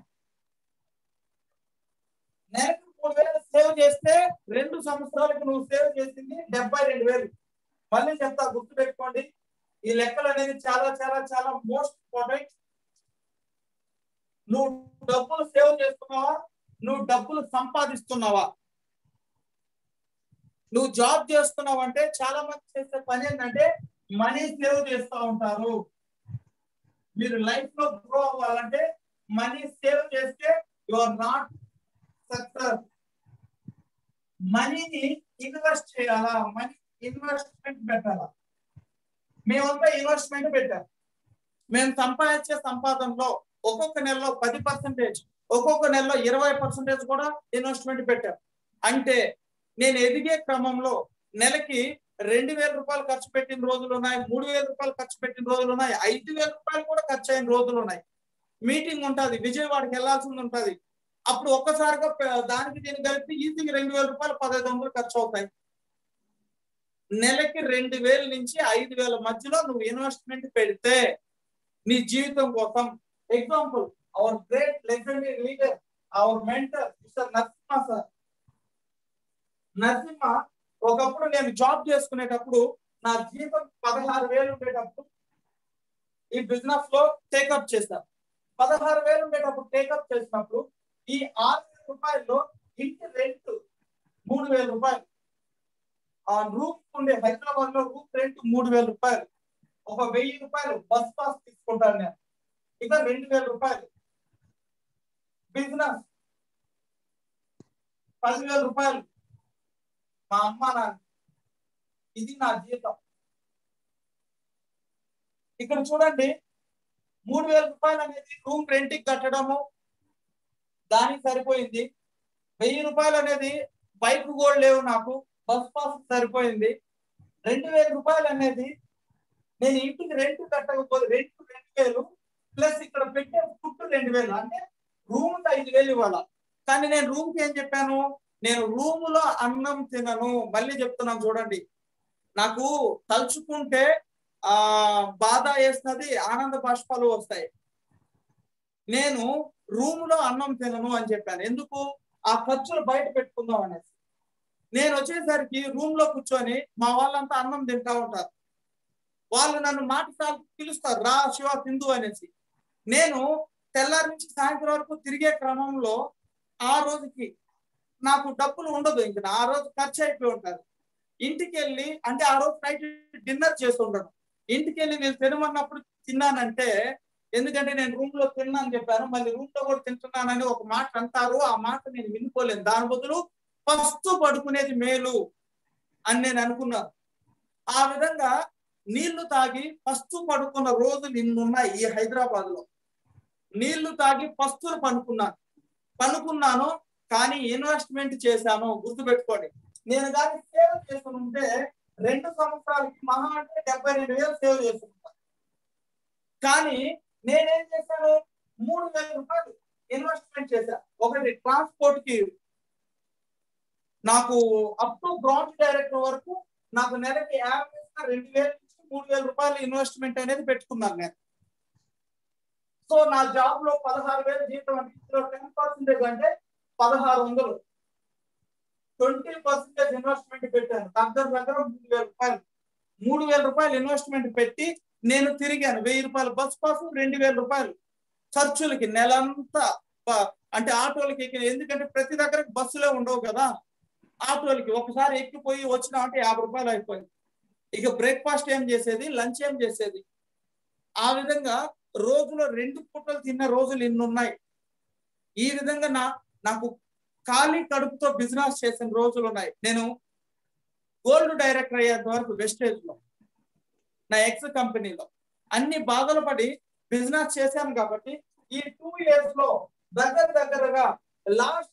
నెలకు మూడు వేలు సేవ్ చేస్తే రెండు సంవత్సరాలకు నువ్వు సేవ్ చేసింది డెబ్బై రెండు వేలు మళ్ళీ చెప్తా గుర్తు పెట్టుకోండి ఈ లెక్కలు అనేది చాలా చాలా చాలా మోస్ట్ ఇంపార్టెంట్ నువ్వు డబ్బులు సేవ్ చేస్తున్నావా నువ్వు డబ్బులు సంపాదిస్తున్నావా నువ్వు జాబ్ చేస్తున్నావు అంటే చాలా మంది చేసే పని ఏంటంటే మనీ సేవ్ చేస్తూ ఉంటారు మీరు లైఫ్ లో గ్రో అవ్వాలంటే మనీ సేవ్ చేస్తే యు ఆర్ నాట్ సక్సెస్ మనీని ఇన్వెస్ట్ చేయాలా మనీ ఇన్వెస్ట్మెంట్ పెట్టాలా మేమంతా ఇన్వెస్ట్మెంట్ పెట్టాం మేము సంపాదించే సంపాదనలో ఒక్కొక్క నెలలో పది పర్సెంటేజ్ ఒక్కొక్క నెలలో ఇరవై పర్సెంటేజ్ కూడా ఇన్వెస్ట్మెంట్ పెట్టాం అంటే నేను ఎదిగే క్రమంలో నెలకి రెండు వేల రూపాయలు ఖర్చు పెట్టిన రోజులు ఉన్నాయి మూడు వేల రూపాయలు ఖర్చు పెట్టిన రోజులు ఉన్నాయి ఐదు వేల రూపాయలు కూడా ఖర్చు అయిన రోజులు ఉన్నాయి మీటింగ్ ఉంటుంది విజయవాడకి వెళ్లాల్సింది ఉంటుంది అప్పుడు ఒక్కసారిగా ప- దానికి దీనికి కలిపి ఈజీగా రెండు వేల రూపాయలు పదహైదు వందలు ఖర్చు అవుతాయి నెలకి రెండు వేల నుంచి ఐదు వేల మధ్యలో నువ్వు ఇన్వెస్ట్మెంట్ పెడితే నీ జీవితం కోసం example our great legendary leader our mentor mister Narasimha sir Narasimha ఒకప్పుడు నేను జాబ్ చేసుకునేటప్పుడు నా జీతం పదహారు వేలు ఉండేటప్పుడు ఈ బిజినెస్ లో టేకప్ చేశాను పదహారు వేలు ఉండేటప్పుడు టేకప్ చేసినప్పుడు ఈ ఆరు వేల రూపాయల్లో ఇంటి రెంట్ మూడు వేల రూపాయలు ఆ రూమ్ ఉండే హైదరాబాద్ లో రూమ్ రెంట్ మూడు వేల రూపాయలు ఒక వెయ్యి రూపాయలు బస్ పాస్ తీసుకుంటాను నేను ఇక రెండు వేల రూపాయలు బిజినెస్ పదివేల రూపాయలు మా అమ్మ నాన్న ఇది నా జీతం ఇక్కడ చూడండి మూడు వేల రూపాయలు అనేది రూమ్ రెంట్కి కట్టడము దానికి సరిపోయింది వెయ్యి రూపాయలు అనేది బైక్ కూడా లేవు నాకు బస్ పాస్ సరిపోయింది రెండు వేల రూపాయలు అనేది నేను ఇంటికి రెంట్ కట్టకపోతే రెంట్ రెండు వేలు ప్లస్ ఇక్కడ పెట్టే ఫుడ్ రెండు వేలు అంటే రూమ్ ఐదు వేలు ఇవ్వాల కానీ నేను రూమ్ కి ఏం చెప్పాను నేను రూమ్ లో అన్నం తినను మళ్ళీ చెప్తున్నాను చూడండి నాకు తలుచుకుంటే ఆ బాధ వేస్తున్నది ఆనంద బాష్పాలు వస్తాయి నేను రూమ్ లో అన్నం తినను అని చెప్పాను ఎందుకు ఆ ఖర్చులు బయట పెట్టుకుందాం అనేసి నేను వచ్చేసరికి రూమ్ లో కూర్చొని మా వాళ్ళంతా అన్నం తింటా ఉంటారు వాళ్ళు నన్ను మాట సార్లు పిలుస్తారు రా శివ తిందు అనేసి నేను తెల్లారి నుంచి సాయంత్రం వరకు తిరిగే క్రమంలో ఆ రోజుకి నాకు డబ్బులు ఉండదు ఇంక ఆ రోజు ఖర్చు అయిపోయి ఉంటారు ఇంటికి వెళ్ళి అంటే ఆ రోజు నైట్ డిన్నర్ చేసి ఉండను ఇంటికి వెళ్ళి నేను తినమన్నప్పుడు తిన్నానంటే ఎందుకంటే నేను రూమ్ లో తిన్నాను చెప్పాను మళ్ళీ రూమ్ లో కూడా తింటున్నానని ఒక మాట అంటారు ఆ మాట నేను వినుకోలేను దాని బదులు ఫస్ట్ పడుకునేది మేలు అని నేను అనుకున్నాను ఆ విధంగా నీళ్లు తాగి ఫస్ట్ పడుకున్న రోజులు ఇన్నున్నాయి ఈ హైదరాబాద్ లో నీళ్లు తాగి ఫస్ట్ పనుకున్నాను పనుకున్నాను కానీ ఇన్వెస్ట్మెంట్ చేశాను గుర్తుపెట్టుకోండి నేను కానీ సేవ్ చేసుకుని ఉంటే రెండు సంవత్సరాలకి మహా అంటే డెబ్బై రెండు వేలు సేవ్ చేసుకుంటాను కానీ నేనేం చేశాను మూడు వేల రూపాయలు ఇన్వెస్ట్మెంట్ చేశాను ఒకటి ట్రాన్స్పోర్ట్ కి నాకు అప్ టు బ్రాంచ్ డైరెక్టర్ వరకు నాకు నెలకి యావరేజ్ గా రెండు వేల నుంచి మూడు వేల రూపాయలు ఇన్వెస్ట్మెంట్ అనేది పెట్టుకున్నాను నేను సో నా జాబ్ లో పదహారు వేల జీతం అంటే ఇందులో టెన్ పర్సెంటేజ్ అంటే పదహారు వందలు ట్వంటీ పర్సెంటేజ్ ఇన్వెస్ట్మెంట్ పెట్టాను దగ్గర దగ్గర మూడు వేల రూపాయలు మూడు వేల రూపాయలు ఇన్వెస్ట్మెంట్ పెట్టి నేను తిరిగాను వెయ్యి రూపాయలు బస్ పాస్ రెండు వేల రూపాయలు ఖర్చులకి నెలంతా ప- అంటే ఆటోలకి ఎక్కిన ఎందుకంటే ప్రతి దగ్గర బస్సులే ఉండవు కదా ఆటోలకి ఒకసారి ఎక్కిపోయి వచ్చినా అంటే యాభై రూపాయలు అయిపోయింది ఇక బ్రేక్ఫాస్ట్ ఏం చేసేది లంచ్ ఏం చేసేది ఆ విధంగా రోజులో రెండు పూటలు తిన్న రోజులు ఇన్ని ఉన్నాయి ఈ విధంగా నా నాకు ఖాళీ కడుపుతో బిజినెస్ చేసిన రోజులు ఉన్నాయి నేను గోల్డ్ డైరెక్టర్ అయ్యేంత వరకు వెస్టేజ్ లో నా ఎక్స్ కంపెనీలో అన్ని బాధలు పడి బిజినెస్ చేశాను కాబట్టి ఈ టూ ఇయర్స్ లో దగ్గర దగ్గరగా లాస్ట్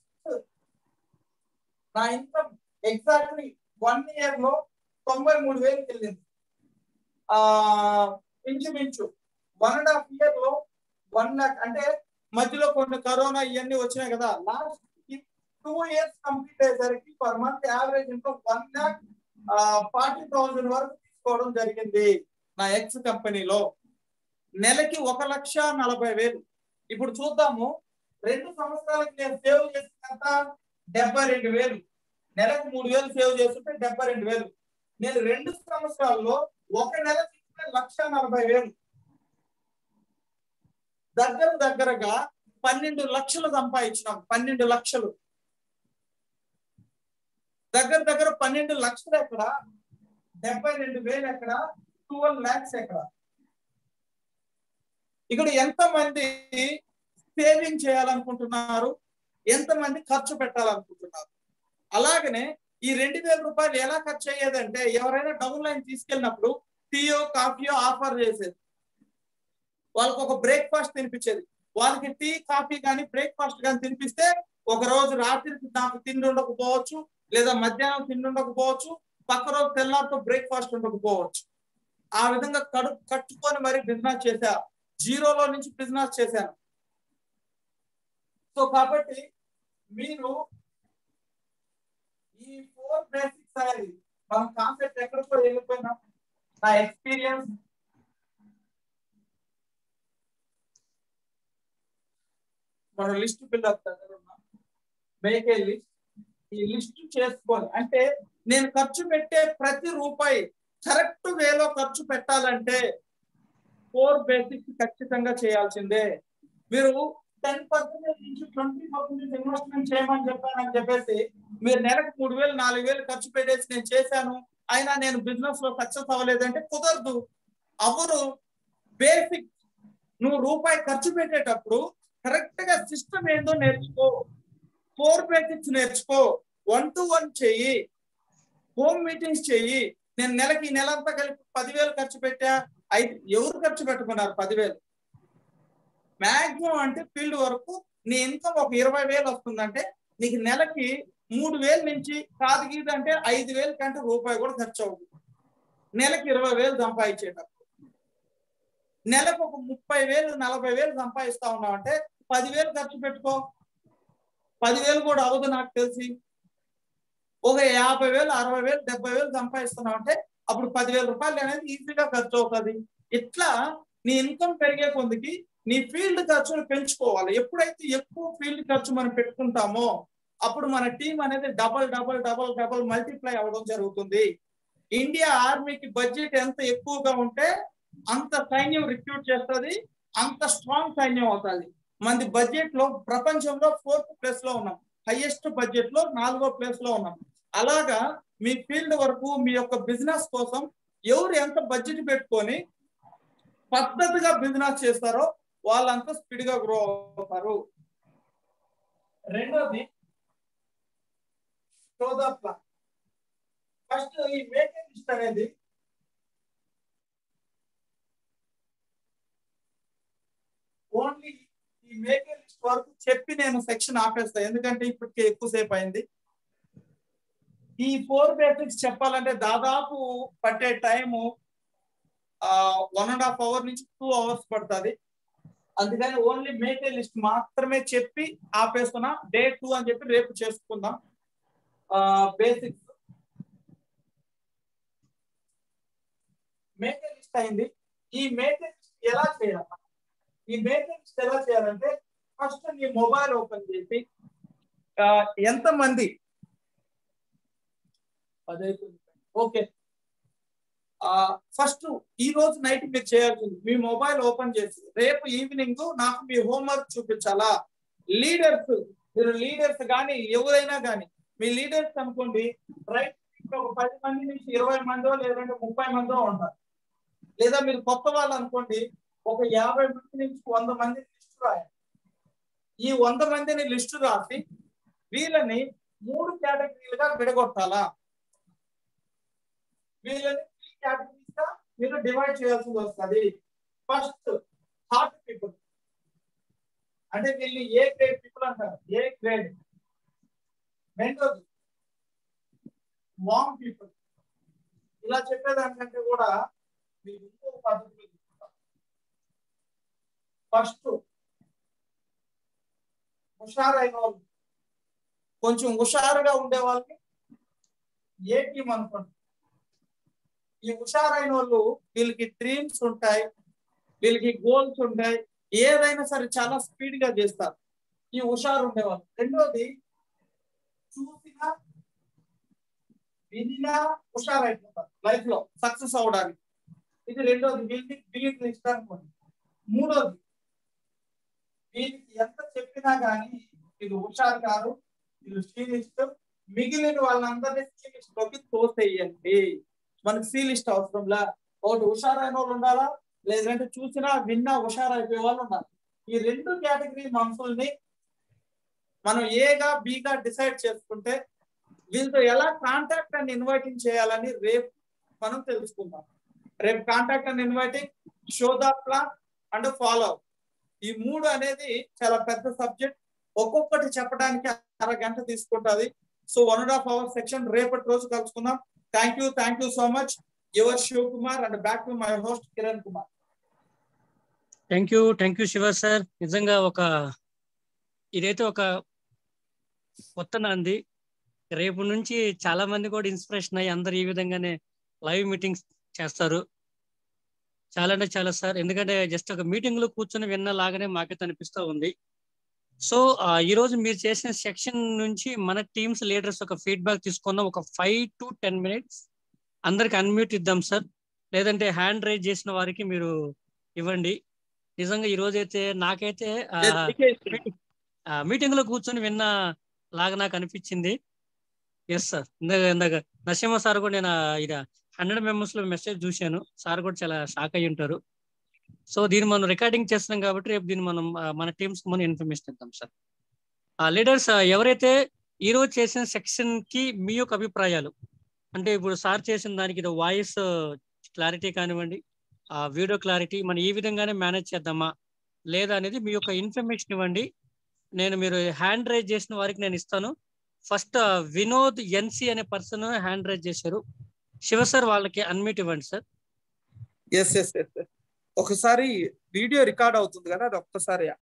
నా ఇన్కమ్ ఎగ్జాక్ట్లీ వన్ ఇయర్ లో తొంభై మూడు వేలు వెళ్ళింది ఆ ఇంచుమించు వన్ అండ్ హాఫ్ ఇయర్ లో వన్ లాక్ అంటే మధ్యలో కొన్ని కరోనా ఇవన్నీ వచ్చినాయి కదా లాస్ట్ టూ ఇయర్స్ కంప్లీట్ అయ్యేసరికి per month average income one lakh forty thousand వరకు తీసుకోవడం జరిగింది నా ఎక్స్ కంపెనీలో నెలకి ఒక లక్ష నలభై వేలు ఇప్పుడు చూద్దాము రెండు సంవత్సరాలకి నేను సేవ్ చేసినంత డెబ్బై రెండు వేలు నెలకు మూడు వేలు సేవ్ చేస్తుంటే డెబ్బై రెండు వేలు నేను రెండు సంవత్సరాల్లో ఒక నెల తీసుకునే లక్ష నలభై వేలు దగ్గర దగ్గరగా పన్నెండు లక్షలు సంపాదించినాం పన్నెండు లక్షలు దగ్గర దగ్గర పన్నెండు లక్షలు ఎక్కడ డెబ్బై రెండు వేలు ఎక్కడ ట్వెల్వ్ ల్యాక్స్ ఎక్కడ ఇక్కడ ఎంత మంది సేవింగ్ చేయాలనుకుంటున్నారు ఎంతమంది ఖర్చు పెట్టాలనుకుంటున్నారు అలాగనే ఈ రెండు వేల రూపాయలు ఎలా ఖర్చు అయ్యేదంటే ఎవరైనా డౌన్ లైన్ తీసుకెళ్ళినప్పుడు టీయో కాఫీయో ఆఫర్ చేసేది వాళ్ళకి ఒక బ్రేక్ఫాస్ట్ తినిపించేది వాళ్ళకి టీ కాఫీ కానీ బ్రేక్ఫాస్ట్ కానీ తినిపిస్తే ఒక రోజు రాత్రికి నాకు తిండి ఉండకపోవచ్చు లేదా మధ్యాహ్నం తిండి ఉండకపోవచ్చు పక్క రోజు తెల్లారితో బ్రేక్ఫాస్ట్ ఉండకపోవచ్చు ఆ విధంగా కడుపు కట్టుకొని మరి బిజినెస్ చేశా జీరోలో నుంచి బిజినెస్ చేశాను సో కాబట్టి మీరు ఈ ఫోర్ బేసిక్స్ అనేది మన కాన్సెప్ట్ ఎక్కడికో వెళ్ళిపోయినా నా ఎక్స్పీరియన్స్ మన లిస్ట్ బిల్డప్ దగ్గర ఉన్నాం మేక్ ఏ లిస్ట్ ఈ లిస్ట్ చేసుకోవాలి అంటే నేను ఖర్చు పెట్టే ప్రతి రూపాయి కరెక్ట్ వేలో ఖర్చు పెట్టాలంటే ఫోర్ బేసిక్స్ ఖచ్చితంగా చేయాల్సిందే మీరు టెన్ పర్సెంటేజ్ నుంచి ట్వంటీ పర్సెంటేజ్ ఇన్వెస్ట్మెంట్ చేయమని చెప్పానని చెప్పేసి మీరు నెలకు మూడు వేలు నాలుగు వేలు ఖర్చు పెట్టేసి నేను చేశాను అయినా నేను బిజినెస్ లో సక్సెస్ అవ్వలేదంటే కుదరదు అవరు బేసిక్ నువ్వు రూపాయి ఖర్చు పెట్టేటప్పుడు కరెక్ట్ గా సిస్టమ్ ఏందో నేర్చుకో ఫోర్ బేసిక్స్ నేర్చుకో వన్ టు వన్ చెయ్యి హోమ్ మీటింగ్స్ చెయ్యి నేను నెలకి ఈ నెలంతా కలిపి పదివేలు ఖర్చు పెట్టా ఐదు ఎవరు ఖర్చు పెట్టుకున్నారు పదివేలు మాక్సిమం అంటే ఫీల్డ్ వరకు నీ ఇన్కమ్ ఒక ఇరవై వేలు వస్తుందంటే నీకు నెలకి మూడు వేలు నుంచి కాదు గీదు అంటే ఐదు వేలు కంటే రూపాయి కూడా ఖర్చు అవుతుంది నెలకి ఇరవై వేలు సంపాదించేటప్పుడు నెలకు ఒక ముప్పై వేలు నలభై వేలు సంపాదిస్తా ఉన్నావు అంటే పదివేలు ఖర్చు పెట్టుకో పదివేలు కూడా అవదు నాకు తెలిసి ఒక యాభై వేలు అరవై వేలు డెబ్బై వేలు సంపాదిస్తున్నావు అంటే అప్పుడు పదివేల రూపాయలు అనేది ఈజీగా ఖర్చు అవుతుంది ఇట్లా నీ ఇన్కమ్ పెరిగే కొందికి నీ ఫీల్డ్ ఖర్చును పెంచుకోవాలి ఎప్పుడైతే ఎక్కువ ఫీల్డ్ ఖర్చు మనం పెట్టుకుంటామో అప్పుడు మన టీం అనేది double double double double multiply అవ్వడం జరుగుతుంది ఇండియా ఆర్మీకి బడ్జెట్ ఎంత ఎక్కువగా ఉంటే అంత సైన్యం రిక్రూట్ చేస్తుంది అంత స్ట్రాంగ్ సైన్యం అవుతుంది మనది బడ్జెట్ లో ప్రపంచంలో ఫోర్త్ ప్లేస్ లో ఉన్నాం హైయెస్ట్ బడ్జెట్ లో నాలుగో ప్లేస్ లో ఉన్నాం అలాగా మీ ఫీల్డ్ వరకు మీ యొక్క బిజినెస్ కోసం ఎవరు ఎంత బడ్జెట్ పెట్టుకొని పద్ధతిగా బిజినెస్ చేస్తారో వాళ్ళంతా స్పీడ్ గా గ్రో అవుతారు రెండోది ప్లాన్ ఫస్ట్ ఈ మేకింగ్ లిస్ట్ అనేది ఓన్లీ ఈ మేకింగ్ లిస్ట్ వరకు చెప్పి నేను సెక్షన్ ఆపేస్తా ఎందుకంటే ఇప్పటికే ఎక్కువసేపు అయింది ఈ ఫోర్ బేసిక్స్ చెప్పాలంటే దాదాపు పట్టే time one and half hour నుంచి టూ అవర్స్ పడుతుంది అందుకని ఓన్లీ మేకే లిస్ట్ మాత్రమే చెప్పి ఆపేస్తున్నా డే టూ అని చెప్పి రేపు చేసుకుందాం బేసిక్స్ మేకే లిస్ట్ అయింది ఈ మేకే లిస్ట్ ఎలా చేయాలి ఈ మేకే లిస్ట్ ఎలా చేయాలంటే ఫస్ట్ నీ మొబైల్ ఓపెన్ చేసి ఎంత మంది ఓకే ఫస్ట్ ఈ రోజు నైట్ మీరు చేయాల్సింది మీ మొబైల్ ఓపెన్ చేసి రేపు ఈవినింగ్ నాకు మీ హోంవర్క్ చూపించాలా లీడర్స్ మీరు లీడర్స్ కానీ ఎవరైనా కానీ మీ లీడర్స్ అనుకోండి రైట్ ఒక పది మంది నుంచి ఇరవై మందో లేదంటే ముప్పై మందో ఉంటారు లేదా మీరు కొత్త వాళ్ళు అనుకోండి ఒక యాభై మంది నుంచి వంద మంది లిస్ట్ రాయాలి ఈ వంద మందిని లిస్టు రాసి వీళ్ళని మూడు కేటగిరీలుగా విడగొట్టాలా వీళ్ళని త్రీ కేటగిరీస్ గా మీరు డివైడ్ చేయాల్సి వస్తుంది ఫస్ట్ హార్ట్ పీపుల్ అంటే వీళ్ళు ఏ గ్రేడ్ పీపుల్ అంటారు ఏ గ్రేడ్ రెండోది వామ్ పీపుల్ ఇలా చెప్పేదానికంటే కూడా మీరు ఇంకో పద్ధతిలో తీసుకుంటారు ఫస్ట్ హుషారైన వాళ్ళు కొంచెం హుషారుగా ఉండే వాళ్ళకి ఏ టీం అనుకోండి ఈ హుషారైన వాళ్ళు వీళ్ళకి డ్రీమ్స్ ఉంటాయి వీళ్ళకి గోల్స్ ఉంటాయి ఏదైనా సరే చాలా స్పీడ్ గా చేస్తారు ఈ హుషారు ఉండేవాళ్ళు రెండోది చూసినా వినినా హుషారైపోతారు లైఫ్ లో సక్సెస్ అవడానికి ఇది రెండోది వీళ్ళకి వీళ్ళకి ఇష్టం అనుకోండి మూడోది వీళ్ళకి ఎంత చెప్పినా గానీ ఇది హుషారు కాదు వీళ్ళు స్టీలిస్ట్ మిగిలిన వాళ్ళందరినీ స్టీలిస్ట్ లోకి తోసేయండి మనకి సీలిస్ట్ అవసరంలా ఒకటి హుషారైన వాళ్ళు ఉండాలా లేదంటే చూసినా విన్నా హుషారు అయిపోయే వాళ్ళు ఉండాలి ఈ రెండు కేటగిరీ మనుషుల్ని మనం ఏగా బిగా డిసైడ్ చేసుకుంటే వీళ్ళతో ఎలా కాంటాక్ట్ అండ్ ఇన్వైటింగ్ చేయాలని రేపు మనం తెలుసుకుందాం రేపు contact and inviting show the plan and follow ఈ మూడు అనేది చాలా పెద్ద సబ్జెక్ట్ ఒక్కొక్కటి చెప్పడానికి అరగంట తీసుకుంటుంది so one and half hour section రేపటి రోజు కలుసుకుందాం thank you thank you so much your Shiv Kumar and back to my host Kiran Kumar thank you thank you Shiva sir నిజంగా ఒక ఇదైతే ఒక కొత్త నాంది రేపు నుంచి చాలా మంది కూడా ఇన్స్పిరేషన్ అయ్యి అందరు ఈ విధంగానే లైవ్ మీటింగ్స్ చేస్తారు చాలా అంటే చాలా సార్ ఎందుకంటే జస్ట్ ఒక మీటింగ్ లో కూర్చొని విన్న లాగానే మాకైతే అనిపిస్తూ ఉంది సో ఈ రోజు మీరు చేసిన సెక్షన్ నుంచి మన టీమ్స్ లీడర్స్ ఒక ఫీడ్బ్యాక్ తీసుకుందాం ఒక ఫైవ్ టు టెన్ మినిట్స్ అందరికి అన్మ్యూట్ ఇద్దాం సార్ లేదంటే హ్యాండ్ రైజ్ చేసిన వారికి మీరు ఇవ్వండి నిజంగా ఈ రోజు అయితే నాకైతే మీటింగ్ లో కూర్చొని విన్న లాగా నాకు అనిపించింది ఎస్ సార్ ఇందాక ఇందాక నరసింహ సార్ కూడా నేను ఇది హండ్రెడ్ మెంబర్స్ లో మెసేజ్ చూశాను సార్ కూడా చాలా షాక్ అయ్యి ఉంటారు సో దీన్ని మనం రికార్డింగ్ చేస్తున్నాం కాబట్టి రేపు దీన్ని మనం మన టీమ్స్ మనం ఇన్ఫర్మేషన్ ఇద్దాం సార్ ఆ లీడర్స్ ఎవరైతే ఈ రోజు చేసిన సెక్షన్ కి మీ యొక్క అభిప్రాయాలు అంటే ఇప్పుడు సార్ చేసిన దానికి ఇది వాయిస్ క్లారిటీ కానివ్వండి ఆ వీడియో క్లారిటీ మనం ఈ విధంగానే మేనేజ్ చేద్దామా లేదా అనేది మీ యొక్క ఇన్ఫర్మేషన్ ఇవ్వండి నేను మీరు హ్యాండ్ రైజ్ చేసిన వారికి నేను ఇస్తాను ఫస్ట్ వినోద్ ఎన్సి అనే పర్సన్ హ్యాండ్ రైజ్ చేశారు శివ సార్ వాళ్ళకి అన్మ్యూట్ ఇవ్వండి సార్ ఎస్ ఎస్ ఎస్ ఒకసారి వీడియో రికార్డ్ అవుతుంది కదా అది ఒక్కసారి